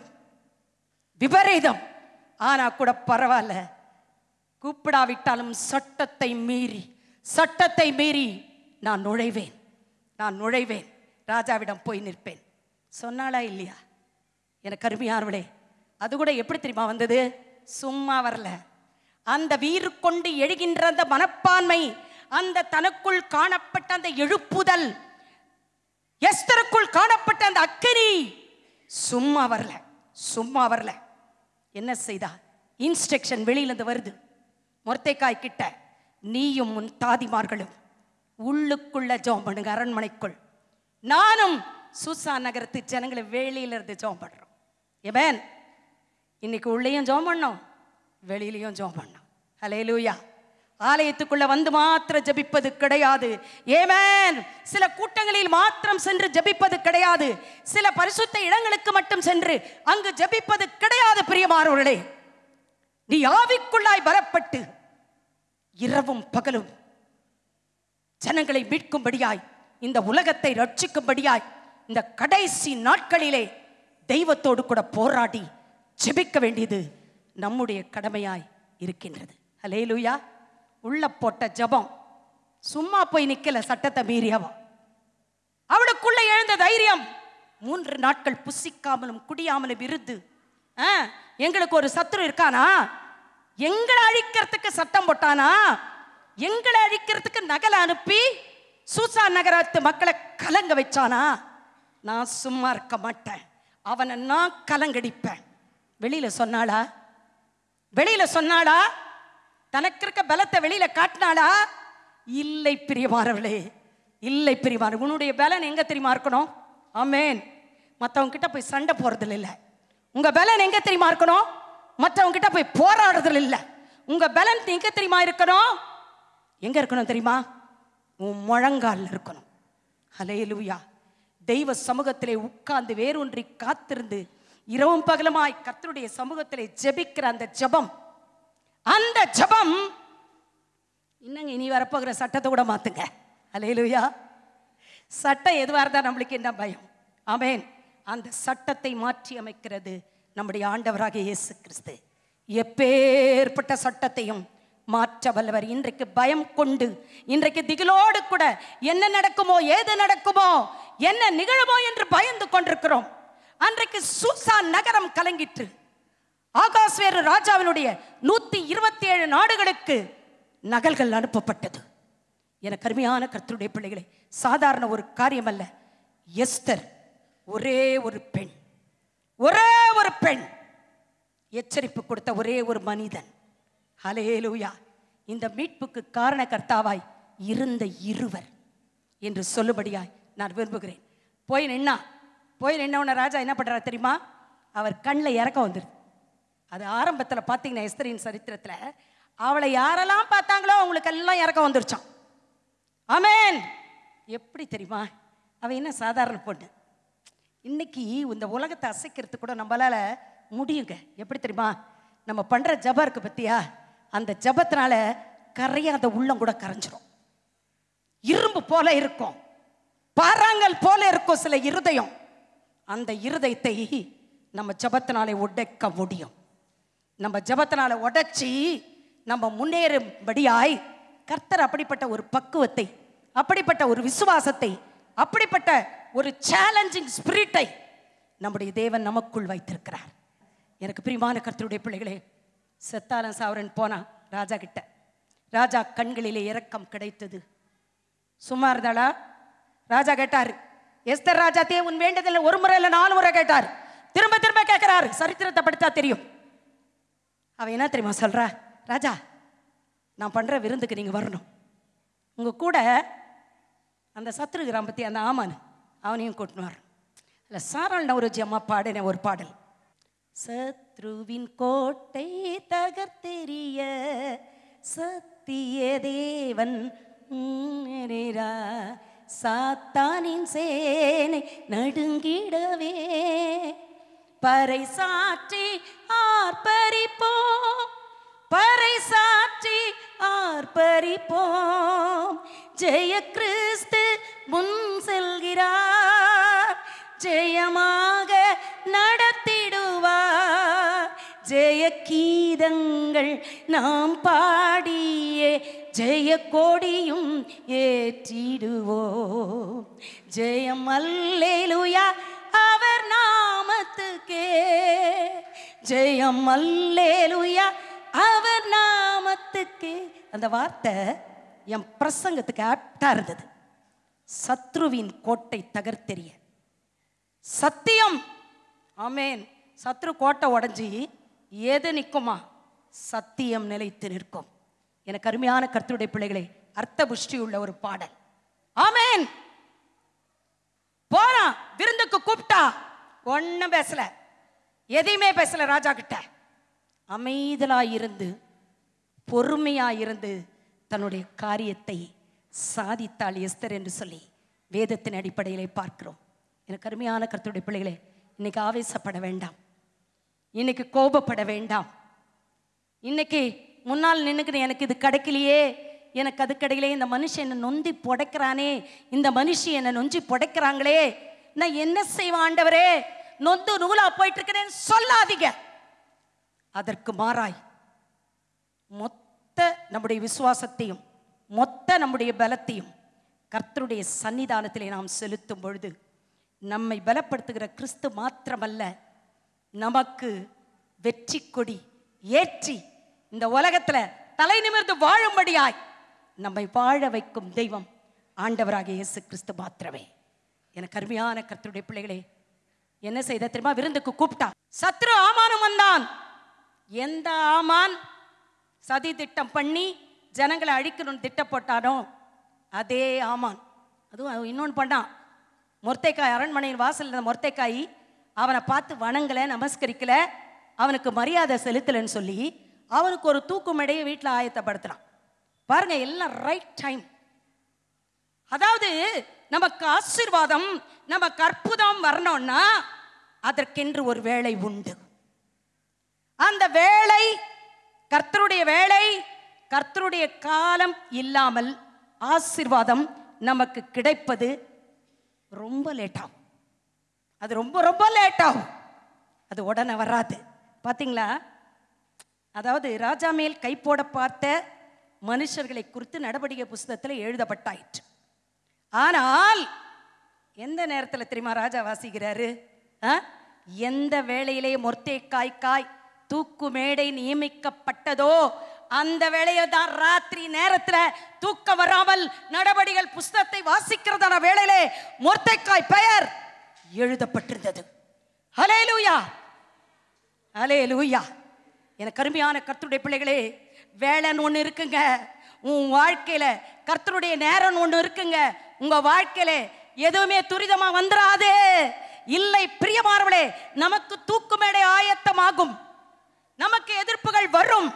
விபரீதம் ஆனா கூட பரவாயில்ல கூப்பிடாவிட்டாலும் சட்டத்தை மீறி சட்டத்தை மீறி நான் நுழைவேன் நான் நுழைவேன் ராஜாவிடம் போய் நிற்பேன் சொன்னாளா இல்லையா எனக்கு அருமையானவளே அது கூட எப்படி தெரியுமா வந்தது சும்மா வரல அந்த வீறு கொண்டு எழுகின்ற அந்த மனப்பான்மை அந்த தனக்குள் காணப்பட்ட அந்த எழுப்புதல் எஸ்தருக்குள் காணப்பட்ட அந்த அக்கினி சும்மா வரல சும்மா வரல என்ன செய்தா இன்ஸ்ட்ரக்ஷன் வெளியிலிருந்து வருது மொர்த்தைக்காய் கிட்ட நீயும் உன் தாதிமார்களும் உள்ளுக்குள்ள ஜெபம் பண்ணுங்க அரண்மனைக்குள் நானும் சூசா நகரத்து ஜனங்களை வெளியில இருந்து ஜெபம் பண்றோம் ஏமேன் இன்னைக்கு உள்ளேயும் ஜெபம் பண்ணோம் வெளியிலையும் ஜெபம் பண்ணோம் ஹalleluya ஆலயத்துக்குள்ள வந்து மாத்திரம் ஜெபிப்பது கிடையாது ஏமேன் சில கூட்டங்களில் மாத்திரம் சென்று ஜெபிப்பது கிடையாது சில பரிசுத்த இடங்களுக்கு மட்டும் சென்று அங்கு ஜெபிப்பது கிடையாது பிரியமானவர்களே நீ ஆவிக்குள்ளாய் பலப்பட்டு இரவும் பகலும் ஜனங்களை மீட்கும்படியாய் இந்த உலகத்தை ரட்சிக்கும்படியாய் இந்த கடைசி நாட்களிலே தெய்வத்தோடு கூட போராடி ஜெபிக்க வேண்டியது நம்முடைய கடமையாய் இருக்கின்றது ஹலேலூயா உள்ள போட்ட ஜெபம் சும்மா போய் நிக்கல சட்டத்தை மீறியவா அவளுக்குள்ள எழுந்த தைரியம் மூன்று நாட்கள் புசிக்காமலும் குடியாமலும் இருந்து ஆ, எங்களுக்கு ஒரு சத்துரு இருக்கானா எங்களை அழிக்கிறதுக்கு சட்டம் போட்டானா எங்களை அழிக்கிறதுக்கு நகலை அனுப்பி சூசா நகரத்து மக்களை கலங்க வச்சானா நான் சும்மா இருக்க மாட்டேன் அவனை நான் கலங்கடிப்பேன் வெளியில சொன்னாளா வெளியில சொன்னாளா தனக்கு இருக்க பலத்தை வெளியில காட்டினாளா இல்லை பிரியமானவளே இல்லை பிரியமான உன்னுடைய பலன் எங்க தெரியுமா இருக்கணும் ஆமேன் மத்தவங்க கிட்ட போய் சண்டை போறதுல இல்ல உங்க பலன் எங்க தெரியுமா இருக்கணும் மத்தவங்க கிட்ட போய் போராடுறதுல இல்ல உங்க பலன் எங்க தெரியுமா இருக்கணும் எங்க இருக்கணும் தெரியுமா உன் முழங்கால்ல இருக்கணும் ஹலேலூயா தெய்வ சமூகத்திலே உட்கார்ந்து வேரூன்றி காத்திருந்து இரவும் பகலுமாய் கர்த்தருடைய சமூகத்திலே ஜெபிக்கிற அந்த ஜெபம் அந்த ஜெபம் இன்னங்க இனி வரப்போகிற சட்டத்தை கூட மாத்துங்க ஹலேலூயா சட்டம் எதுவாக இருந்தால் நம்மளுக்கு என்ன பயம் ஆமென் அந்த சட்டத்தை மாற்றி அமைக்கிறது நம்முடைய ஆண்டவராக இயேசு கிறிஸ்து எப்பேற்பட்ட சட்டத்தையும் மாற்ற வல்லவர் இன்றைக்கு பயம் கொண்டு இன்றைக்கு திகிலோடு கூட என்ன நடக்குமோ ஏது நடக்குமோ என்ன நிகழுமோ என்று பயந்து கொண்டிருக்கிறோம் அன்றைக்கு சூசா நகரம் கலங்கிற்று ஆகாஸ்வேரு ராஜாவினுடைய நூத்தி இருபத்தி ஏழு நாடுகளுக்கு நகல்கள் அனுப்பப்பட்டது எனக்கு அருமையான கர்த்தருடைய பிள்ளைகளே சாதாரண ஒரு காரியம் அல்ல எஸ்தர் ஒரே ஒரு பெண் ஒரே ஒரு பெண் எச்சரிப்பு கொடுத்த ஒரே ஒரு மனிதன் ஹலேலூயா இந்த மீட்புக்கு காரணகர்த்தாவாய் இருந்த இருவர் என்று சொல்லும்படியாய் நான் விரும்புகிறேன் போய் நின்னா போய் நின்னவன ராஜா என்ன பண்றாரு தெரியுமா அவர் கண்ணில் இறக்கம் வந்துருது அது ஆரம்பத்தில் பார்த்தீங்கன்னா எஸ்தரின் சரித்திரத்தில் அவளை யாரெல்லாம் பார்த்தாங்களோ அவங்களுக்கு எல்லாம் இறக்கம் வந்துருச்சான் ஆமென் எப்படி தெரியுமா அவ என்ன சாதாரண பொண்ணு இன்னைக்கு இந்த உலகத்தை அசைக்கிறதுக்கு கூட நம்மளால முடியுங்க எப்படி தெரியுமா நம்ம பண்ற ஜபம் இருக்கு பத்தியா அந்த ஜபத்தினால கரையாத உள்ளம் கூட கரைஞ்சிரும் இரும்பு போல இருக்கும் பாறாங்கல் போல இருக்கும் சில இருதயம் அந்த இருதயத்தை நம்ம ஜபத்தினாலே உடைக்க முடியும் நம்ம ஜபத்தினால உடைச்சி நம்ம முன்னேறும்படியாய் கர்த்தர் அப்படிப்பட்ட ஒரு பக்குவத்தை அப்படிப்பட்ட ஒரு விசுவாசத்தை அப்படிப்பட்ட ஒரு சேலஞ்சிங் ஸ்பிரிட்டை நம்முடைய தேவன் நமக்குள் வைத்திருக்கிறார் எனக்கு பிரியமான கர்த்தருடைய பிள்ளைகளே செத்தாலன் சாவரன் போனா ராஜா கிட்ட ராஜா கண்களிலே இரக்கம் கிடைத்தது சும்மா இருந்தாளா ராஜா கேட்டார் எஸ்தர் ராஜா தே உன் வேண்டதில்லை ஒரு முறை இல்லை நாலு முறை கேட்டார் திரும்ப திரும்ப கேட்கிறாரு சரித்திரத்தை படித்தா தெரியும் அவ என்ன தெரியுமா சொல்றா ராஜா நான் பண்ற விருந்துக்கு நீங்க வரணும் உங்க கூட அந்த சத்ரு கிராமத்தி அந்த ஆமான் அவனையும் கூட்டின்னு வர இல்லை சாராள் நவரோஜி அம்மா பாடின ஒரு பாடல் சத்ருவின் கோட்டை தகர்த்தெறிய சத்திய தேவன் முன்னேறா. சாத்தானின் சேனை நடுங்கிடவே பறை சாற்றி ஆர்ப்பரிப்போம் பறை சாற்றி ஆர்ப்பரிப்போம் ஜெய கிறிஸ்து முன் செல்கிறார் ஜெயமாக நடத்திடுவார் ஜெய கீதங்கள் நாம் பாடியே ஜெய கொடியும் ஏற்றிடுவோம் ஜெயம் அல்லேலுயா அவர் நாமத்துக்கே ஜெயம் அல்லேலுயா அவர் நாமத்துக்கே அந்த வார்த்தை என் பிரசங்கத்துக்கு ஆப்டா இருந்தது சத்ருவின் கோட்டை தகர்த்தெறிய சத்தியம் ஆமேன் சத்ரு கோட்டை உடைஞ்சி எது நிற்குமா சத்தியம் நிலைத்து நிற்கும் எனக்கு அருமையான கர்த்தருடைய பிள்ளைகளே அர்த்த புஷ்டி உள்ள ஒரு பாடல் ஆமேன் போறான் விருந்துக்கு கூப்பிட்டா ஒன்றும் பேசல எதையுமே பேசல ராஜா கிட்ட அமைதலா இருந்து பொறுமையா இருந்து தன்னுடைய காரியத்தை சாதித்தாள் எஸ்தர் என்று சொல்லி வேதத்தின் அடிப்படையிலே பார்க்கிறோம் எனக்கு அருமையான கர்த்தருடைய பிள்ளைகளே இன்னைக்கு ஆவேசப்பட வேண்டாம் இன்னைக்கு கோபப்பட வேண்டாம் இன்னைக்கு முன்னால் நின்னுக்கிட்டு எனக்கு இது கிடைக்கலையே எனக்கு அது கிடைக்கலையே இந்த மனுஷன் என்னை நொந்தி புடைக்கிறானே இந்த மனுஷி என்னை நொஞ்சி புடைக்கிறாங்களே நான் என்ன செய்வேன் ஆண்டவரே நொந்து நூலா போயிட்டு இருக்கிறேன்னு சொல்லாதீங்க அதற்கு மாறாய் மொத்த நம்முடைய விசுவாசத்தையும் மொத்த நம்முடைய பலத்தையும் கர்த்தருடைய சன்னிதானத்திலே நாம் செலுத்தும் பொழுது நம்மை பலப்படுத்துகிற கிறிஸ்து மாத்திரமல்ல நமக்கு வெற்றி கொடி ஏற்றி இந்த உலகத்துல தலை நிமிர்ந்து வாழும்படியாய் நம்மை வாழ வைக்கும் தெய்வம் ஆண்டவராகிய இயேசு கிறிஸ்து மாத்திரமே எனக்கு அருமையான கர்த்தருடைய பிள்ளைகளே என்ன செய்த தெரியுமா விருந்துக்கு கூப்பிட்டா சத்ரு ஆமானும் வந்தான் எந்த ஆமான் சதி திட்டம் பண்ணி ஜனங்களை அழிக்கணும்னு திட்டம் போட்டானோ அதே ஆமான் அதுவும் அவன் இன்னொன்று பண்ணான் மொர்த்தைக்காய் அரண்மனையின் வாசல்ல இருந்த மொர்த்தைக்காய் அவனை பார்த்து வணங்கல நமஸ்கரிக்கல அவனுக்கு மரியாதை செலுத்தலைன்னு சொல்லி அவனுக்கு ஒரு தூக்கு மேடையை வீட்டில் ஆயத்தப்படுத்துறான் பாருங்க எல்லாம் ரைட் டைம் அதாவது நமக்கு ஆசீர்வாதம் நமக்கு அற்புதம் வரணும்னா அதற்கென்று ஒரு வேலை உண்டு அந்த வேலை கர்த்தருடைய வேலை கர்த்தருடைய காலம் இல்லாமல் ஆசீர்வாதம் நமக்கு கிடைப்பது ரொம்ப லேட் ஆகும் அது ரொம்ப ரொம்ப லேட் ஆகும் அது உடனே வராது பாத்தீங்களா அதாவது ராஜா மேல் கை போட பார்த்த மனுஷர்களை குறித்து நடவடிக்கை புஸ்தகத்தில் எழுதப்பட்டாயிற்று ஆனால் எந்த நேரத்தில் தெரியுமா ராஜா வாசிக்கிறாரு ஆ? எந்த வேளையிலே மொர்த்தேக்காய் காய் தூக்கு மேடை நியமிக்கப்பட்டதோ அந்த வேளையை தான் ராத்திரி நேரத்துல தூக்கம் வராமல் நடவடிகள் புஸ்தகத்தை வாசிக்கிறதான வேளையிலே மொர்த்தேக்காய் பெயர் எழுதப்பட்டிருந்தது ஹலேலூயா ஹலேலூயா எனக்கு அருமையான கர்த்தருடைய பிள்ளைகளே வேலைன்னு ஒன்று இருக்குங்க உன் வாழ்க்கையில கர்த்தருடைய நேரம் ஒன்று இருக்குங்க உங்க வாழ்க்கையில எதுவுமே துரிதமா வந்துராது இல்லை பிரியமானவளே நமக்கு தூக்கு மேடை ஆயத்தமாகும் நமக்கு எதிர்ப்புகள் வரும்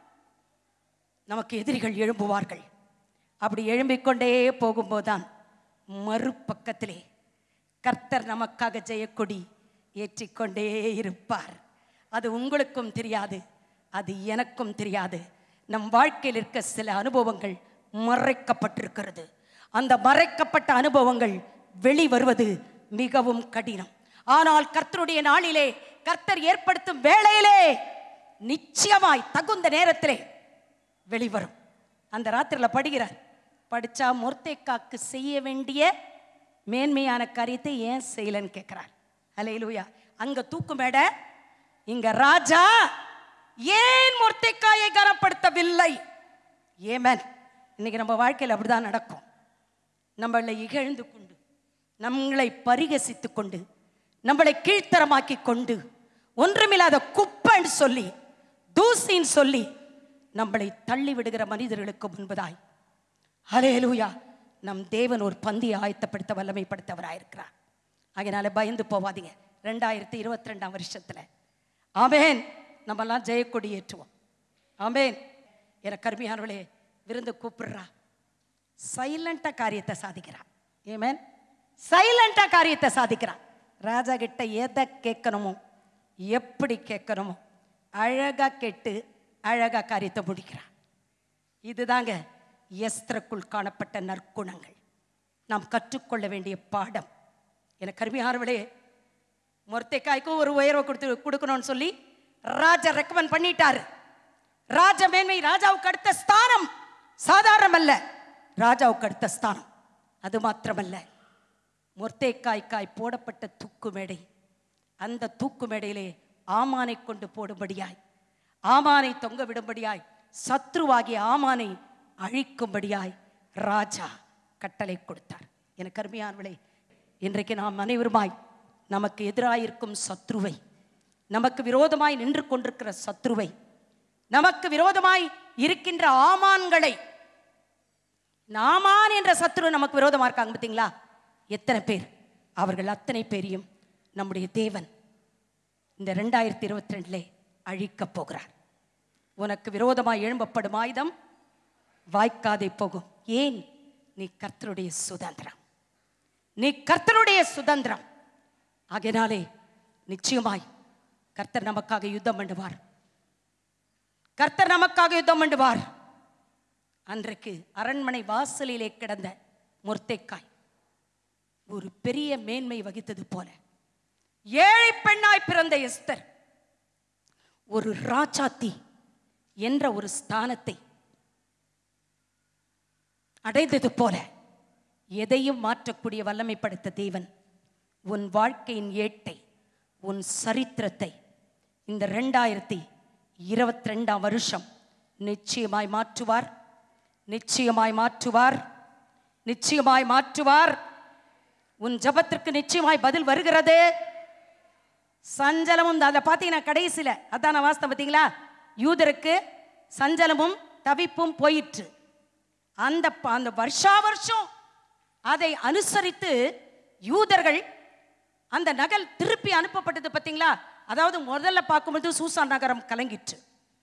நமக்கு எதிரிகள் எழும்புவார்கள் அப்படி எழும்பிக்கொண்டே போகும்போதுதான் மறுபக்கத்திலே கர்த்தர் நமக்காக ஜெயக்கொடி ஏற்றிக்கொண்டே இருப்பார் அது உங்களுக்கும் தெரியாது அது எனக்கும் தெரியாது நம் வாழ்க்கையில் இருக்க சில அனுபவங்கள் மறைக்கப்பட்டிருக்கிறது அந்த மறைக்கப்பட்ட அனுபவங்கள் வெளிவருவது மிகவும் கடினம் ஆனால் கர்த்தருடைய நாளிலே கர்த்தர் ஏற்படுத்தும் வேளையிலே நிச்சயமாய் தகுந்த நேரத்திலே வெளிவரும் அந்த ராத்திரில படிக்கிறார் படிச்சா மொர்த்தேக்காக்கு செய்ய வேண்டிய மேன்மையான காரியத்தை ஏன் செய்யலன்னு கேட்கிறார் அலையிலூயா அங்க தூக்கு மேடை இங்க ராஜா ஏன் மொர்த்தேக்காயை கனப்படுத்தவில்லை ஏமன் இன்னைக்கு நம்ம வாழ்க்கையில் அப்படிதான் நடக்கும் நம்மளை இகழ்ந்து கொண்டு நம்மளை பரிகசித்து கொண்டு நம்மளை கீழ்த்தரமாக்கி கொண்டு ஒன்றுமில்லாத குப்பைன்னு சொல்லி தூசின்னு சொல்லி நம்மளை தள்ளி விடுகிற மனிதர்களுக்கு முன்பதாய் ஹலேலூயா நம் தேவன் ஒரு பந்தி ஆயத்தப்படுத்த வல்லமைப்படுத்தவராயிருக்கிறார் அதனால பயந்து போவாதீங்க ரெண்டாயிரத்தி இருபத்தி ரெண்டாம் வருஷத்துல ஆமேன் நம்மெல்லாம் ஜெயக்கொடி ஏற்றுவோம் ஆமேன் என கருமையானவளே விருந்து கூப்பிடுறா சைலண்டா காரியத்தை சாதிக்கிறா ஏமேன் சைலண்டா காரியத்தை சாதிக்கிறா ராஜா கிட்ட எதை கேட்கணுமோ எப்படி கேட்கணுமோ அழகா கேட்டு அழகா காரியத்தை முடிக்கிறா இதுதாங்க எஸ்திரக்குள் காணப்பட்ட நற்குணங்கள் நாம் கற்றுக்கொள்ள வேண்டிய பாடம் எனக்கு கருமையானவளே மொர்த்தைக்காய்க்கும் ஒரு உயர்வை கொடுத்து கொடுக்கணும்னு சொல்லி ராஜா ரெக்கமெண்ட் பண்ணிட்டாரு ராஜ மேன்மை ராஜாவுக்கு அடுத்த ஸ்தானம் சாதாரணம் அல்ல ராஜாவுக்கு அடுத்த ஸ்தானம் அது மாத்திரமல்ல மொர்த்தேக்காய்க்காய் போடப்பட்ட தூக்கு மேடை அந்த தூக்கு மேடையிலே ஆமானை கொண்டு போடும்படியாய் ஆமானை தொங்க விடும்படியாய் சத்ருவாகிய ஆமானை அழிக்கும்படியாய் ராஜா கட்டளை கொடுத்தார் எனக்கு அருமையானவளே இன்றைக்கு நாம் அனைவருமாய் நமக்கு எதிராயிருக்கும் சத்ருவை நமக்கு விரோதமாய் நின்று கொண்டிருக்கிற சத்ருவை நமக்கு விரோதமாய் இருக்கின்ற ஆமான்களை நாமான் என்ற சத்ரு நமக்கு விரோதமா இருக்காங்க பார்த்தீங்களா எத்தனை பேர் அவர்கள் அத்தனை பேரையும் நம்முடைய தேவன் இந்த ரெண்டாயிரத்தி இருபத்தி ரெண்டுல அழிக்கப் போகிறார் உனக்கு விரோதமாய் எழும்பப்படும் ஆயுதம் வாய்க்காதே போகும் ஏன் நீ கர்த்தருடைய சுதந்திரம் நீ கர்த்தருடைய சுதந்திரம் ஆகையினாலே நிச்சயமாய் கர்த்தர் நமக்காக யுத்தம் பண்ணுவார் கர்த்தர் நமக்காக யுத்தம் பண்ணுவார் அன்றைக்கு அரண்மனை வாசலிலே கிடந்த முர்த்தைக்காய் ஒரு பெரிய மேன்மை வகித்தது போல ஏழை பெண்ணாய் பிறந்த எஸ்தர் ஒரு ராஜாத்தி என்ற ஒரு ஸ்தானத்தை அடைந்தது போல எதையும் மாற்றக்கூடிய வல்லமை படைத்த தேவன் உன் வாழ்க்கையின் ஏட்டை உன் சரித்திரத்தை இந்த ரெண்டாயிரத்தி இருபத்தி ரெண்டாம் வருஷம் நிச்சயமாய் மாற்றுவார் நிச்சயமாய் மாற்றுவார் நிச்சயமாய் மாற்றுவார் உன் ஜபத்திற்கு நிச்சயமாய் பதில் வருகிறது சஞ்சலமும் அதில் பார்த்தீங்கன்னா கடைசியில் அதான் நான் வாஸ்தவம் பார்த்தீங்களா யூதருக்கு சஞ்சலமும் தவிப்பும் போயிற்று அந்த ப- அந்த வருஷா வருஷம் அதை அனுசரித்து யூதர்கள் அந்த நகல் திருப்பி அனுப்பப்பட்டது பார்த்தீங்களா அதாவது முதல்ல பார்க்கும்போது சூசான் நகரம் கலங்கிற்று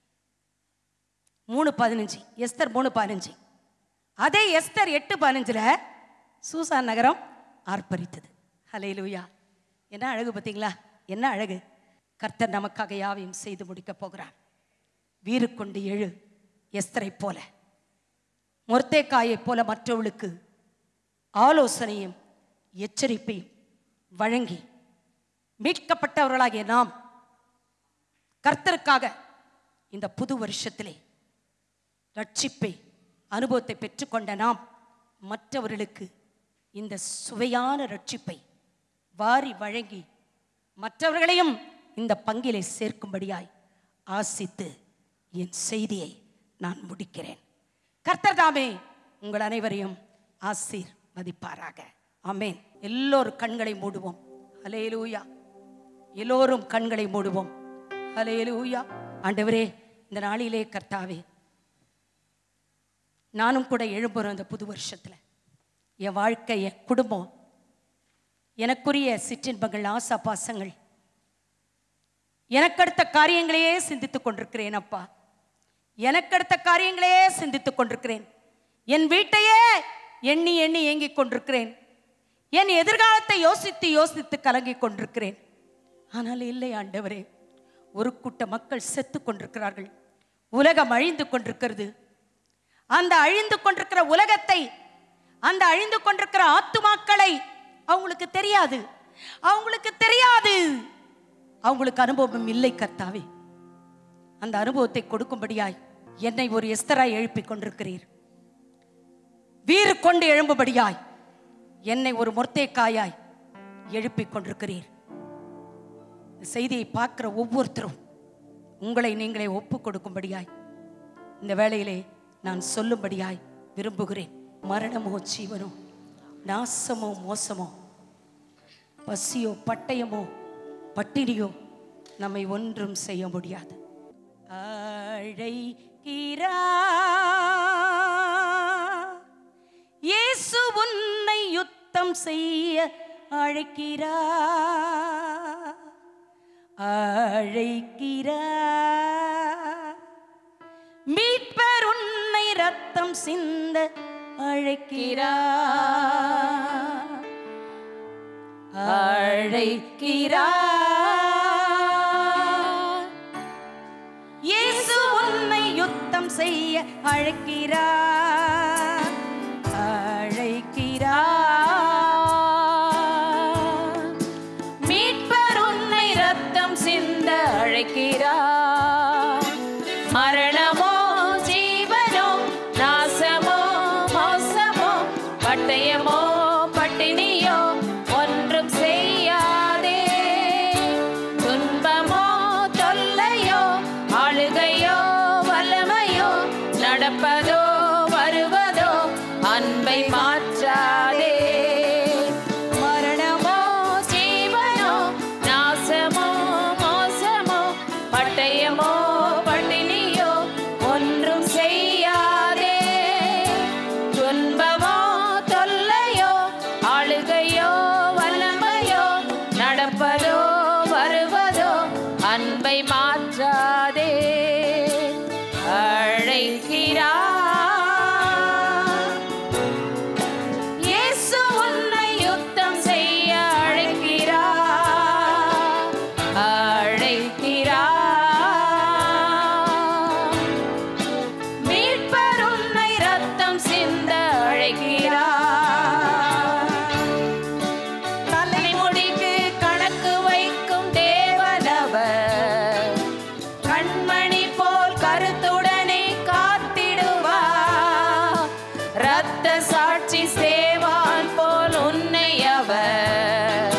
மூணு பதினஞ்சு எஸ்தர் மூணு பதினஞ்சு அதே எஸ்தர் எட்டு பதினஞ்சில் சூசான் நகரம் ஆர்ப்பரித்தது ஹலேலூயா என்ன அழகு பார்த்தீங்களா என்ன அழகு கர்த்தர் நமக்காக யாவையும் செய்து முடிக்கப் போகிறார் வீறு கொண்டு எழு எஸ்தரை போல மொர்த்தேக்காயைப் போல மற்றவர்களுக்கு ஆலோசனையும் எச்சரிப்பையும் வழங்கி மீட்கப்பட்டவர்களாகிய நாம் கர்த்தருக்காக இந்த புது வருஷத்திலே ரட்சிப்பை அனுபவத்தை பெற்றுக்கொண்ட நாம் மற்றவர்களுக்கு இந்த சுவையான ரட்சிப்பை வாரி வழங்கி மற்றவர்களையும் இந்த பங்கிலே சேர்க்கும்படியாய் ஆசித்து என் செய்தியை நான் முடிக்கிறேன் கர்த்தர் தாமே உங்கள் அனைவரையும் ஆசீர் மதிப்பாராக ஆமென் எல்லோரும் கண்களை மூடுவோம் ஹலேலூயா எல்லோரும் கண்களை மூடுவோம் ஹலேலூயா ஆண்டவரே இந்த நாளிலே கர்த்தாவே நானும் கூட எழும்புறேன் அந்த புது வருஷத்துல என் வாழ்க்கை என் குடும்பம் எனக்குரிய சிற்றின்பங்கள் ஆசா பாசங்கள் எனக்கடுத்த காரியங்களையே சிந்தித்துக் கொண்டிருக்கிறேன் அப்பா எனக்கடுத்த காரியங்களையே சிந்தித்துக் கொண்டிருக்கிறேன் என் வீட்டையே எண்ணி எண்ணி ஏங்கிக் கொண்டிருக்கிறேன் என் எதிர்காலத்தை யோசித்து யோசித்து கலங்கிக் கொண்டிருக்கிறேன் ஆனால் இல்லை ஆண்டவரே ஒரு கூட்ட மக்கள் செத்து கொண்டிருக்கிறார்கள் உலகம் அழிந்து கொண்டிருக்கிறது அந்த அழிந்து கொண்டிருக்கிற உலகத்தை அந்த அழிந்து கொண்டிருக்கிற ஆத்துமாக்களை அவங்களுக்கு தெரியாது அவங்களுக்கு தெரியாது அவங்களுக்கு அனுபவம் இல்லை கர்த்தாவே அந்த அனுபவத்தை கொடுக்கும்படியாய் என்னை ஒரு எஸ்தராய் எழுப்பிக் கொண்டிருக்கிறீர் வீறு கொண்டு எழும்பும்படியாய் என்னை ஒரு மொர்த்தேக்காயாய் எழுப்பிக் கொண்டிருக்கிறீர் இந்த செய்தியை பார்க்கிற ஒவ்வொருத்தரும் உங்களை நீங்களே ஒப்பு கொடுக்கும்படியாய் இந்த வேளையிலே நான் சொல்லும்படியாய் விரும்புகிறேன் மரணமோ ஜீவனோ நாசமோ மோசமோ பசியோ பட்டயமோ பட்டினியோ நம்மை ஒன்றும் செய்ய முடியாது அழைக்கிறா இயேசு உன்னை யுத்தம் செய்ய அழைக்கிறா அழைக்கிறா மீட்பர் உன்னை ரத்தம் சிந்த அழைக்கிறா அழைக்கிறா இயேசு உன்னை யுத்தம் செய்ய அழைக்கிறா அழைக்கிறா மீட்பர் உன்னை ரத்தம் சிந்த அழைக்கிறா மரணமோ ஜீவனோ நாசமோ மோசமோ பட்டயமோ பட்டினியோ ஒன்றும் செய்யாதே துன்பமோ தொல்லையோ ஆளுகையோ வல்லமையோ நடப்பதோ வருவதோ அன்பை மாற்றாதே மரணமோ ஜீவனோ நாசமோ மோசமோ பட்டயமோ பட்டினியோ ஒன்றும் செய்யாதே துன்பமோ தொல்லையோ ஆளுகையோ வல்லமையோ நடப்பதோ வருவதோ அன்பை மாற்றாதே அழைக்கிறா சாட்சி சேவான் போல் உன்னை அவர்